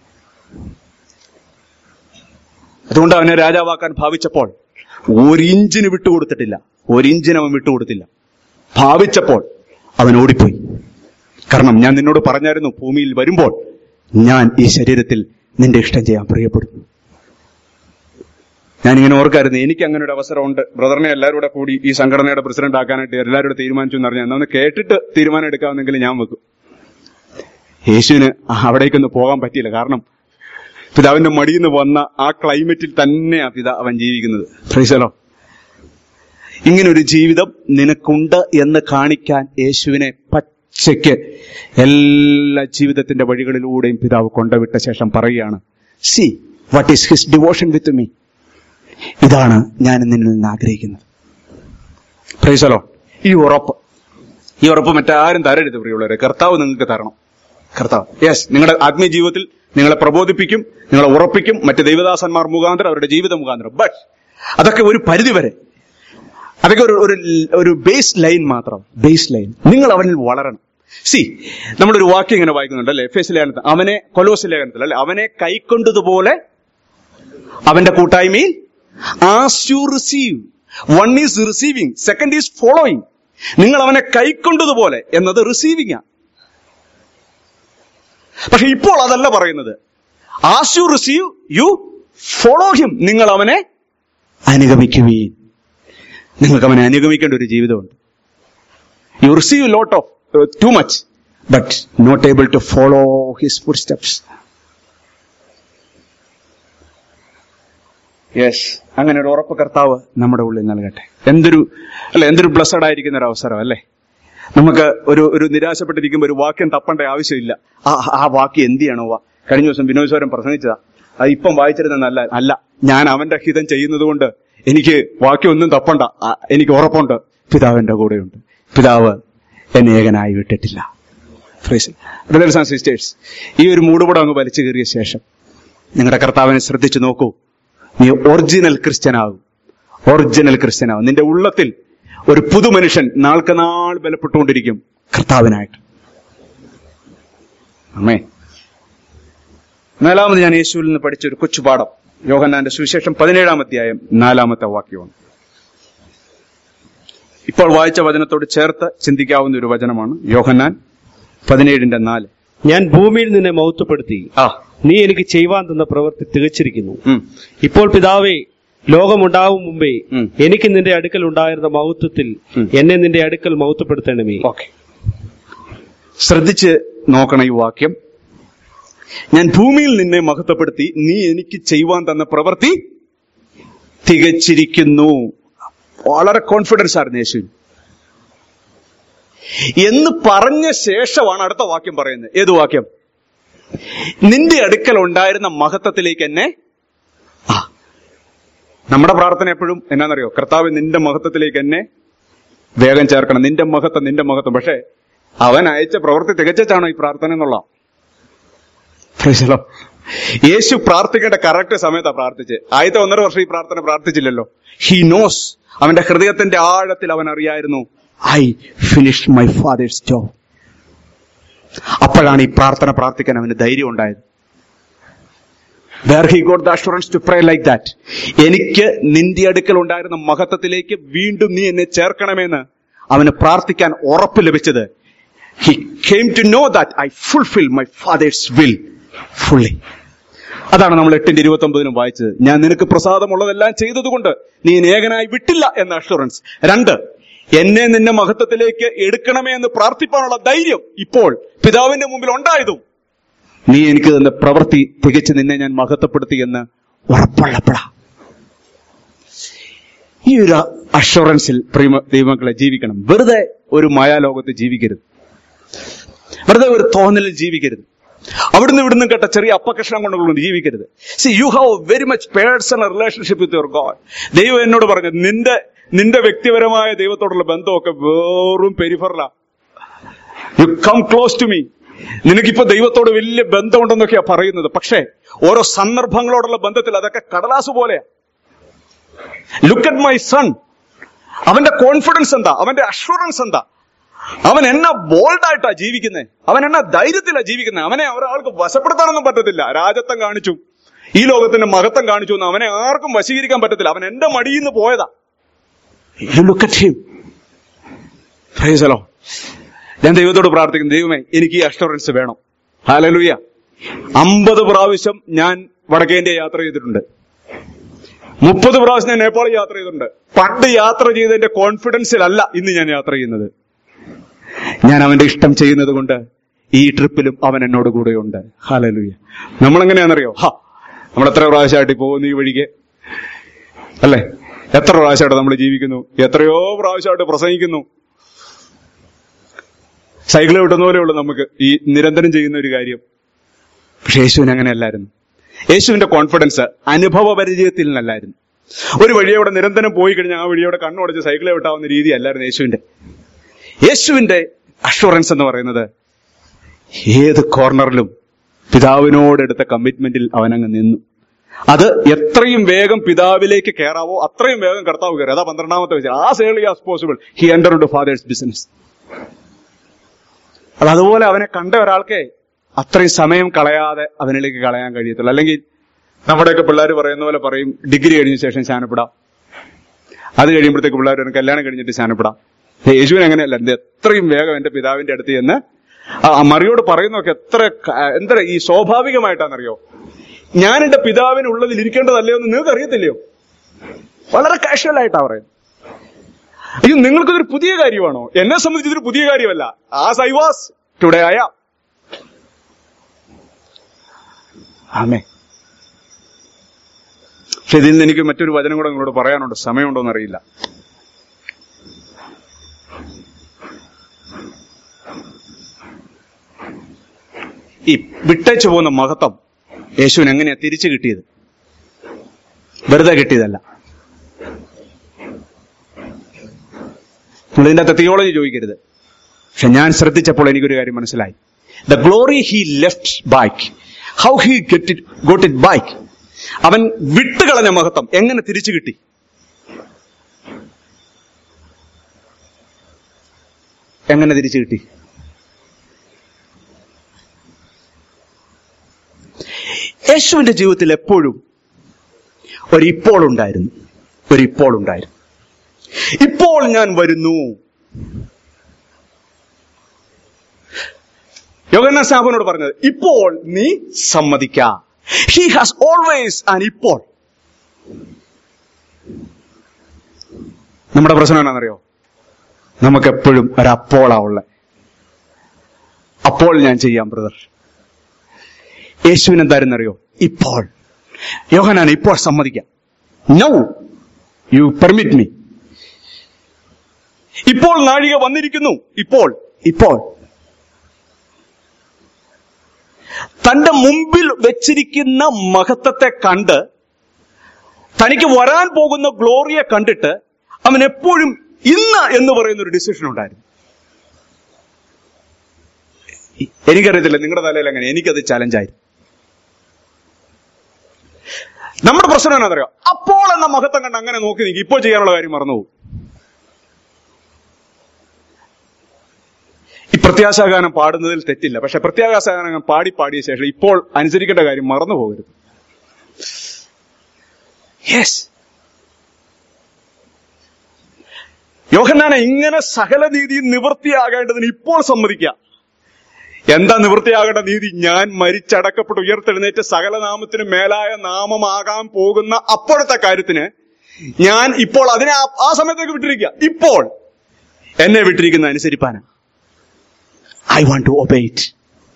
അതുകൊണ്ട് അവനെ രാജാവാക്കാൻ ഭാവിച്ചപ്പോൾ ഒരിഞ്ചിന് വിട്ടുകൊടുത്തിട്ടില്ല ഒരിഞ്ചിന് അവൻ വിട്ടുകൊടുത്തില്ല ഭാവിച്ചപ്പോൾ അവൻ ഓടിപ്പോയി കാരണം ഞാൻ നിന്നോട് പറഞ്ഞായിരുന്നു ഭൂമിയിൽ വരുമ്പോൾ ഞാൻ ഈ ശരീരത്തിൽ നിന്റെ ഇഷ്ടം ചെയ്യാൻ പ്രിയപ്പെടുന്നു ഞാനിങ്ങനെ ഓർക്കായിരുന്നു എനിക്ക് അങ്ങനെ ഒരു അവസരമുണ്ട് ബ്രദറിനെ എല്ലാവരും കൂടെ കൂടി ഈ സംഘടനയുടെ പ്രസിഡന്റ് ആക്കാനായിട്ട് എല്ലാവരും കൂടെ തീരുമാനിച്ചു എന്ന് പറഞ്ഞാൽ എന്നാ കേട്ടിട്ട് തീരുമാനം എടുക്കാമെന്നെങ്കിൽ ഞാൻ വെക്കും യേശുവിന് അവിടേക്കൊന്ന് പോകാൻ പറ്റിയില്ല കാരണം പിതാവിന്റെ മടിയിൽ നിന്ന് വന്ന ആ ക്ലൈമറ്റിൽ തന്നെയാ പിതാ അവൻ ജീവിക്കുന്നത് ഫ്രൈസലോ ഇങ്ങനെ ഒരു ജീവിതം നിനക്കുണ്ട് എന്ന് കാണിക്കാൻ യേശുവിനെ പച്ചയ്ക്ക് എല്ലാ ജീവിതത്തിന്റെ വഴികളിലൂടെയും പിതാവ് കൊണ്ടുവിട്ട ശേഷം പറയുകയാണ് see what is his devotion with me ഇതാണ് ഞാൻ നിന്നിൽ നിന്ന് ആഗ്രഹിക്കുന്നത് പ്രൈസലോ ഈ ഉറപ്പ് ഈ ഉറപ്പ് മറ്റാരും തരരുത് പ്രിയമുള്ളവരെ കർത്താവ് നിങ്ങൾക്ക് തരണം കർത്താവ് യെസ് നിങ്ങളുടെ ആത്മീയ ജീവിതത്തിൽ നിങ്ങളെ പ്രബോധിപ്പിക്കും നിങ്ങളെ ഉറപ്പിക്കും മറ്റ് ദൈവദാസന്മാർ മുഖാന്തരം അവരുടെ ജീവിത മുഖാന്തരം ബട്ട് അതൊക്കെ ഒരു പരിധി വരെ അതൊക്കെ ഒരു ഒരു ഒരു ബേസ് ലൈൻ മാത്രം ബേസ് ലൈൻ നിങ്ങൾ അവനിൽ വളരണം സി നമ്മളൊരു വാക്യം ഇങ്ങനെ വായിക്കുന്നുണ്ട് അല്ലെ എഫ് എസ് ലേഖനത്തിൽ അവനെ കൊലോസ് ലേഖനത്തിൽ അല്ലെ അവനെ കൈക്കൊണ്ടതുപോലെ അവന്റെ കൂട്ടായ്മയിൽ as you receive one is receiving second is following നിങ്ങൾ അവനെ കൈക്കൊണ്ടതുപോലെ എന്നത് റിസീവിംഗ് ആണ് പക്ഷെ ഇപ്പോൾ അതല്ല പറയുന്നത് as you receive you follow him നിങ്ങൾ അവനെ അനുഗമിക്കുകയും നിങ്ങൾക്ക് അവനെ അനുഗമിക്കേണ്ട ഒരു ജീവിതമുണ്ട് you receive lot of too much but not able to follow his footsteps yes അങ്ങനെ ഒരു ഉറപ്പ് കർത്താവ് നമ്മുടെ ഉള്ളിൽ നൽകട്ടെ എന്തൊരു അല്ലെ എന്തൊരു ബ്ലസ്സഡ് ആയിരിക്കുന്ന ഒരു അവസരം അല്ലേ നമുക്ക് ഒരു ഒരു നിരാശപ്പെട്ടിരിക്കുമ്പോൾ ഒരു വാക്യം തപ്പേണ്ട ആവശ്യമില്ല ആ ആ വാക്യം എന്ത് ചെയ്യണോ വാ കഴിഞ്ഞ ദിവസം വിനോദ് സ്വരം പ്രസംഗിച്ചതാ അത് ഇപ്പം വായിച്ചിരുന്നല്ല അല്ല ഞാൻ അവന്റെ ഹിതം ചെയ്യുന്നത് കൊണ്ട് എനിക്ക് വാക്യമൊന്നും തപ്പണ്ട ആ, എനിക്ക് ഉറപ്പുണ്ട് പിതാവ് എന്റെ കൂടെയുണ്ട് പിതാവ് എന്നെ ഏകനായി വിട്ടിട്ടില്ല ബ്രദേഴ്സ് ആൻഡ് സിസ്റ്റേഴ്സ് ഈ ഒരു മൂടുപടം അങ്ങ് വലിച്ചു കയറിയ ശേഷം നിങ്ങളുടെ കർത്താവിനെ ശ്രദ്ധിച്ചു നോക്കൂ നീ ഒറിജിനൽ ക്രിസ്ത്യനാകും ഒറിജിനൽ ക്രിസ്ത്യനാകും നിന്റെ ഉള്ളത്തിൽ ഒരു പുതു മനുഷ്യൻ നാൾക്ക് നാൾ ബലപ്പെട്ടുകൊണ്ടിരിക്കും കർത്താവിനായിട്ട് അമ്മേ നാലാമത് ഞാൻ യേശുവിൽ നിന്ന് പഠിച്ച ഒരു കൊച്ചു പാഠം യോഹന്നാന്റെ സുവിശേഷം പതിനേഴാം അധ്യായം നാലാമത്തെ വാക്യമാണ് ഇപ്പോൾ വായിച്ച വചനത്തോട് ചേർത്ത് ചിന്തിക്കാവുന്ന ഒരു വചനമാണ് യോഹന്നാൻ പതിനേഴിന്റെ നാല് ഞാൻ ഭൂമിയിൽ നിന്നെ മൗത്വപ്പെടുത്തി ആ നീ എനിക്ക് ചെയ്യുവാൻ തന്ന പ്രവൃത്തി തികച്ചിരിക്കുന്നു ഉം, ഇപ്പോൾ പിതാവേ ലോകമുണ്ടാവും മുമ്പേ ഉം. എനിക്ക് നിന്റെ അടുക്കൽ ഉണ്ടായിരുന്ന മൗത്വത്തിൽ ഉം. എന്നെ നിന്റെ അടുക്കൽ മൗത്വപ്പെടുത്തണമേ ഓക്കെ ശ്രദ്ധിച്ച് നോക്കണം ഈ വാക്യം ഞാൻ ഭൂമിയിൽ നിന്നെ മഹത്വപ്പെടുത്തി നീ എനിക്ക് ചെയ്യുവാൻ തന്ന പ്രവൃത്തി തികച്ചിരിക്കുന്നു വളരെ കോൺഫിഡൻസ് ആയിരുന്നു യേശു എന്ന് പറഞ്ഞ ശേഷമാണ് അടുത്ത വാക്യം പറയുന്നത് ഏത് വാക്യം നിന്റെ അടുക്കൽ ഉണ്ടായിരുന്ന മഹത്വത്തിലേക്ക് എന്നെ ആ നമ്മുടെ പ്രാർത്ഥന എപ്പോഴും എന്നാന്നറിയോ കർത്താവ് നിന്റെ മഹത്വത്തിലേക്ക് എന്നെ വേഗം ചേർക്കണം നിന്റെ മഹത്വം നിന്റെ മഹത്വം പക്ഷേ അവൻ അയച്ച പ്രവൃത്തി തികച്ചാണോ ഈ പ്രാർത്ഥന എന്നുള്ള യേശു പ്രാർത്ഥിക്കേണ്ട കറക്റ്റ് സമയത്താ പ്രാർത്ഥിച്ച് ആദ്യത്തെ ഒന്നര വർഷം ഈ പ്രാർത്ഥന പ്രാർത്ഥിച്ചില്ലല്ലോ ഹി നോസ് അവന്റെ ഹൃദയത്തിന്റെ ആഴത്തിൽ അവൻ അറിയായിരുന്നു I finish my father's job അപ്പോഴാണ് ഈ പ്രാർത്ഥന പ്രാർത്ഥിക്കാൻ അവന് ധൈര്യം ഉണ്ടായത് where he got the assurance to pray like that എനിക്ക് നിന്റെ അടുക്കൽ ഉണ്ടായിരുന്ന മഹത്വത്തിലേക്ക് വീണ്ടും നീ എന്നെ ചേർക്കണമെന്ന് അവന് പ്രാർത്ഥിക്കാൻ ഉറപ്പ് ലഭിച്ചത് he came to know that I fulfil my father's will fully അതാണ് നമ്മൾ എട്ടിന്റെ ഇരുപത്തി ഒമ്പതിനും വായിച്ചത് ഞാൻ നിനക്ക് പ്രസാദമുള്ളതെല്ലാം ചെയ്തതുകൊണ്ട് നീ എന്നെ ഏകനായി വിട്ടില്ല എന്ന അഷുറൻസ് രണ്ട് എന്നെ നിന്നെ മഹത്വത്തിലേക്ക് എടുക്കണമേ എന്ന് പ്രാർത്ഥിപ്പാനുള്ള ധൈര്യം ഇപ്പോൾ പിതാവിന്റെ മുമ്പിൽ ഉണ്ടായതും നീ എനിക്ക് തന്ന പ്രവൃത്തി തികച്ച് നിന്നെ ഞാൻ മഹത്വപ്പെടുത്തി എന്ന് ഉറപ്പുള്ളപ്പെടാ ഈ ഒരു അഷുറൻസിൽ പ്രിയ ദൈവങ്ങളെ ജീവിക്കണം വെറുതെ ഒരു മായാലോകത്ത് ജീവിക്കരുത് വെറുതെ ഒരു തോന്നലിൽ ജീവിക്കരുത് അവിടുന്ന് ഇവിടുന്ന് കേട്ട ചെറിയ അപ്പകഷ്ണം കൊണ്ടുകൊണ്ട് ജീവിക്കരുത് see you have very much personal relationship with your God ദൈവം എന്നോട് പറഞ്ഞു നിന്റെ നിന്റെ വ്യക്തിപരമായ ദൈവത്തോടുള്ള ബന്ധമൊക്കെ വെറും പെരിഫറല you come close to me നിനക്കിപ്പോ ദൈവത്തോട് വലിയ ബന്ധമുണ്ടെന്നൊക്കെയാ പറയുന്നത് പക്ഷേ ഓരോ സന്ദർഭങ്ങളോടുള്ള ബന്ധത്തിൽ അതൊക്കെ കടലാസ് പോലെയാ ലുക്ക് അറ്റ് മൈ സൺ അവന്റെ കോൺഫിഡൻസ് എന്താ അവന്റെ അഷുറൻസ് എന്താ അവൻ എന്നാ ബോൾഡായിട്ടാ ജീവിക്കുന്നത് അവൻ എന്നാ ധൈര്യത്തിലാ ജീവിക്കുന്നത് അവനെ ഒരാൾക്ക് വശപ്പെടുത്താനൊന്നും പറ്റത്തില്ല രാജത്വം കാണിച്ചു ഈ ലോകത്തിന്റെ മഹത്വം കാണിച്ചു എന്ന് അവനെ ആർക്കും വശീകരിക്കാൻ പറ്റത്തില്ല അവൻ എന്റെ മടിയിൽ നിന്ന് പോയതാ you look at him praise the Lord ഞാൻ ദൈവത്തോട് പ്രാർത്ഥിക്കുന്നു ദൈവമേ എനിക്ക് ഈ അഷുറൻസ് വേണം ഹാലലുയ അമ്പത് പ്രാവശ്യം ഞാൻ വടക്കേ ഇന്ത്യ യാത്ര ചെയ്തിട്ടുണ്ട് മുപ്പത് പ്രാവശ്യം ഞാൻ നേപ്പാൾ യാത്ര ചെയ്തിട്ടുണ്ട് പണ്ട് യാത്ര ചെയ്തതിന്റെ കോൺഫിഡൻസിലല്ല ഇന്ന് ഞാൻ യാത്ര ചെയ്യുന്നത് ഞാൻ അവന്റെ ഇഷ്ടം ചെയ്യുന്നത് കൊണ്ട് ഈ ട്രിപ്പിലും അവൻ എന്നോട് കൂടെയുണ്ട് ഹാലലുയ നമ്മളെങ്ങനെയാണെന്നറിയോ ഹാ നമ്മൾ എത്ര പ്രാവശ്യമായിട്ട് പോകുന്നു ഈ വഴിക്ക് അല്ലേ എത്ര പ്രാവശ്യമായിട്ട് നമ്മൾ ജീവിക്കുന്നു എത്രയോ പ്രാവശ്യമായിട്ട് പ്രസംഗിക്കുന്നു സൈക്കിൾ വിട്ടുന്ന പോലെയുള്ളൂ നമുക്ക് ഈ നിരന്തരം ചെയ്യുന്ന ഒരു കാര്യം പക്ഷെ യേശുവിന് അങ്ങനെയല്ലായിരുന്നു യേശുവിന്റെ കോൺഫിഡൻസ് അനുഭവ പരിചയത്തിൽ നിന്നല്ലായിരുന്നു ഒരു വഴിയോടെ നിരന്തരം പോയി കഴിഞ്ഞാൽ ആ വഴിയോടെ കണ്ണുടച്ച് സൈക്കിളെ വിട്ടാവുന്ന രീതി അല്ലായിരുന്നു യേശുവിന്റെ യേശുവിന്റെ അഷുറൻസ് എന്ന് പറയുന്നത് ഏത് കോർണറിലും പിതാവിനോട് എടുത്ത കമ്മിറ്റ്മെന്റിൽ അവനങ്ങ് നിന്നു അത് എത്രയും വേഗം പിതാവിലേക്ക് കയറാവോ അത്രയും വേഗം കർത്താവ് കയറി അതാ പന്ത്രണ്ടാമത്തെ വെച്ചാൽ ആ early as possible he enter to father's business അത് അതുപോലെ അവനെ കണ്ട ഒരാൾക്ക് അത്രയും സമയം കളയാതെ അവനിലേക്ക് കളയാൻ കഴിയത്തുള്ളൂ അല്ലെങ്കിൽ നമ്മുടെയൊക്കെ പിള്ളേർ പറയുന്ന പോലെ പറയും ഡിഗ്രി കഴിഞ്ഞ ശേഷം ശാനപ്പെടാം അത് കഴിയുമ്പോഴത്തേക്ക് പിള്ളേർ പറയും കല്യാണം കഴിഞ്ഞിട്ട് ശാനപ്പെടാം യേശുവിന് അങ്ങനെയല്ല ഇത് എത്രയും വേഗം എന്റെ പിതാവിന്റെ അടുത്ത് ചെന്ന് ആ ആ മറിയോട് പറയുന്നതൊക്കെ എത്ര ക- എന്താ ഈ സ്വാഭാവികമായിട്ടാണെന്നറിയോ ഞാൻ എന്റെ പിതാവിനുള്ളതിൽ ഇരിക്കേണ്ടതല്ലയോ എന്ന് നിങ്ങൾക്ക് അറിയത്തില്ലയോ വളരെ കാഷ്വൽ ആയിട്ടാ പറയുന്നത് ഇത് നിങ്ങൾക്കിതൊരു പുതിയ കാര്യമാണോ എന്നെ സംബന്ധിച്ച് ഇതൊരു പുതിയ കാര്യമല്ല ആസ് ഐ വാസ് ടുഡേ ആയ ആമേ പക്ഷെ ഇതിൽ നിന്ന് എനിക്ക് മറ്റൊരു വചനം കൂടെ നിങ്ങളോട് പറയാനുണ്ട് സമയമുണ്ടോ എന്നറിയില്ല ഈ വിട്ടേച്ചു പോകുന്ന മഹത്വം യേശുവിന് എങ്ങനെയാ തിരിച്ചു കിട്ടിയത് വെറുതെ കിട്ടിയതല്ല നിങ്ങൾ ഇതിന്റെ അകത്ത് തിയോളജി ചോദിക്കരുത് പക്ഷെ ഞാൻ ശ്രദ്ധിച്ചപ്പോൾ എനിക്കൊരു കാര്യം മനസ്സിലായി the glory he left back how he get it got it back അവൻ വിട്ടുകളഞ്ഞ മഹത്വം എങ്ങനെ തിരിച്ചു കിട്ടി എങ്ങനെ തിരിച്ചു കിട്ടി യേശുവിന്റെ ജീവിതത്തിൽ എപ്പോഴും ഒരു ഇപ്പോൾ ഉണ്ടായിരുന്നു ഒരു ഇപ്പോൾ ഉണ്ടായിരുന്നു ഇപ്പോൾ ഞാൻ വരുന്നു യോഗന്ന സാബനോട് പറഞ്ഞത് ഇപ്പോൾ നീ സമ്മതിക്ക ഹി ഹാസ് ഓൾവേസ് ആൻ ഇപ്പോൾ നമ്മുടെ പ്രശ്നം എന്നാണെന്നറിയോ നമുക്കെപ്പോഴും ഒരപ്പോളാ ഉള്ളത് അപ്പോൾ ഞാൻ ചെയ്യാം ബ്രദർ യേശുവിന് എന്തായിരുന്നറിയോ ഇപ്പോൾ യോഹനാണ് ഇപ്പോൾ സമ്മതിക്കാം നോ യു പെർമിറ്റ് മീ ഇപ്പോൾ നാഴിക വന്നിരിക്കുന്നു ഇപ്പോൾ ഇപ്പോൾ തന്റെ മുമ്പിൽ വെച്ചിരിക്കുന്ന മഹത്വത്തെ കണ്ട് തനിക്ക് വരാൻ പോകുന്ന ഗ്ലോറിയെ കണ്ടിട്ട് അവൻ എപ്പോഴും ഇന്ന് എന്ന് പറയുന്ന ഒരു ഡിസിഷൻ ഉണ്ടായിരുന്നു എനിക്കറിയത്തില്ല നിങ്ങളുടെ തലയിൽ എങ്ങനെ എനിക്കത് ചലഞ്ചായിരുന്നു നമ്മുടെ പ്രശ്നം എന്നാ അപ്പോൾ എന്ന മഹത്വം കണ്ട് അങ്ങനെ നോക്കി നിൽക്കും ഇപ്പോൾ ചെയ്യാനുള്ള കാര്യം മറന്നുപോകും ഈ പ്രത്യാശാഗാനം പാടുന്നതിൽ തെറ്റില്ല പക്ഷെ പ്രത്യാശാഗാനം പാടി പാടിയ ശേഷം ഇപ്പോൾ അനുസരിക്കേണ്ട കാര്യം മറന്നു പോകരുത് യെസ് യോഹന്നാനെ ഇങ്ങനെ സകല നീതി നിവൃത്തിയാകേണ്ടതിന് ഇപ്പോൾ സമ്മതിക്കാം എന്താ നിവൃത്തിയാകേണ്ട നീതി ഞാൻ മരിച്ചടക്കപ്പെട്ട് ഉയർത്തെഴുന്നേറ്റ് സകല നാമത്തിന് മേലായ നാമമാകാൻ പോകുന്ന അപ്പോഴത്തെ കാര്യത്തിന് ഞാൻ ഇപ്പോൾ അതിനെ ആ- ആ സമയത്തേക്ക് വിട്ടിരിക്കുക ഇപ്പോൾ എന്നെ വിട്ടിരിക്കുന്ന അനുസരിപ്പാനാ I want to obey it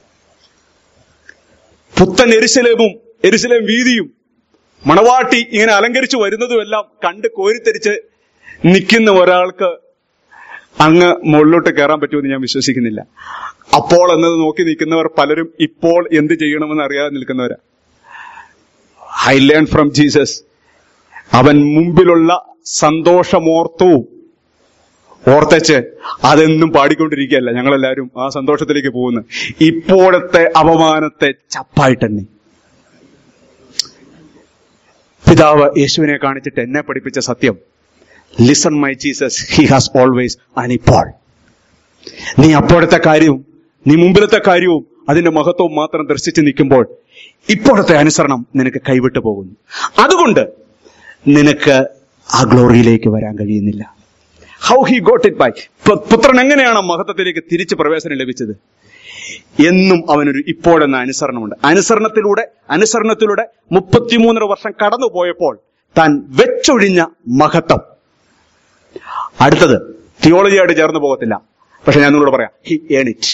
പുത്തൻ എരിശിലേമും എരിശിലേം വീതിയും മണവാട്ടി ഇങ്ങനെ അലങ്കരിച്ചു വരുന്നതുമെല്ലാം കണ്ട് കോരിത്തരിച്ച് നിൽക്കുന്ന ഒരാൾക്ക് അങ്ങ് മുകളിലോട്ട് കയറാൻ പറ്റുമെന്ന് ഞാൻ വിശ്വസിക്കുന്നില്ല അപ്പോൾ എന്നത് നോക്കി നിൽക്കുന്നവർ പലരും ഇപ്പോൾ എന്ത് ചെയ്യണമെന്ന് അറിയാതെ നിൽക്കുന്നവരാ ഐ ലേൺ ഫ്രം ജീസസ് അവൻ മുമ്പിലുള്ള സന്തോഷമോർത്തു ഓർത്തച്ച് അതെന്നും പാടിക്കൊണ്ടിരിക്കുകയല്ല ഞങ്ങളെല്ലാവരും ആ സന്തോഷത്തിലേക്ക് പോകുന്നു ഇപ്പോഴത്തെ അപമാനത്തെ ചപ്പായിട്ടെണ്ണി പിതാവ് യേശുവിനെ കാണിച്ചിട്ട് എന്നെ പഠിപ്പിച്ച സത്യം listen my Jesus he has always അനിപ്പോൾ നീ അപ്പോഴത്തെ കാര്യവും നീ മുമ്പിലത്തെ കാര്യവും അതിന്റെ മഹത്വവും മാത്രം ദർശിച്ച് നിൽക്കുമ്പോൾ ഇപ്പോഴത്തെ അനുസരണം നിനക്ക് കൈവിട്ടു പോകുന്നു അതുകൊണ്ട് നിനക്ക് ആ ഗ്ലോറിയിലേക്ക് വരാൻ കഴിയുന്നില്ല how he got it by പുത്രൻ എങ്ങനെയാണ് മഹത്വത്തിലേക്ക് തിരിച്ച് പ്രവേശനം ലഭിച്ചത് എന്നും അവനൊരു ഇപ്പോഴെന്ന അനുസരണമുണ്ട് അനുസരണത്തിലൂടെ അനുസരണത്തിലൂടെ മുപ്പത്തിമൂന്നര വർഷം കടന്നു പോയപ്പോൾ താൻ വെച്ചൊഴിഞ്ഞ മഹത്വം അടുത്തത് തിയോളജിയായിട്ട് ചേർന്ന് പോകത്തില്ല പക്ഷെ ഞാൻ നിങ്ങളോട് പറയാം ഹി ഏൺ ഇറ്റ്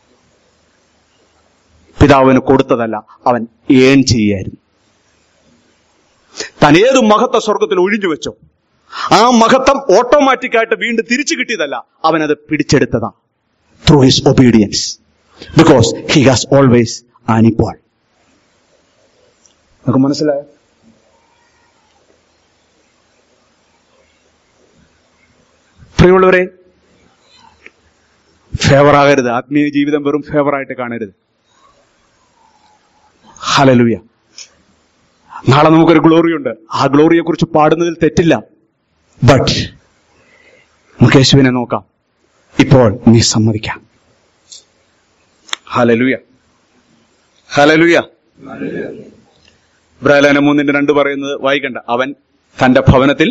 പിതാവിന് കൊടുത്തതല്ല അവൻ ഏൺ ചെയ്യായിരുന്നു താൻ ഏത് മഹത്വ സ്വർഗത്തിൽ ഒഴിഞ്ഞു വെച്ചോ ആ മഹത്വം ഓട്ടോമാറ്റിക് ആയിട്ട് വീണ്ടും തിരിച്ചു കിട്ടിയതല്ല അവൻ അത് പിടിച്ചെടുത്തതാ through his obedience because he has always ആനിപ്പോൾ നമുക്ക് മനസ്സിലായോ പ്രിയമുള്ളവരെ ഫേവർ ആകരുത് ആത്മീയ ജീവിതം വെറും ഫേവർ ആയിട്ട് കാണരുത് ഹലലുയ നാളെ നമുക്കൊരു ഗ്ലോറി ഉണ്ട് ആ ഗ്ലോറിയെ കുറിച്ച് പാടുന്നതിൽ തെറ്റില്ല ബട്ട് നമുക്ക് യേശുവിനെ നോക്കാം ഇപ്പോൾ നീ സമ്മതിക്കാം ഹലലുയ ഹലലുയ ബ്രാലാന മൂന്നിന്റെ രണ്ട് പറയുന്നത് വായിക്കണ്ട അവൻ തന്റെ ഭവനത്തിൽ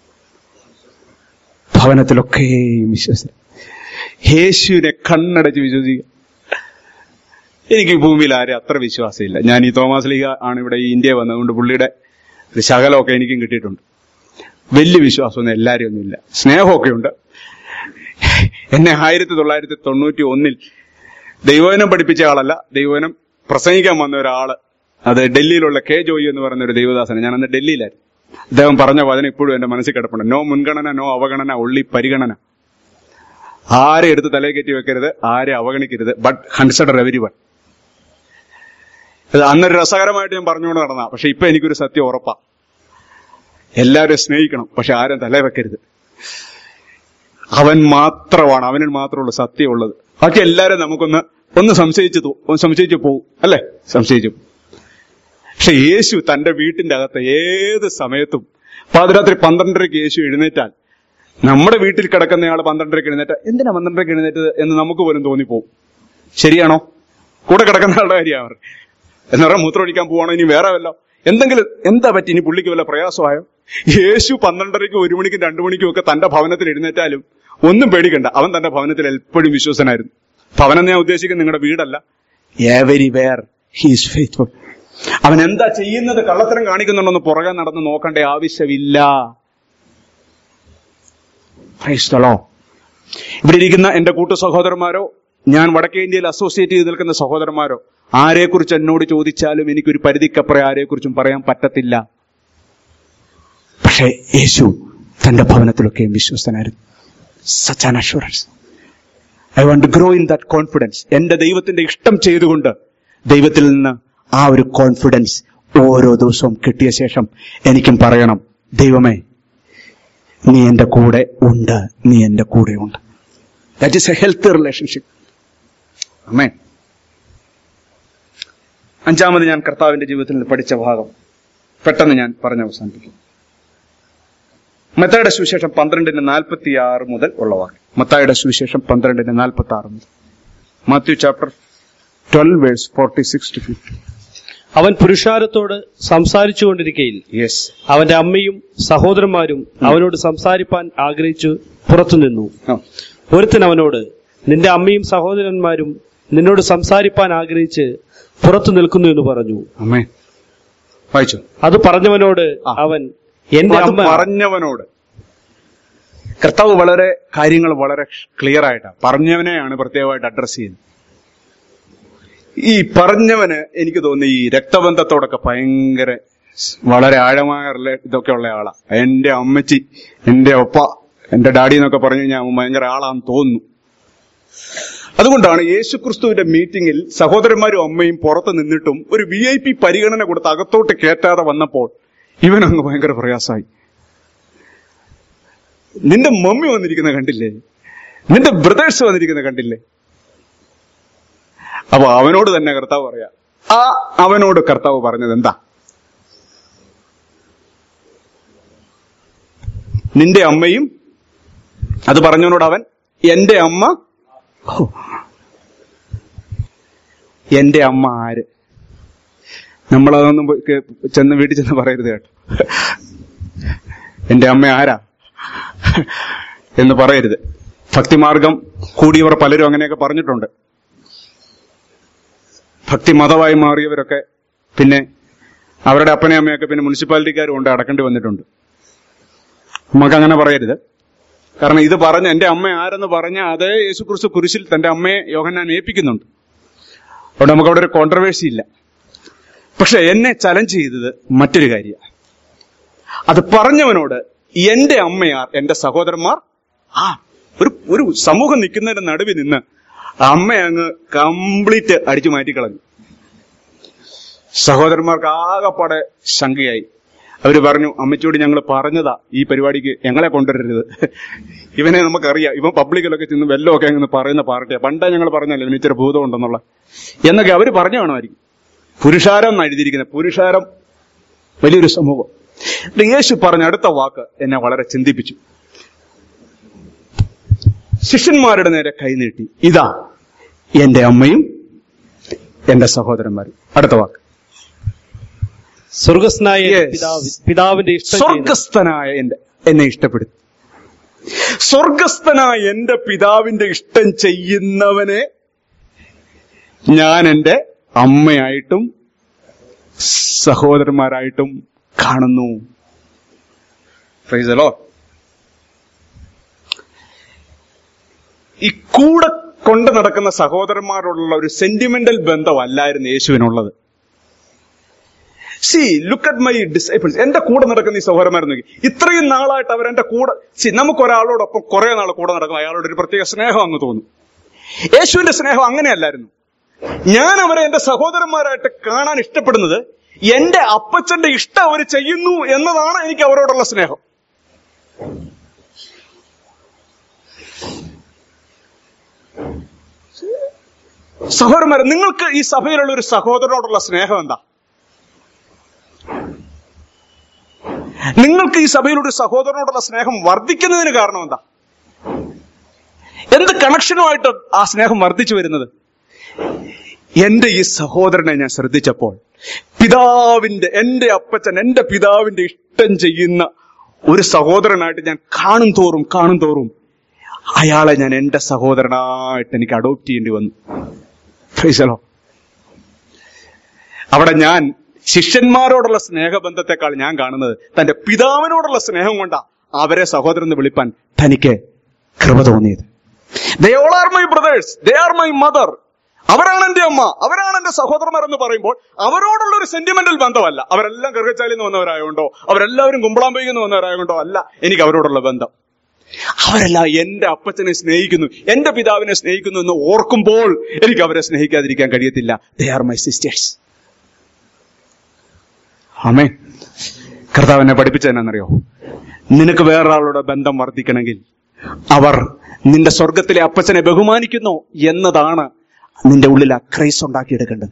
ഭവനത്തിലൊക്കെയും വിശ്വസിച്ചു യേശുവിനെ കണ്ണടച്ച് വിശ്വസിക്കുക എനിക്ക് ഈ ഭൂമിയിൽ ആരും അത്ര വിശ്വാസമില്ല ഞാൻ ഈ തോമസ് ലീഗ ആണ് ഇവിടെ ഈ ഇന്ത്യ വന്നതുകൊണ്ട് പുള്ളിയുടെ ഒരു ശകലമൊക്കെ എനിക്കും കിട്ടിയിട്ടുണ്ട് വലിയ വിശ്വാസമൊന്നും എല്ലാവരും ഒന്നുമില്ല സ്നേഹമൊക്കെ ഉണ്ട് എന്നെ ആയിരത്തി തൊള്ളായിരത്തി തൊണ്ണൂറ്റി ഒന്നിൽ ദൈവവനം പഠിപ്പിച്ച ആളല്ല ദൈവവനം പ്രസംഗിക്കാൻ വന്ന ഒരാള് അത് ഡൽഹിയിലുള്ള കെ ജോയി എന്ന് പറയുന്ന ഒരു ദൈവദാസന ഞാൻ അന്ന് ഡൽഹിയിലായിരുന്നു അദ്ദേഹം പറഞ്ഞ വചനം ഇപ്പോഴും എന്റെ മനസ്സിൽ കിടപ്പുണ്ട് നോ മുൻഗണന നോ അവഗണന ഒള്ളി പരിഗണന ആരെ എടുത്ത് തലയിൽ കയറ്റി വെക്കരുത് ആരെ അവഗണിക്കരുത് ബട്ട് കൺസിഡർ എവരി വൺ ഇത് അന്നൊരു രസകരമായിട്ട് ഞാൻ പറഞ്ഞുകൊണ്ട് നടന്ന പക്ഷെ ഇപ്പൊ എനിക്കൊരു സത്യം ഉറപ്പാ എല്ലാവരും സ്നേഹിക്കണം പക്ഷെ ആരും തല വെക്കരുത് അവൻ മാത്രമാണ് അവനിൽ മാത്രമുള്ള സത്യമുള്ളത് ബാക്കി എല്ലാരും നമുക്കൊന്ന് ഒന്ന് സംശയിച്ചു തോ- ഒന്ന് സംശയിച്ചു പോവും അല്ലേ സംശയിച്ചു പക്ഷെ യേശു തന്റെ വീട്ടിന്റെ അകത്ത് ഏത് സമയത്തും പാതിരാത്രി പന്ത്രണ്ടരയ്ക്ക് യേശു എഴുന്നേറ്റാൽ നമ്മുടെ വീട്ടിൽ കിടക്കുന്നയാൾ പന്ത്രണ്ടരയ്ക്ക് എഴുന്നേറ്റ എന്തിനാ പന്ത്രണ്ടരയ്ക്ക് എഴുന്നേറ്റത് എന്ന് നമുക്ക് പോലും തോന്നിപ്പോവും ശരിയാണോ കൂടെ കിടക്കുന്ന ആളുടെ കാര്യമാണ് എന്ന് പറഞ്ഞാൽ മൂത്രമൊഴിക്കാൻ പോവാണോ ഇനി വേറെ വല്ലോ എന്തെങ്കിലും എന്താ പറ്റി ഇനി പുള്ളിക്ക് വല്ല പ്രയാസമായോ യേശു പന്ത്രണ്ടരയ്ക്കും ഒരു മണിക്കും രണ്ടു മണിക്കും ഒക്കെ തന്റെ ഭവനത്തിൽ എഴുന്നേറ്റാലും ഒന്നും പേടിക്കണ്ട അവൻ തന്റെ ഭവനത്തിൽ എപ്പോഴും വിശ്വസനായിരുന്നു ഭവനം ഞാൻ ഉദ്ദേശിക്കുന്നത് നിങ്ങളുടെ വീടല്ല എവരി വെയർ ഹീസ് ഫെയ്ത്ത്ഫുൾ അവൻ എന്താ ചെയ്യുന്നത് കള്ളത്തരം കാണിക്കുന്നുണ്ടെന്ന് പുറകെ നടന്ന് നോക്കേണ്ട ആവശ്യമില്ല Praise the Lord. ഇവിടെ ഇരിക്കുന്ന എന്റെ കൂട്ടു സഹോദരന്മാരോ ഞാൻ വടക്കേ ഇന്ത്യയിൽ അസോസിയേറ്റ് ചെയ്ത് നിൽക്കുന്ന സഹോദരന്മാരോ ആരെക്കുറിച്ച് എന്നോട് ചോദിച്ചാലും എനിക്കൊരു പരിധിക്കപ്പുറം ആരെക്കുറിച്ചും പറയാൻ പറ്റത്തില്ല പക്ഷേ യേശു തന്റെ ഭവനത്തിലൊക്കെയും വിശ്വസ്തനായിരുന്നു such an assurance I want grow in that confidence എന്റെ ദൈവത്തിന്റെ ഇഷ്ടം ചെയ്തുകൊണ്ട് ദൈവത്തിൽ നിന്ന് ആ ഒരു കോൺഫിഡൻസ് ഓരോ ദിവസവും കിട്ടിയ ശേഷം എനിക്കും പറയണം ദൈവമേ നീ എന്റെ കൂടെ ഉണ്ട് നീ എന്റെ കൂടെ ഉണ്ട് that is a health relationship അമ്മേ അഞ്ചാമത് ഞാൻ കർത്താവിന്റെ ജീവിതത്തിൽ നിന്ന് പഠിച്ച ഭാഗം പെട്ടെന്ന് ഞാൻ പറഞ്ഞ് അവസാനിപ്പിക്കും മത്തായുടെ സുവിശേഷം പന്ത്രണ്ടിന് നാൽപ്പത്തി ആറ് മുതൽ ഉള്ള വാക്യം മത്തായുടെ സുവിശേഷം പന്ത്രണ്ടിന് നാൽപ്പത്തി ആറ് മുതൽ Matthew chapter twelve verse forty six to fifty അവൻ പുരുഷാരത്തോട് സംസാരിച്ചുകൊണ്ടിരിക്കയിൽ യെസ് അവന്റെ അമ്മയും സഹോദരന്മാരും അവനോട് സംസാരിപ്പാൻ ആഗ്രഹിച്ചു പുറത്തുനിന്നു ഒരുത്തൻ അവനോട് നിന്റെ അമ്മയും സഹോദരന്മാരും നിന്നോട് സംസാരിപ്പാൻ ആഗ്രഹിച്ച് പുറത്തു നിൽക്കുന്നു എന്ന് പറഞ്ഞു അമ്മേ വായിച്ചു അത് പറഞ്ഞവനോട് ആ. അവൻ എന്റെ അത് അമ്മ പറഞ്ഞവനോട് കർത്താവ് വളരെ കാര്യങ്ങൾ വളരെ ക്ലിയർ ആയിട്ടാണ് പറഞ്ഞവനെയാണ് പ്രത്യേകമായിട്ട് അഡ്രസ് ചെയ്യുന്നത് ഈ പറഞ്ഞവന് എനിക്ക് തോന്നുന്നു ഈ രക്തബന്ധത്തോടൊക്കെ ഭയങ്കര വളരെ ആഴമായ റിലേ- ഇതൊക്കെ ഉള്ള ആളാ എന്റെ അമ്മച്ചി എന്റെ ഒപ്പ എന്റെ ഡാഡി എന്നൊക്കെ പറഞ്ഞു കഴിഞ്ഞാൽ അവൻ ഭയങ്കര ആളാന്ന് തോന്നുന്നു അതുകൊണ്ടാണ് യേശുക്രിസ്തുവിന്റെ മീറ്റിംഗിൽ സഹോദരന്മാരും അമ്മയും പുറത്ത് നിന്നിട്ടും ഒരു വി ഐ പി പരിഗണന കൊടുത്ത് അകത്തോട്ട് കയറ്റാതെ വന്നപ്പോൾ ഇവനങ്ങ് ഭയങ്കര പ്രയാസമായി നിന്റെ മമ്മി വന്നിരിക്കുന്ന കണ്ടില്ലേ നിന്റെ ബ്രദേഴ്സ് വന്നിരിക്കുന്ന കണ്ടില്ലേ അപ്പൊ അവനോട് തന്നെ കർത്താവ് പറയാ ആ അവനോട് കർത്താവ് പറഞ്ഞത് എന്താ നിന്റെ അമ്മയും അത് പറഞ്ഞവനോട് അവൻ എന്റെ അമ്മ ഓ. എന്റെ അമ്മ ആര് നമ്മളതൊന്നും പോയി കേ- ചെന്ന് വീട്ടിൽ ചെന്ന് പറയരുത് കേട്ടോ എന്റെ അമ്മ ആരാ എന്ന് പറയരുത് ഭക്തിമാർഗം കൂടിയവർ പലരും അങ്ങനെയൊക്കെ പറഞ്ഞിട്ടുണ്ട് ഭക്തി മതമായി മാറിയവരൊക്കെ പിന്നെ അവരുടെ അപ്പനെ അമ്മയൊക്കെ പിന്നെ മുനിസിപ്പാലിറ്റിക്കാരും കൊണ്ട് അടക്കേണ്ടി വന്നിട്ടുണ്ട് നമുക്ക് അങ്ങനെ പറയരുത് കാരണം ഇത് പറഞ്ഞ എന്റെ അമ്മ ആരെന്ന് പറഞ്ഞ അതേ യേശുക്രിസ്തു കുരിശിൽ തന്റെ അമ്മയെ യോഹന്നാൻ ഏൽപ്പിക്കുന്നുണ്ട് അതുകൊണ്ട് നമുക്ക് അവിടെ ഒരു കോൺട്രവേഴ്സി ഇല്ല പക്ഷെ എന്നെ ചലഞ്ച് ചെയ്തത് മറ്റൊരു കാര്യമാണ് അത് പറഞ്ഞവനോട് എന്റെ അമ്മയാർ എന്റെ സഹോദരന്മാർ ആ ഒരു ഒരു സമൂഹം നിൽക്കുന്നതിന്റെ നടുവിൽ നിന്ന് അമ്മ അങ്ങ് കംപ്ലീറ്റ് അടിച്ചു മാറ്റിക്കളഞ്ഞു സഹോദരന്മാർക്ക് ആകെപ്പാടെ ശങ്കയായി അവര് പറഞ്ഞു അമ്മച്ചോട് ഞങ്ങൾ പറഞ്ഞതാ ഈ പരിപാടിക്ക് ഞങ്ങളെ കൊണ്ടുവരരുത് ഇവനെ നമുക്കറിയാം ഇവൻ പബ്ലിക്കിലൊക്കെ ചെന്ന് വെല്ലമൊക്കെ അങ്ങനെ പറയുന്ന പാർട്ടിയാ പണ്ടേ ഞങ്ങൾ പറഞ്ഞല്ലോ ഇവന് ഇച്ചിരി ഭൂതം ഉണ്ടെന്നുള്ള എന്നൊക്കെ അവര് പറഞ്ഞു കാണുമായിരിക്കും പുരുഷാരം എന്ന് എഴുതിയിരിക്കുന്നത് പുരുഷാരം വലിയൊരു സമൂഹം എന്നിട്ട് യേശു പറഞ്ഞ അടുത്ത വാക്ക് എന്നെ വളരെ ചിന്തിപ്പിച്ചു ശിഷ്യന്മാരുടെ നേരെ കൈനീട്ടി ഇതാ എന്റെ അമ്മയും എന്റെ സഹോദരന്മാരും അടുത്ത വാക്ക് സ്വർഗസ്നായ എന്റെ Yes. പിതാവ് പിതാവിന്റെ ഇഷ്ടം ചെയ്യുന്ന- സ്വർഗസ്ഥനായ എന്റെ എന്നെ ഇഷ്ടപ്പെടുത്തി സ്വർഗസ്ഥനായ എന്റെ പിതാവിന്റെ ഇഷ്ടം ചെയ്യുന്നവനെ ഞാൻ എന്റെ അമ്മയായിട്ടും സഹോദരന്മാരായിട്ടും കാണുന്നു Praise the Lord. ഈ കൂടെ കൊണ്ട് നടക്കുന്ന സഹോദരന്മാരോടുള്ള ഒരു സെന്റിമെന്റൽ ബന്ധമല്ലായിരുന്നു യേശുവിനുള്ളത് see look at my disciples എന്റെ കൂടെ നടക്കുന്ന ഈ സഹോദരന്മാർ നോക്കി ഇത്രയും നാളായിട്ട് അവർ എന്റെ കൂടെ സി നമുക്ക് ഒരാളോടൊപ്പം കുറെ നാൾ കൂടെ നടക്കും അയാളോട് ഒരു പ്രത്യേക സ്നേഹം അങ്ങ് തോന്നും യേശുവിന്റെ സ്നേഹം അങ്ങനെയല്ലായിരുന്നു ഞാൻ അവരെ എന്റെ സഹോദരന്മാരായിട്ട് കാണാൻ ഇഷ്ടപ്പെടുന്നത് എന്റെ അപ്പച്ചന്റെ ഇഷ്ടം അവർ ചെയ്യുന്നു എന്നതാണ് എനിക്ക് അവരോടുള്ള സ്നേഹം സഹോദരന്മാരെ നിങ്ങൾക്ക് ഈ സഭയിലുള്ള ഒരു സഹോദരനോടുള്ള സ്നേഹം എന്താ നിങ്ങൾക്ക് ഈ സഭയിലൊരു സഹോദരനോടുള്ള സ്നേഹം വർദ്ധിക്കുന്നതിന് കാരണം എന്താ എന്ത് കണക്ഷനുമായിട്ട് ആ സ്നേഹം വർദ്ധിച്ചു വരുന്നത് എന്റെ ഈ സഹോദരനെ ഞാൻ ശ്രദ്ധിച്ചപ്പോൾ പിതാവിന്റെ എന്റെ അപ്പച്ചൻ എന്റെ പിതാവിന്റെ ഇഷ്ടം ചെയ്യുന്ന ഒരു സഹോദരനായിട്ട് ഞാൻ കാണും തോറും കാണും തോറും അയാളെ ഞാൻ എന്റെ സഹോദരനായിട്ട് എനിക്ക് അഡോപ്റ്റ് ചെയ്യേണ്ടി വന്നു ഫൈസലോ അവിടെ ഞാൻ ശിഷ്യന്മാരോടുള്ള സ്നേഹബന്ധത്തെക്കാൾ ഞാൻ കാണുന്നത് തന്റെ പിതാവിനോടുള്ള സ്നേഹം കൊണ്ടാ അവരെ സഹോദരൻ എന്ന് വിളിപ്പാൻ തനിക്ക് കൃപ തോന്നിയത് they all are my brothers they are my mother അവരാണ് എന്റെ അമ്മ അവരാണ് എന്റെ സഹോദരന്മാർ എന്ന് പറയുമ്പോൾ അവരോടുള്ള ഒരു സെന്റിമെന്റൽ ബന്ധമല്ല അവരെല്ലാം ഗർഗച്ചാലിൽ നിന്ന് വന്നവരായോണ്ടോ അവരെല്ലാവരും കുമ്പളാമ്പയിൽ നിന്ന് വന്നവരായോണ്ടോ അല്ല എനിക്ക് അവരോടുള്ള ബന്ധം അവരെല്ലാം എന്റെ അപ്പച്ചനെ സ്നേഹിക്കുന്നു എന്റെ പിതാവിനെ സ്നേഹിക്കുന്നു എന്ന് ഓർക്കുമ്പോൾ എനിക്ക് അവരെ സ്നേഹിക്കാതിരിക്കാൻ കഴിയത്തില്ല ദേ ആർ മൈ സിസ്റ്റേഴ്സ് അമേ കർത്താവ് എന്നെ പഠിപ്പിച്ചതെന്നറിയോ നിനക്ക് വേറൊരാളുടെ ബന്ധം വർദ്ധിക്കണമെങ്കിൽ അവർ നിന്റെ സ്വർഗത്തിലെ അപ്പച്ചനെ ബഹുമാനിക്കുന്നു എന്നതാണ് നിന്റെ ഉള്ളിൽ ആ ക്രൈസ് ഉണ്ടാക്കിയെടുക്കേണ്ടത്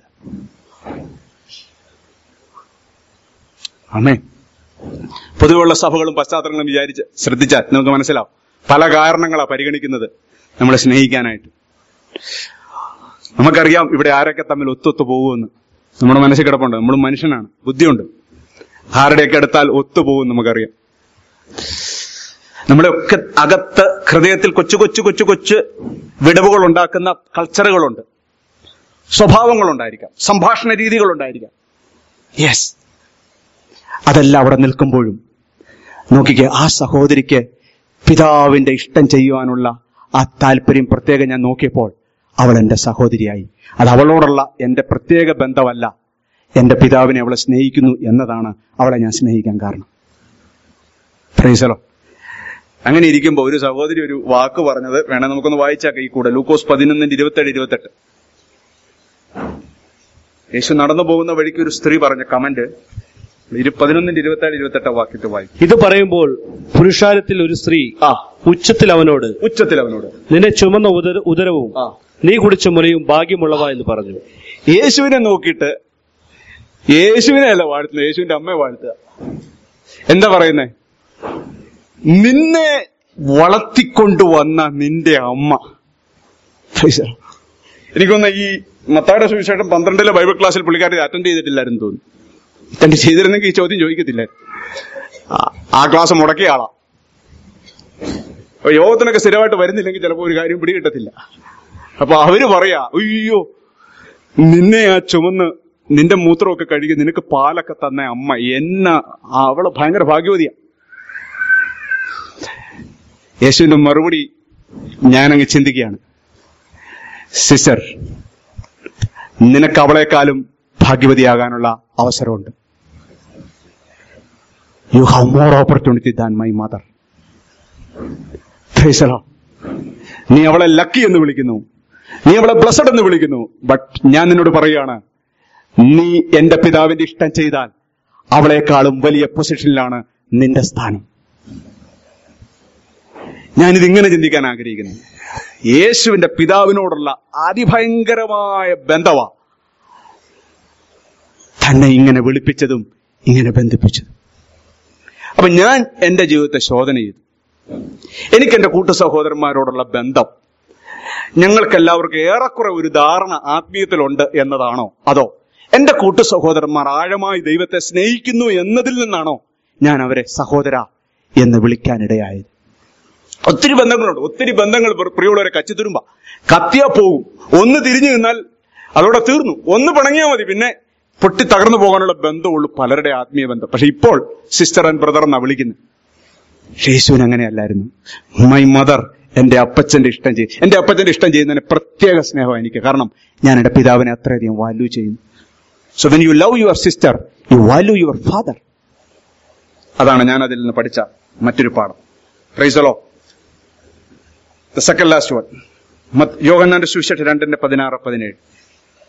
അമേ പൊതുവെയുള്ള സഭകളും പശ്ചാത്തലങ്ങളും വിചാരിച്ച് ശ്രദ്ധിച്ചാൽ നമുക്ക് മനസ്സിലാവും പല കാരണങ്ങളാ പരിഗണിക്കുന്നത് നമ്മളെ സ്നേഹിക്കാനായിട്ട് നമുക്കറിയാം ഇവിടെ ആരൊക്കെ തമ്മിൽ ഒത്തൊത്തു പോകുമെന്ന് നമ്മുടെ മനസ്സിൽ കിടപ്പുണ്ട് നമ്മൾ മനുഷ്യനാണ് ബുദ്ധിയുണ്ട് ആരുടെയൊക്കെ എടുത്താൽ ഒത്തുപോകും നമുക്കറിയാം നമ്മുടെ ഒക്കെ അകത്ത് ഹൃദയത്തിൽ കൊച്ചു കൊച്ചു കൊച്ചു കൊച്ചു വിടവുകൾ ഉണ്ടാക്കുന്ന കൾച്ചറുകളുണ്ട് സ്വഭാവങ്ങളുണ്ടായിരിക്കാം സംഭാഷണ രീതികളുണ്ടായിരിക്കാം യെസ് അതെല്ലാം അവിടെ നിൽക്കുമ്പോഴും നോക്കിക്കേ ആ സഹോദരിക്ക് പിതാവിന്റെ ഇഷ്ടം ചെയ്യുവാനുള്ള ആ താല്പര്യം പ്രത്യേകം ഞാൻ നോക്കിയപ്പോൾ അവൾ എന്റെ സഹോദരിയായി അത് അവളോടുള്ള എന്റെ പ്രത്യേക ബന്ധമല്ല എന്റെ പിതാവിനെ അവളെ സ്നേഹിക്കുന്നു എന്നതാണ് അവളെ ഞാൻ സ്നേഹിക്കാൻ കാരണം ഫ്രൈസലോ അങ്ങനെ ഇരിക്കുമ്പോൾ ഒരു സഹോദരി ഒരു വാക്ക് പറഞ്ഞത് വേണേ നമുക്കൊന്ന് വായിച്ചാക്ക ഈ കൂടെ ലൂക്കോസ് പതിനൊന്നിന്റെ ഇരുപത്തേഴ് ഇരുപത്തെട്ട് യേശു നടന്നു പോകുന്ന വഴിക്ക് ഒരു സ്ത്രീ പറഞ്ഞ കമന്റ് ഇരു പതിനൊന്നിന്റെ ഇരുപത്തേഴ് ഇരുപത്തെട്ട് വാക്യത്തെ വായിക്കും ഇത് പറയുമ്പോൾ പുരുഷാരത്തിൽ ഒരു സ്ത്രീ ആ ഉച്ചത്തിൽ അവനോട് ഉച്ചത്തിൽ അവനോട് നിന്നെ ചുമന്ന ഉദര ഉദരവും ആ നീ കുടിച്ച മുലയും ഭാഗ്യമുള്ളവ എന്ന് പറഞ്ഞു യേശുവിനെ നോക്കിയിട്ട് യേശുവിനെ അല്ല വാഴ്ത്തുന്നത് യേശുവിന്റെ അമ്മയെ വാഴ്ത്തുക എന്താ പറയുന്നേ നിന്നെ വളർത്തിക്കൊണ്ടുവന്ന നിന്റെ അമ്മ Praise the Lord. എനിക്കൊന്ന് ഈ മത്തായുടെ സുവിശേഷം പന്ത്രണ്ടിലെ ബൈബിൾ ക്ലാസ്സിൽ പുള്ളിക്കാരി അറ്റൻഡ് ചെയ്തിട്ടില്ലായിരുന്നു തോന്നുന്നു അറ്റൻഡ് ചെയ്തിരുന്നെങ്കിൽ ഈ ചോദ്യം ചോദിക്കത്തില്ല ആ ക്ലാസ് മുടക്കിയ ആളാ അപ്പൊ യോഗത്തിനൊക്കെ സ്ഥിരമായിട്ട് വരുന്നില്ലെങ്കിൽ ചിലപ്പോൾ ഒരു കാര്യം പിടികിട്ടത്തില്ല അപ്പൊ അവര് പറയാ അയ്യോ നിന്നെ ആ ചുമന്ന് നിന്റെ മൂത്രമൊക്കെ കഴുകി നിനക്ക് പാലൊക്കെ തന്ന അമ്മ എന്ന അവള് ഭയങ്കര ഭാഗ്യവതിയാ യേശുവിന്റെ മറുപടി ഞാനങ്ങ് ചിന്തിക്കുകയാണ് സിസ്റ്റർ നിനക്ക് അവളെക്കാളും ഭാഗ്യവതിയാകാനുള്ള അവസരമുണ്ട് you have more opportunity than my mother നീ അവളെ ലക്കി എന്ന് വിളിക്കുന്നു നീ അവളെ ബ്ലസഡ് എന്ന് വിളിക്കുന്നു ബട്ട് ഞാൻ നിന്നോട് പറയുകയാണ് നീ എന്റെ പിതാവിന്റെ ഇഷ്ടം ചെയ്താൽ അവളെക്കാളും വലിയ പൊസിഷനിലാണ് നിന്റെ സ്ഥാനം ഞാനിത് ഇങ്ങനെ ചിന്തിക്കാൻ ആഗ്രഹിക്കുന്നു യേശുവിന്റെ പിതാവിനോടുള്ള അതിഭയങ്കരമായ ബന്ധവാ തന്നെ ഇങ്ങനെ വിളിപ്പിച്ചതും ഇങ്ങനെ ബന്ധിപ്പിച്ചതും അപ്പൊ ഞാൻ എന്റെ ജീവിതത്തെ ശോധന ചെയ്തു എനിക്ക് എന്റെ കൂട്ടു സഹോദരന്മാരോടുള്ള ബന്ധം ഞങ്ങൾക്ക് എല്ലാവർക്കും ഏറെക്കുറെ ഒരു ധാരണ ആത്മീയത്തിലുണ്ട് എന്നതാണോ അതോ എന്റെ കൂട്ടു സഹോദരന്മാർ ആഴമായി ദൈവത്തെ സ്നേഹിക്കുന്നു എന്നതിൽ നിന്നാണോ ഞാൻ അവരെ സഹോദര എന്ന് വിളിക്കാനിടയായത് ഒത്തിരി ബന്ധങ്ങളുണ്ട് ഒത്തിരി ബന്ധങ്ങൾ പ്ര- പ്രിയമുള്ളവരെ കച്ചിത്തുരുമ്പ കത്തിയാ പോകും ഒന്ന് തിരിഞ്ഞു നിന്നാൽ അതോടെ തീർന്നു ഒന്ന് പിണങ്ങിയാൽ മതി പിന്നെ പൊട്ടി തകർന്നു പോകാനുള്ള ബന്ധമുള്ളൂ പലരുടെ ആത്മീയ ബന്ധം പക്ഷെ ഇപ്പോൾ സിസ്റ്റർ ആൻഡ് ബ്രദർ എന്നാ വിളിക്കുന്നത് യേശുവിന് അങ്ങനെയല്ലായിരുന്നു മൈ മദർ എന്റെ അപ്പച്ചന്റെ ഇഷ്ടം ചെയ്യും എന്റെ അപ്പച്ചന്റെ ഇഷ്ടം ചെയ്യുന്നതിന് പ്രത്യേക സ്നേഹം എനിക്ക് കാരണം ഞാൻ എന്റെ പിതാവിനെ അത്രയധികം വാല്യൂ ചെയ്യുന്നു so when you love your sister you value your father അതാണ് ഞാൻ അതിൽ നിന്ന് പഠിച്ച മറ്റൊരു പാഠം പ്രൈസലോ ദ സെക്കൻഡ് ലാസ്റ്റ് വൺ യോഹന്നാന്റെ സുവിശേഷം രണ്ടിന്റെ പതിനാറ് പതിനേഴ്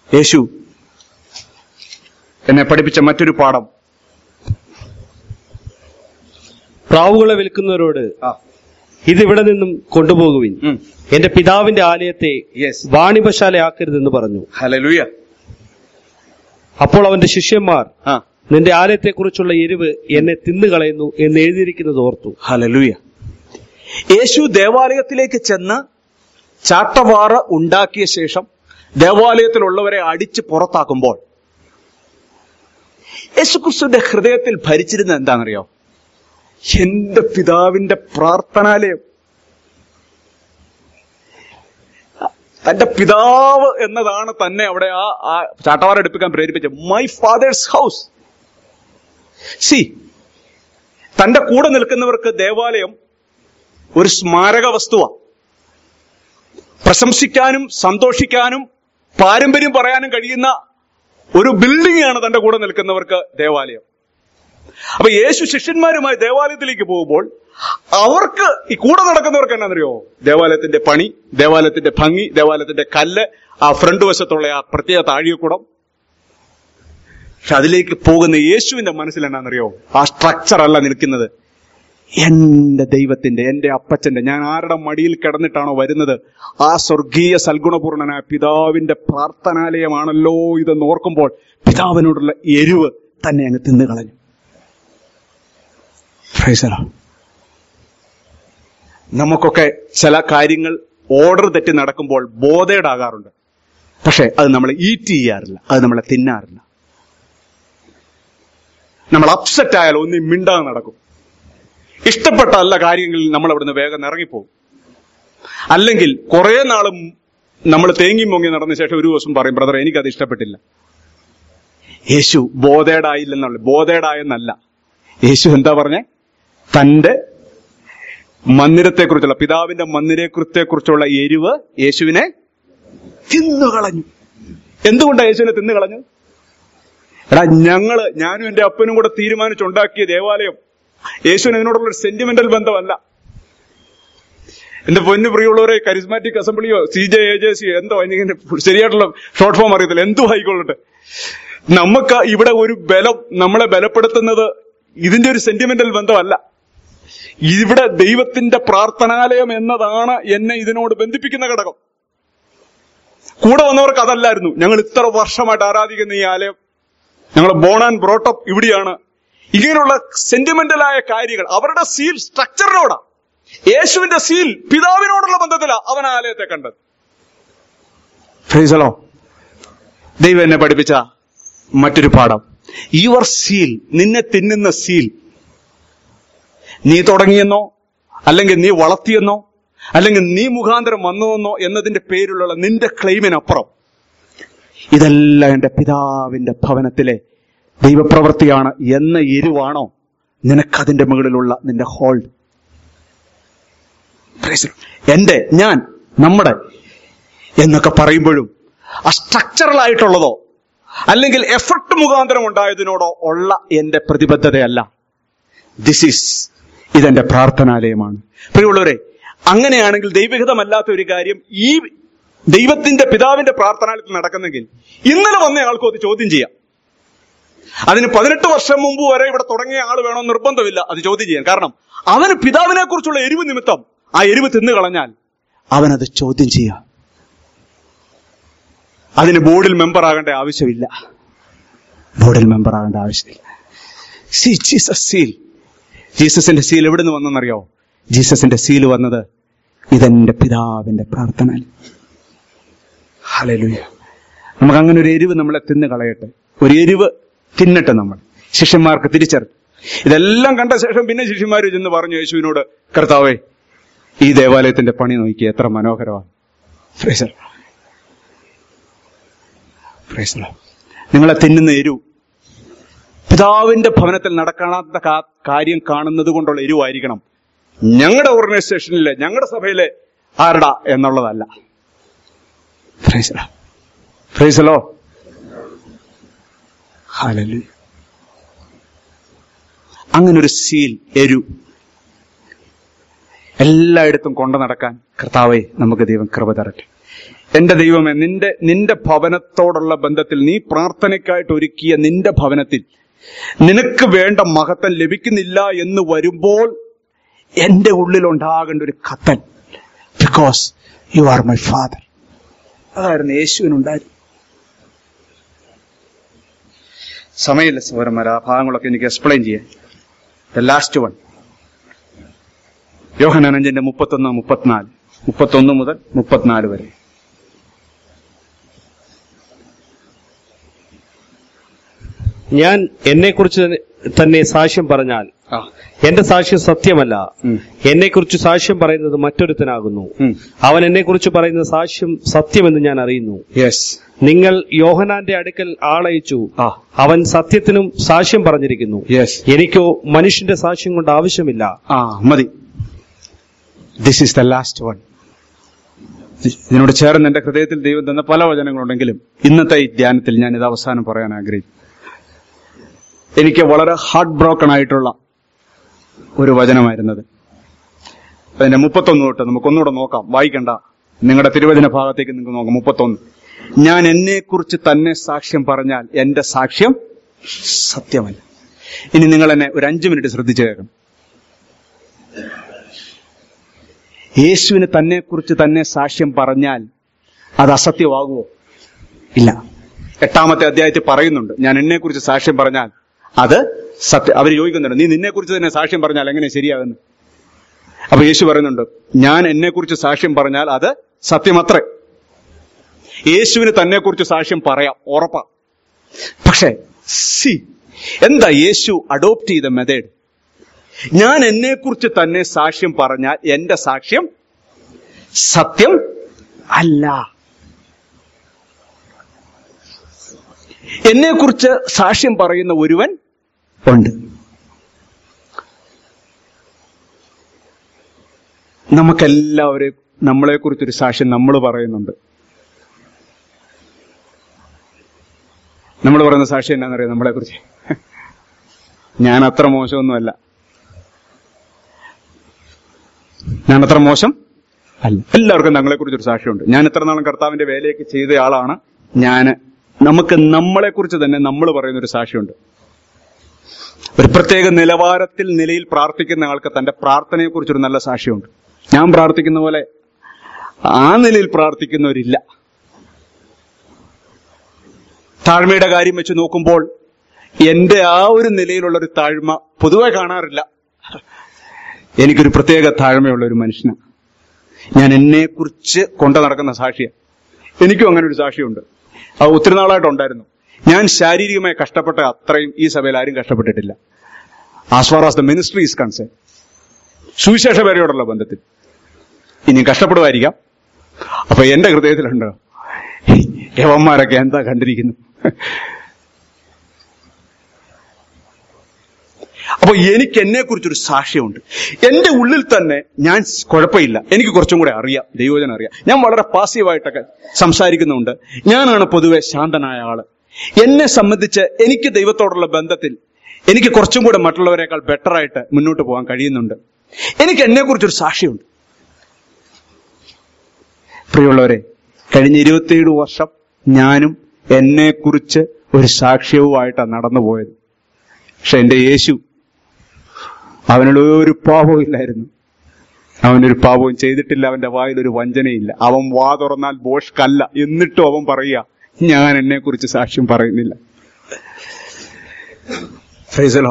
യേശു എന്നെ പഠിപ്പിച്ച മറ്റൊരു പാഠം പ്രാവുകളെ വിൽക്കുന്നവരോട് ആ ഇതിവിടെ നിന്നും കൊണ്ടുപോകുവിൻ ഉം. എന്റെ പിതാവിന്റെ ആലയത്തെ Yes. വാണിഭശാലയാക്കരുതെന്ന് പറഞ്ഞു ഹല്ലേലൂയ അപ്പോൾ അവന്റെ ശിഷ്യന്മാർ ആ നിന്റെ ആലയത്തെക്കുറിച്ചുള്ള എരിവ് എന്നെ തിന്നുകളയുന്നു എന്ന് എഴുതിയിരിക്കുന്നത് ഓർത്തു ഹല്ലേലൂയ യേശു ദേവാലയത്തിലേക്ക് ചെന്ന് ചാട്ടവാറ ഉണ്ടാക്കിയ ശേഷം ദേവാലയത്തിലുള്ളവരെ അടിച്ച് പുറത്താക്കുമ്പോൾ യേശുക്രിസ്തുവിന്റെ ഹൃദയത്തിൽ ഭരിച്ചിരുന്ന എന്താണെന്നറിയോ എന്റെ പിതാവിന്റെ പ്രാർത്ഥനാലയം തന്റെ പിതാവ് എന്നതാണ് തന്നെ അവിടെ ആ ആ ചാട്ടവാറ എടുപ്പിക്കാൻ പ്രേരിപ്പിച്ചത് മൈ ഫാദേഴ്സ് ഹൗസ് സി തന്റെ കൂടെ നിൽക്കുന്നവർക്ക് ദേവാലയം ഒരു സ്മാരക വസ്തുവാ പ്രശംസിക്കാനും സന്തോഷിക്കാനും പാരമ്പര്യം പറയാനും കഴിയുന്ന ഒരു ബിൽഡിംഗ് ആണ് തന്റെ കൂടെ നിൽക്കുന്നവർക്ക് ദേവാലയം അപ്പൊ യേശു ശിഷ്യന്മാരുമായി ദേവാലയത്തിലേക്ക് പോകുമ്പോൾ അവർക്ക് ഈ കൂടെ നടക്കുന്നവർക്ക് എന്നാണെന്നറിയോ ദേവാലയത്തിന്റെ പണി ദേവാലയത്തിന്റെ ഭംഗി ദേവാലയത്തിന്റെ കല്ല് ആ ഫ്രണ്ട് വശത്തുള്ള ആ പ്രത്യേക താഴികക്കുടം പക്ഷെ അതിലേക്ക് പോകുന്ന യേശുവിന്റെ മനസ്സിൽ എന്നാണെന്നറിയോ ആ സ്ട്രക്ചർ അല്ല നിൽക്കുന്നത് എന്റെ ദൈവത്തിന്റെ എന്റെ അപ്പച്ചന്റെ ഞാൻ ആരുടെ മടിയിൽ കിടന്നിട്ടാണോ വരുന്നത് ആ സ്വർഗീയ സൽഗുണപൂർണനായ പിതാവിന്റെ പ്രാർത്ഥനാലയമാണല്ലോ ഇതെന്ന് ഓർക്കുമ്പോൾ പിതാവിനോടുള്ള എരിവ് തന്നെ അങ്ങ് തിന്നു കളഞ്ഞു Praise the Lord. നമുക്കൊക്കെ ചില കാര്യങ്ങൾ ഓർഡർ തെറ്റി നടക്കുമ്പോൾ ബോധേഡാകാറുണ്ട് പക്ഷെ അത് നമ്മൾ ഈറ്റ് ചെയ്യാറില്ല അത് നമ്മളെ തിന്നാറില്ല നമ്മൾ അപ്സെറ്റ് ആയാൽ ഒന്നും മിണ്ടാതെ നടക്കും ഇഷ്ടപ്പെട്ട അല്ല കാര്യങ്ങളിൽ നമ്മൾ അവിടുന്ന് വേഗം ഇറങ്ങിപ്പോകും അല്ലെങ്കിൽ കുറെ നാളും നമ്മൾ തേങ്ങി പൊങ്ങി നടന്ന ശേഷം ഒരു ദിവസം പറയും ബ്രദർ എനിക്കത് ഇഷ്ടപ്പെട്ടില്ല യേശു ബോധേഡായില്ലെന്നുള്ള ബോധേഡായെന്നല്ല യേശു എന്താ പറഞ്ഞേ തന്റെ മന്ദിരത്തെക്കുറിച്ചുള്ള പിതാവിന്റെ മന്ദിരത്തെക്കുറിച്ചുള്ള എരിവ് യേശുവിനെ തിന്നുകളഞ്ഞു എന്തുകൊണ്ടാണ് യേശുവിനെ തിന്നുകളഞ്ഞു എടാ ഞങ്ങള് ഞാനും എന്റെ അപ്പനും കൂടെ തീരുമാനിച്ചുണ്ടാക്കിയ ദേവാലയം യേശുവിന് അതിനോടുള്ള ഒരു സെന്റിമെന്റൽ ബന്ധമല്ല എന്റെ പൊന്നു പ്രിയമുള്ളവരെ കരിസ്മാറ്റിക് അസംബ്ലിയോ C J A J C എന്തോ എനിക്കിന്റെ ശരിയായിട്ടുള്ള ഷോർട്ട് ഫോം അറിയത്തില്ല എന്തോ ആയിക്കൊള്ളട്ടെ നമുക്ക് ഇവിടെ ഒരു ബലം നമ്മളെ ബലപ്പെടുത്തുന്നത് ഇതിന്റെ ഒരു സെന്റിമെന്റൽ ബന്ധമല്ല ഇവിടെ ദൈവത്തിന്റെ പ്രാർത്ഥനാലയം എന്നതാണ് എന്നെ ഇതിനോട് ബന്ധിപ്പിക്കുന്ന ഘടകം കൂടെ വന്നവർക്ക് അതല്ലായിരുന്നു ഞങ്ങൾ ഇത്ര വർഷമായിട്ട് ആരാധിക്കുന്ന ഈ ആലയം ഞങ്ങൾ ബോൺ ആൻഡ് ബ്രോട്ടപ്പ് ഇവിടെയാണ് ഇങ്ങനെയുള്ള സെന്റിമെന്റലായ കാര്യങ്ങൾ അവരുടെ സീൽ സ്ട്രക്ചറിനോടാ യേശുവിന്റെ സീൽ പിതാവിനോടുള്ള ബന്ധത്തിലാ അവൻ ആലയത്തെ കണ്ടത് ഫ്രൈസലോ ദൈവം എന്നെ പഠിപ്പിച്ച മറ്റൊരു പാഠം യുവർ സീൽ നിന്നെ തിന്നുന്ന സീൽ നീ തുടങ്ങിയെന്നോ അല്ലെങ്കിൽ നീ വളർത്തിയെന്നോ അല്ലെങ്കിൽ നീ മുഖാന്തരം വന്നുവെന്നോ എന്നതിന്റെ പേരിലുള്ള നിന്റെ ക്ലെയിമിനപ്പുറം ഇതെല്ലാം എന്റെ പിതാവിന്റെ ഭവനത്തിലെ ദൈവപ്രവൃത്തിയാണ് എന്ന എരിവാണോ നിനക്കതിന്റെ മുകളിലുള്ള നിന്റെ ഹോൾഡ് എന്റെ ഞാൻ നമ്മുടെ എന്നൊക്കെ പറയുമ്പോഴും ആ സ്ട്രക്ചറൽ ആയിട്ടുള്ളതോ അല്ലെങ്കിൽ എഫർട്ട് മുഖാന്തരം ഉണ്ടായതിനോടോ ഉള്ള എന്റെ പ്രതിബദ്ധതയല്ല ദിസ് ഈസ് ഇതെന്റെ പ്രാർത്ഥനാലയമാണ് പ്രിയമുള്ളവരെ അങ്ങനെയാണെങ്കിൽ ദൈവഹിതമല്ലാത്ത ഒരു കാര്യം ഈ ദൈവത്തിന്റെ പിതാവിന്റെ പ്രാർത്ഥനാലയത്തിൽ നടക്കുന്നെങ്കിൽ ഇന്നലെ വന്ന ആൾക്കും അത് ചോദ്യം ചെയ്യാം അതിന് പതിനെട്ട് വർഷം മുമ്പ് വരെ ഇവിടെ തുടങ്ങിയ ആൾ വേണോ നിർബന്ധമില്ല അത് ചോദ്യം ചെയ്യാൻ കാരണം അവന് പിതാവിനെ കുറിച്ചുള്ള എരിവ് നിമിത്തം ആ എരിവ് തിന്നു കളഞ്ഞാൽ അവനത് ചോദ്യം ചെയ്യാം അതിന് ബോർഡിൽ മെമ്പർ ആകേണ്ട ആവശ്യമില്ല ബോർഡിൽ മെമ്പർ ആകേണ്ട ആവശ്യമില്ല സി ജീസസ് സീൽ ജീസസിന്റെ സീൽ എവിടെ നിന്ന് വന്നെന്നറിയോ ജീസസിന്റെ സീൽ വന്നത് ഇതെന്റെ പിതാവിന്റെ പ്രാർത്ഥന ഹല്ലേലൂയ നമുക്ക് അങ്ങനെ ഒരു എരിവ് നമ്മളെ തിന്ന് കളയട്ടെ ഒരു എരിവ് തിന്നട്ടെ നമ്മൾ ശിഷ്യന്മാർക്ക് തിരിച്ചറിഞ്ഞു ഇതെല്ലാം കണ്ട ശേഷം പിന്നെ ശിഷ്യന്മാർ ചെന്ന് പറഞ്ഞു യേശുവിനോട് കർത്താവേ ഈ ദേവാലയത്തിന്റെ പണി നോക്കി എത്ര മനോഹരമാണ് Praise the Lord. Praise the Lord. നിങ്ങളെ തിന്നുന്ന എരിവ് പിതാവിന്റെ ഭവനത്തിൽ നടക്കാത്ത കാ- കാര്യം കാണുന്നത് കൊണ്ടുള്ള എരിവായിരിക്കണം ഞങ്ങളുടെ ഓർഗനൈസേഷനിലെ ഞങ്ങളുടെ സഭയിലെ ആരടാ എന്നുള്ളതല്ല Praise the Lord. Praise the Lord. Hallelujah. അങ്ങനൊരു സീൽ എരു എല്ലായിടത്തും കൊണ്ടു നടക്കാൻ കർത്താവെ നമുക്ക് ദൈവം കൃപ തരട്ടെ എന്റെ ദൈവമേ നിന്റെ നിന്റെ ഭവനത്തോടുള്ള ബന്ധത്തിൽ നീ പ്രാർത്ഥനയ്ക്കായിട്ട് ഒരുക്കിയ നിന്റെ ഭവനത്തിൽ നിനക്ക് വേണ്ട മഹത്വം ലഭിക്കുന്നില്ല എന്ന് വരുമ്പോൾ എന്റെ ഉള്ളിൽ ഉണ്ടാകേണ്ട ഒരു കത്തൽ because you are my father അതായിരുന്നു യേശുവിനുണ്ടായിരുന്നു സമയമില്ല സൗരന്മാർ ആ ഭാഗങ്ങളൊക്കെ എനിക്ക് എക്സ്പ്ലെയിൻ ചെയ്യാൻ ദ ലാസ്റ്റ് വൺ യോഹനാൻ അഞ്ചിന്റെ മുപ്പത്തൊന്ന് മുപ്പത്തിനാല് മുപ്പത്തൊന്ന് മുതൽ മുപ്പത്തിനാല് വരെ ഞാൻ എന്നെക്കുറിച്ച് തന്നെ- തന്നെ സാക്ഷ്യം പറഞ്ഞാൽ ആ എന്റെ സാക്ഷ്യം സത്യമല്ല ഉം. എന്നെക്കുറിച്ച് സാക്ഷ്യം പറയുന്നത് മറ്റൊരുത്തനാകുന്നു ഉം. അവൻ എന്നെക്കുറിച്ച് പറയുന്ന സാക്ഷ്യം സത്യമെന്ന് ഞാൻ അറിയുന്നു യെസ് നിങ്ങൾ യോഹനാന്റെ അടുക്കൽ ആളയച്ചു ആ അവൻ സത്യത്തിനും സാക്ഷ്യം പറഞ്ഞിരിക്കുന്നു യെസ് എനിക്കോ മനുഷ്യന്റെ സാക്ഷ്യം കൊണ്ട് ആവശ്യമില്ല ആ മതി this is the last one ഇതിനോട് ചേർന്ന് എന്റെ ഹൃദയത്തിൽ ദൈവം തന്ന പല വചനങ്ങളുണ്ടെങ്കിലും ഇന്നത്തെ ഈ ധ്യാനത്തിൽ ഞാൻ ഇത് അവസാനം പറയാൻ ആഗ്രഹിക്കും എനിക്ക് വളരെ ഹാർട്ട് ബ്രോക്കൺ ആയിട്ടുള്ള ഒരു വചനമായിരുന്നത് അതിന്റെ മുപ്പത്തൊന്ന് തൊട്ട് നമുക്കൊന്നുകൂടെ നോക്കാം വായിക്കണ്ട നിങ്ങളുടെ തിരുവചന ഭാഗത്തേക്ക് നിങ്ങൾക്ക് നോക്കാം മുപ്പത്തൊന്ന് ഞാൻ എന്നെക്കുറിച്ച് തന്നെ സാക്ഷ്യം പറഞ്ഞാൽ എന്റെ സാക്ഷ്യം സത്യമല്ല ഇനി നിങ്ങൾ എന്നെ ഒരു അഞ്ചു മിനിറ്റ് ശ്രദ്ധിച്ചു കേൾക്കണം യേശുവിന് തന്നെക്കുറിച്ച് തന്നെ സാക്ഷ്യം പറഞ്ഞാൽ അത് അസത്യമാകുമോ ഇല്ല എട്ടാമത്തെ അധ്യായത്തിൽ പറയുന്നുണ്ട് ഞാൻ എന്നെക്കുറിച്ച് സാക്ഷ്യം പറഞ്ഞാൽ അത് സത്യം അവർ ചോദിക്കുന്നുണ്ട് നീ നിന്നെക്കുറിച്ച് തന്നെ സാക്ഷ്യം പറഞ്ഞാൽ എങ്ങനെ ശരിയാകുന്നു അപ്പൊ യേശു പറയുന്നുണ്ട് ഞാൻ എന്നെക്കുറിച്ച് സാക്ഷ്യം പറഞ്ഞാൽ അത് സത്യമത്രേ യേശുവിന് തന്നെക്കുറിച്ച് സാക്ഷ്യം പറയാം ഉറപ്പാ പക്ഷേ സി എന്താ യേശു അഡോപ്റ്റ് ചെയ്ത മെത്തേഡ് ഞാൻ എന്നെക്കുറിച്ച് തന്നെ സാക്ഷ്യം പറഞ്ഞാൽ എന്റെ സാക്ഷ്യം സത്യം അല്ല എന്നെക്കുറിച്ച് സാക്ഷ്യം പറയുന്ന ഒരുവൻ ഉണ്ട് നമുക്കെല്ലാവരെയും നമ്മളെക്കുറിച്ചൊരു സാക്ഷ്യം നമ്മൾ പറയുന്നുണ്ട് നമ്മൾ പറയുന്ന സാക്ഷ്യം എന്നാണെന്നറിയാം നമ്മളെക്കുറിച്ച് ഞാൻ അത്ര മോശമൊന്നുമല്ല ഞാൻ അത്ര മോശം അല്ല എല്ലാവർക്കും ഞങ്ങളെ കുറിച്ചൊരു സാക്ഷ്യമുണ്ട് ഞാൻ ഇത്ര നാളും കർത്താവിന്റെ വേലയൊക്കെ ചെയ്ത ആളാണ് ഞാൻ നമുക്ക് നമ്മളെ കുറിച്ച് തന്നെ നമ്മൾ പറയുന്ന ഒരു സാക്ഷ്യമുണ്ട് ഒരു പ്രത്യേക നിലവാരത്തിൽ നിലയിൽ പ്രാർത്ഥിക്കുന്ന ആൾക്ക് തന്റെ പ്രാർത്ഥനയെ കുറിച്ചൊരു നല്ല സാക്ഷ്യമുണ്ട് ഞാൻ പ്രാർത്ഥിക്കുന്ന പോലെ ആ നിലയിൽ പ്രാർത്ഥിക്കുന്നവരില്ല താഴ്മയുടെ കാര്യം വെച്ച് നോക്കുമ്പോൾ എന്റെ ആ ഒരു നിലയിലുള്ള ഒരു താഴ്മ പൊതുവെ കാണാറില്ല എനിക്കൊരു പ്രത്യേക താഴ്മയുള്ള ഒരു മനുഷ്യനാണ് ഞാൻ എന്നെ കുറിച്ച് കൊണ്ടു നടക്കുന്ന സാക്ഷിയാണ് എനിക്കും അങ്ങനെ ഒരു സാക്ഷിയുണ്ട് അത് ഒത്തിരി നാളായിട്ട് ഉണ്ടായിരുന്നു ഞാൻ ശാരീരികമായി കഷ്ടപ്പെട്ട അത്രയും ഈ സഭയിൽ ആരും കഷ്ടപ്പെട്ടിട്ടില്ല as far as the ministry is concern സുവിശേഷ പേരയോടുള്ള ബന്ധത്തിൽ ഇനി കഷ്ടപ്പെടുമായിരിക്കാം അപ്പൊ എന്റെ ഹൃദയത്തിലുണ്ട് യവന്മാരൊക്കെ എന്താ കണ്ടിരിക്കുന്നു അപ്പൊ എനിക്ക് എന്നെ കുറിച്ചൊരു സാക്ഷ്യമുണ്ട് എന്റെ ഉള്ളിൽ തന്നെ ഞാൻ കുഴപ്പമില്ല എനിക്ക് കുറച്ചും കൂടെ അറിയാം ദൈവജനം അറിയാം ഞാൻ വളരെ പാസീവായിട്ടൊക്കെ സംസാരിക്കുന്നുണ്ട് ഞാനാണ് പൊതുവെ ശാന്തനായ ആള് എന്നെ സംബന്ധിച്ച് എനിക്ക് ദൈവത്തോടുള്ള ബന്ധത്തിൽ എനിക്ക് കുറച്ചും കൂടെ മറ്റുള്ളവരെക്കാൾ ബെറ്റർ ആയിട്ട് മുന്നോട്ട് പോകാൻ കഴിയുന്നുണ്ട് എനിക്ക് എന്നെ കുറിച്ചൊരു സാക്ഷ്യമുണ്ട് പ്രിയമുള്ളവരെ കഴിഞ്ഞ ഇരുപത്തിയേഴ് വർഷം ഞാനും എന്നെക്കുറിച്ച് ഒരു സാക്ഷ്യവുമായിട്ടാണ് നടന്നു പോയത് പക്ഷെ എന്റെ യേശു അവനോട് ഒരു പാപവും ഇല്ലായിരുന്നു അവനൊരു പാപവും ചെയ്തിട്ടില്ല അവന്റെ വായിൽ ഒരു വഞ്ചനയില്ല അവൻ വാ തുറന്നാൽ ബോഷ്കല്ല എന്നിട്ടും അവൻ പറയുക ഞാൻ എന്നെ കുറിച്ച് സാക്ഷ്യം പറയുന്നില്ല ഫ്രൈസലോ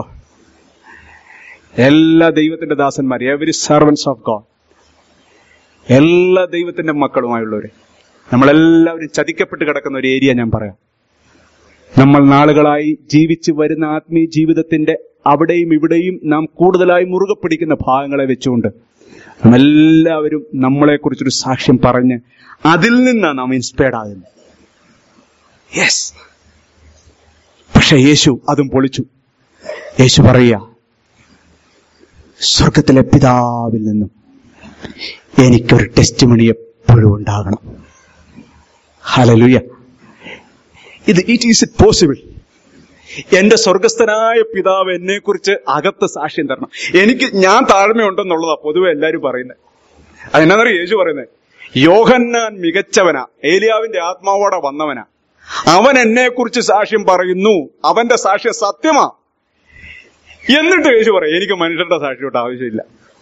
എല്ലാ ദൈവത്തിന്റെ ദാസന്മാർ എവരി സർവൻസ് ഓഫ് ഗോഡ് എല്ലാ ദൈവത്തിന്റെ മക്കളുമായുള്ളവര് നമ്മളെല്ലാവരും ചതിക്കപ്പെട്ട് കിടക്കുന്ന ഒരു ഏരിയ ഞാൻ പറയാം നമ്മൾ നാളുകളായി ജീവിച്ചു വരുന്ന ആത്മീയ ജീവിതത്തിന്റെ അവിടെയും ഇവിടെയും നാം കൂടുതലായി മുറുകെ പിടിക്കുന്ന ഭാഗങ്ങളെ വെച്ചുകൊണ്ട് നാം എല്ലാവരും നമ്മളെക്കുറിച്ചൊരു സാക്ഷ്യം പറഞ്ഞ് അതിൽ നിന്നാണ് നാം ഇൻസ്പയർഡ് ആകുന്നത് യെസ് പക്ഷെ യേശു അതും പൊളിച്ചു യേശു പറയുക സ്വർഗത്തിലെ പിതാവിൽ നിന്നും എനിക്കൊരു ടെസ്റ്റ് മണി എപ്പോഴും ഉണ്ടാകണം ഹലലുയ ഇത് ഇറ്റ് ഈസ് ഇറ്റ് പോസിബിൾ എന്റെ സ്വർഗസ്ഥനായ പിതാവ് എന്നെ കുറിച്ച് അകത്ത് സാക്ഷ്യം തരണം എനിക്ക് ഞാൻ താഴ്മയുണ്ടെന്നുള്ളതാ പൊതുവെ എല്ലാരും പറയുന്നത് അതെന്നാന്നറിയ യേശു പറയുന്നത് യോഹന്നാൻ മികച്ചവനാ ഏലിയാവിന്റെ ആത്മാവോടെ വന്നവനാ അവൻ എന്നെ കുറിച്ച് സാക്ഷ്യം പറയുന്നു അവന്റെ സാക്ഷ്യം സത്യമാ എന്നിട്ട് യേശു പറയും എനിക്ക് മനുഷ്യരുടെ സാക്ഷിയോട്ട് ആവശ്യമില്ല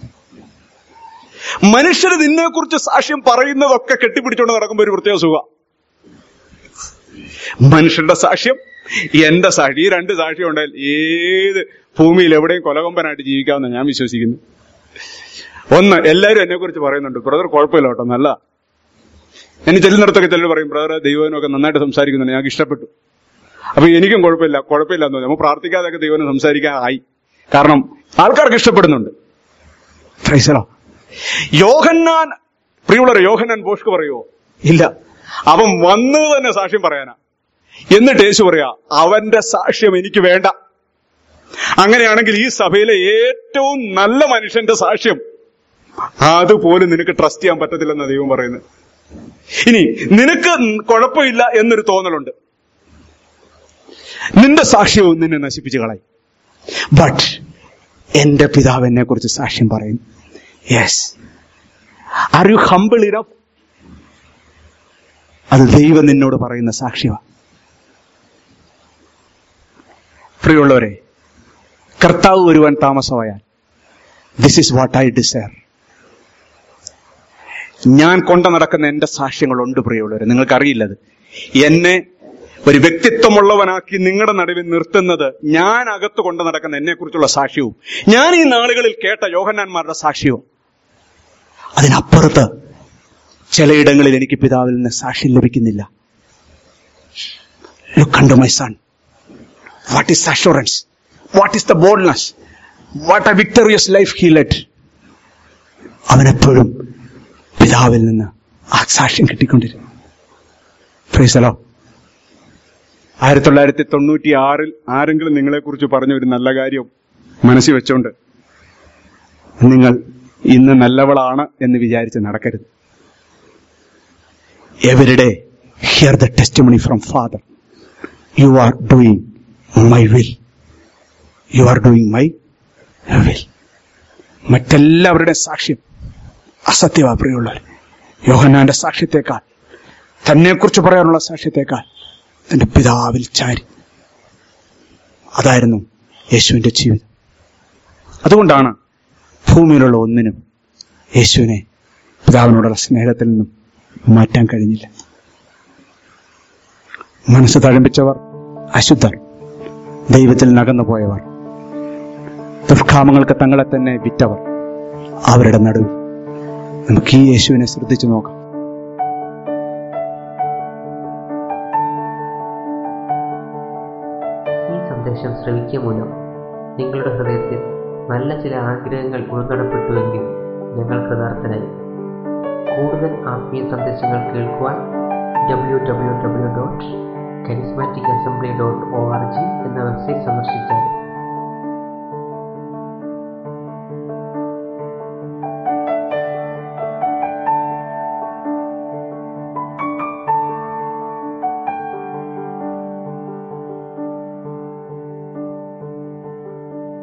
മനുഷ്യർ നിന്നെ കുറിച്ച് സാക്ഷ്യം പറയുന്നതൊക്കെ കെട്ടിപ്പിടിച്ചുകൊണ്ട് നടക്കുമ്പോൾ ഒരു പ്രത്യേക സുഖ മനുഷ്യരുടെ സാക്ഷ്യം എന്റെ സാക്ഷി ഈ രണ്ട് സാക്ഷ്യം ഉണ്ടായാൽ ഏത് ഭൂമിയിൽ എവിടെയും കൊലകൊമ്പനായിട്ട് ജീവിക്കാമെന്ന് ഞാൻ വിശ്വസിക്കുന്നു ഒന്ന് എല്ലാവരും എന്നെ കുറിച്ച് പറയുന്നുണ്ട് ബ്രദർ കുഴപ്പമില്ല കേട്ടോ നല്ല എന്നെ ചെല്ലുന്നിടത്തൊക്കെ ചിലർ പറയും ബ്രദർ ദൈവനൊക്കെ നന്നായിട്ട് സംസാരിക്കുന്നുണ്ട് ഞങ്ങൾക്ക് ഇഷ്ടപ്പെട്ടു അപ്പൊ എനിക്കും കുഴപ്പമില്ല കുഴപ്പമില്ല എന്ന് നമ്മൾ പ്രാർത്ഥിക്കാതൊക്കെ ദൈവനെ സംസാരിക്കാൻ ആയി കാരണം ആൾക്കാർക്ക് ഇഷ്ടപ്പെടുന്നുണ്ട് ഫ്രൈസലോ യോഹന്നാൻ പ്രിയുള്ളവരെ യോഹന്നാൻ ബോഷ്ക്ക് പറയുവോ ഇല്ല അവൻ വന്നത് തന്നെ സാക്ഷ്യം പറയാനാ എന്നിട്ട് യേശു പറയാ അവന്റെ സാക്ഷ്യം എനിക്ക് വേണ്ട അങ്ങനെയാണെങ്കിൽ ഈ സഭയിലെ ഏറ്റവും നല്ല മനുഷ്യന്റെ സാക്ഷ്യം അതുപോലും നിനക്ക് ട്രസ്റ്റ് ചെയ്യാൻ പറ്റത്തില്ലെന്ന ദൈവം പറയുന്നത് ഇനി നിനക്ക് കുഴപ്പമില്ല എന്നൊരു തോന്നലുണ്ട് നിന്റെ സാക്ഷ്യവും നിന്നെ നശിപ്പിച്ചു കളയും ബട്ട് എന്റെ പിതാവ് എന്നെ കുറിച്ച് സാക്ഷ്യം പറയും yes are you humble enough അത് ദൈവം നിന്നോട് പറയുന്ന സാക്ഷ്യമാണ് പ്രിയമുള്ളവരെ കർത്താവ് വരുവാൻ താമസമായാൽ this is what I desire ഞാൻ കൊണ്ടു നടക്കുന്ന എന്റെ സാക്ഷ്യങ്ങളുണ്ട് പ്രിയമുള്ളവരെ നിങ്ങൾക്കറിയില്ലത് എന്നെ ഒരു വ്യക്തിത്വമുള്ളവനാക്കി നിങ്ങളുടെ നടുവിൽ നിർത്തുന്നത് ഞാൻ അകത്ത് കൊണ്ടു നടക്കുന്ന എന്നെ കുറിച്ചുള്ള സാക്ഷ്യവും ഞാൻ ഈ നാളുകളിൽ കേട്ട യോഹന്നാന്മാരുടെ സാക്ഷ്യവും അതിനപ്പുറത്ത് ചിലയിടങ്ങളിൽ എനിക്ക് പിതാവിൽ നിന്ന് സാക്ഷ്യം ലഭിക്കുന്നില്ല ലുക്ക് കണ്ടു my son what is assurance what is the boldness what a victorious life he let അവനെപ്പോഴും പിതാവിൽ നിന്ന് ആ സാക്ഷ്യം കിട്ടിക്കൊണ്ടിരുന്നു ഫ്രീസലോ ആയിരത്തി തൊള്ളായിരത്തി തൊണ്ണൂറ്റി ആറിൽ ആരെങ്കിലും നിങ്ങളെക്കുറിച്ച് പറഞ്ഞ ഒരു നല്ല കാര്യം മനസ്സിൽ വെച്ചോണ്ട് നിങ്ങൾ ഇന്ന് നല്ലവളാണ് എന്ന് വിചാരിച്ച് നടക്കരുത് everyday hear the testimony from father you are doing my will you are doing my will മറ്റെല്ലാവരുടെ സാക്ഷ്യം അസത്യമാ പ്രിയമുള്ളവർ യോഹന്നാന്റെ സാക്ഷ്യത്തെക്കാൾ തന്നെക്കുറിച്ച് പറയാനുള്ള സാക്ഷ്യത്തെക്കാൾ തന്റെ പിതാവിൽ ചാരി അതായിരുന്നു യേശുവിന്റെ ജീവിതം അതുകൊണ്ടാണ് ഭൂമിയിലുള്ള ഒന്നിനും യേശുവിനെ പിതാവിനോടുള്ള സ്നേഹത്തിൽ നിന്നും മാറ്റാൻ കഴിഞ്ഞില്ല മനസ്സ് തഴമ്പിച്ചവർ അശുദ്ധർ ദൈവത്തിൽ നകന്നു പോയവർ ദുഷ്കാമങ്ങൾക്ക് തങ്ങളെ തന്നെ വിറ്റവർ അവരുടെ നടുവിൽ നമുക്ക് ഈ യേശുവിനെ ശ്രദ്ധിച്ചു നോക്കാം ഈ സന്ദേശം ശ്രവിക്കുക മൂലം നിങ്ങളുടെ ഹൃദയത്തിൽ നല്ല ചില ആഗ്രഹങ്ങൾ ഉൾനടപ്പെട്ടുവെങ്കിൽ ഞങ്ങൾ കൃതാർത്ഥനായി കൂടുതൽ ആത്മീയ സന്ദേശങ്ങൾ കേൾക്കുവാൻ W W W dot charismatic assembly dot O R G എന്ന വെബ്സൈറ്റ് സന്ദർശിച്ചാൽ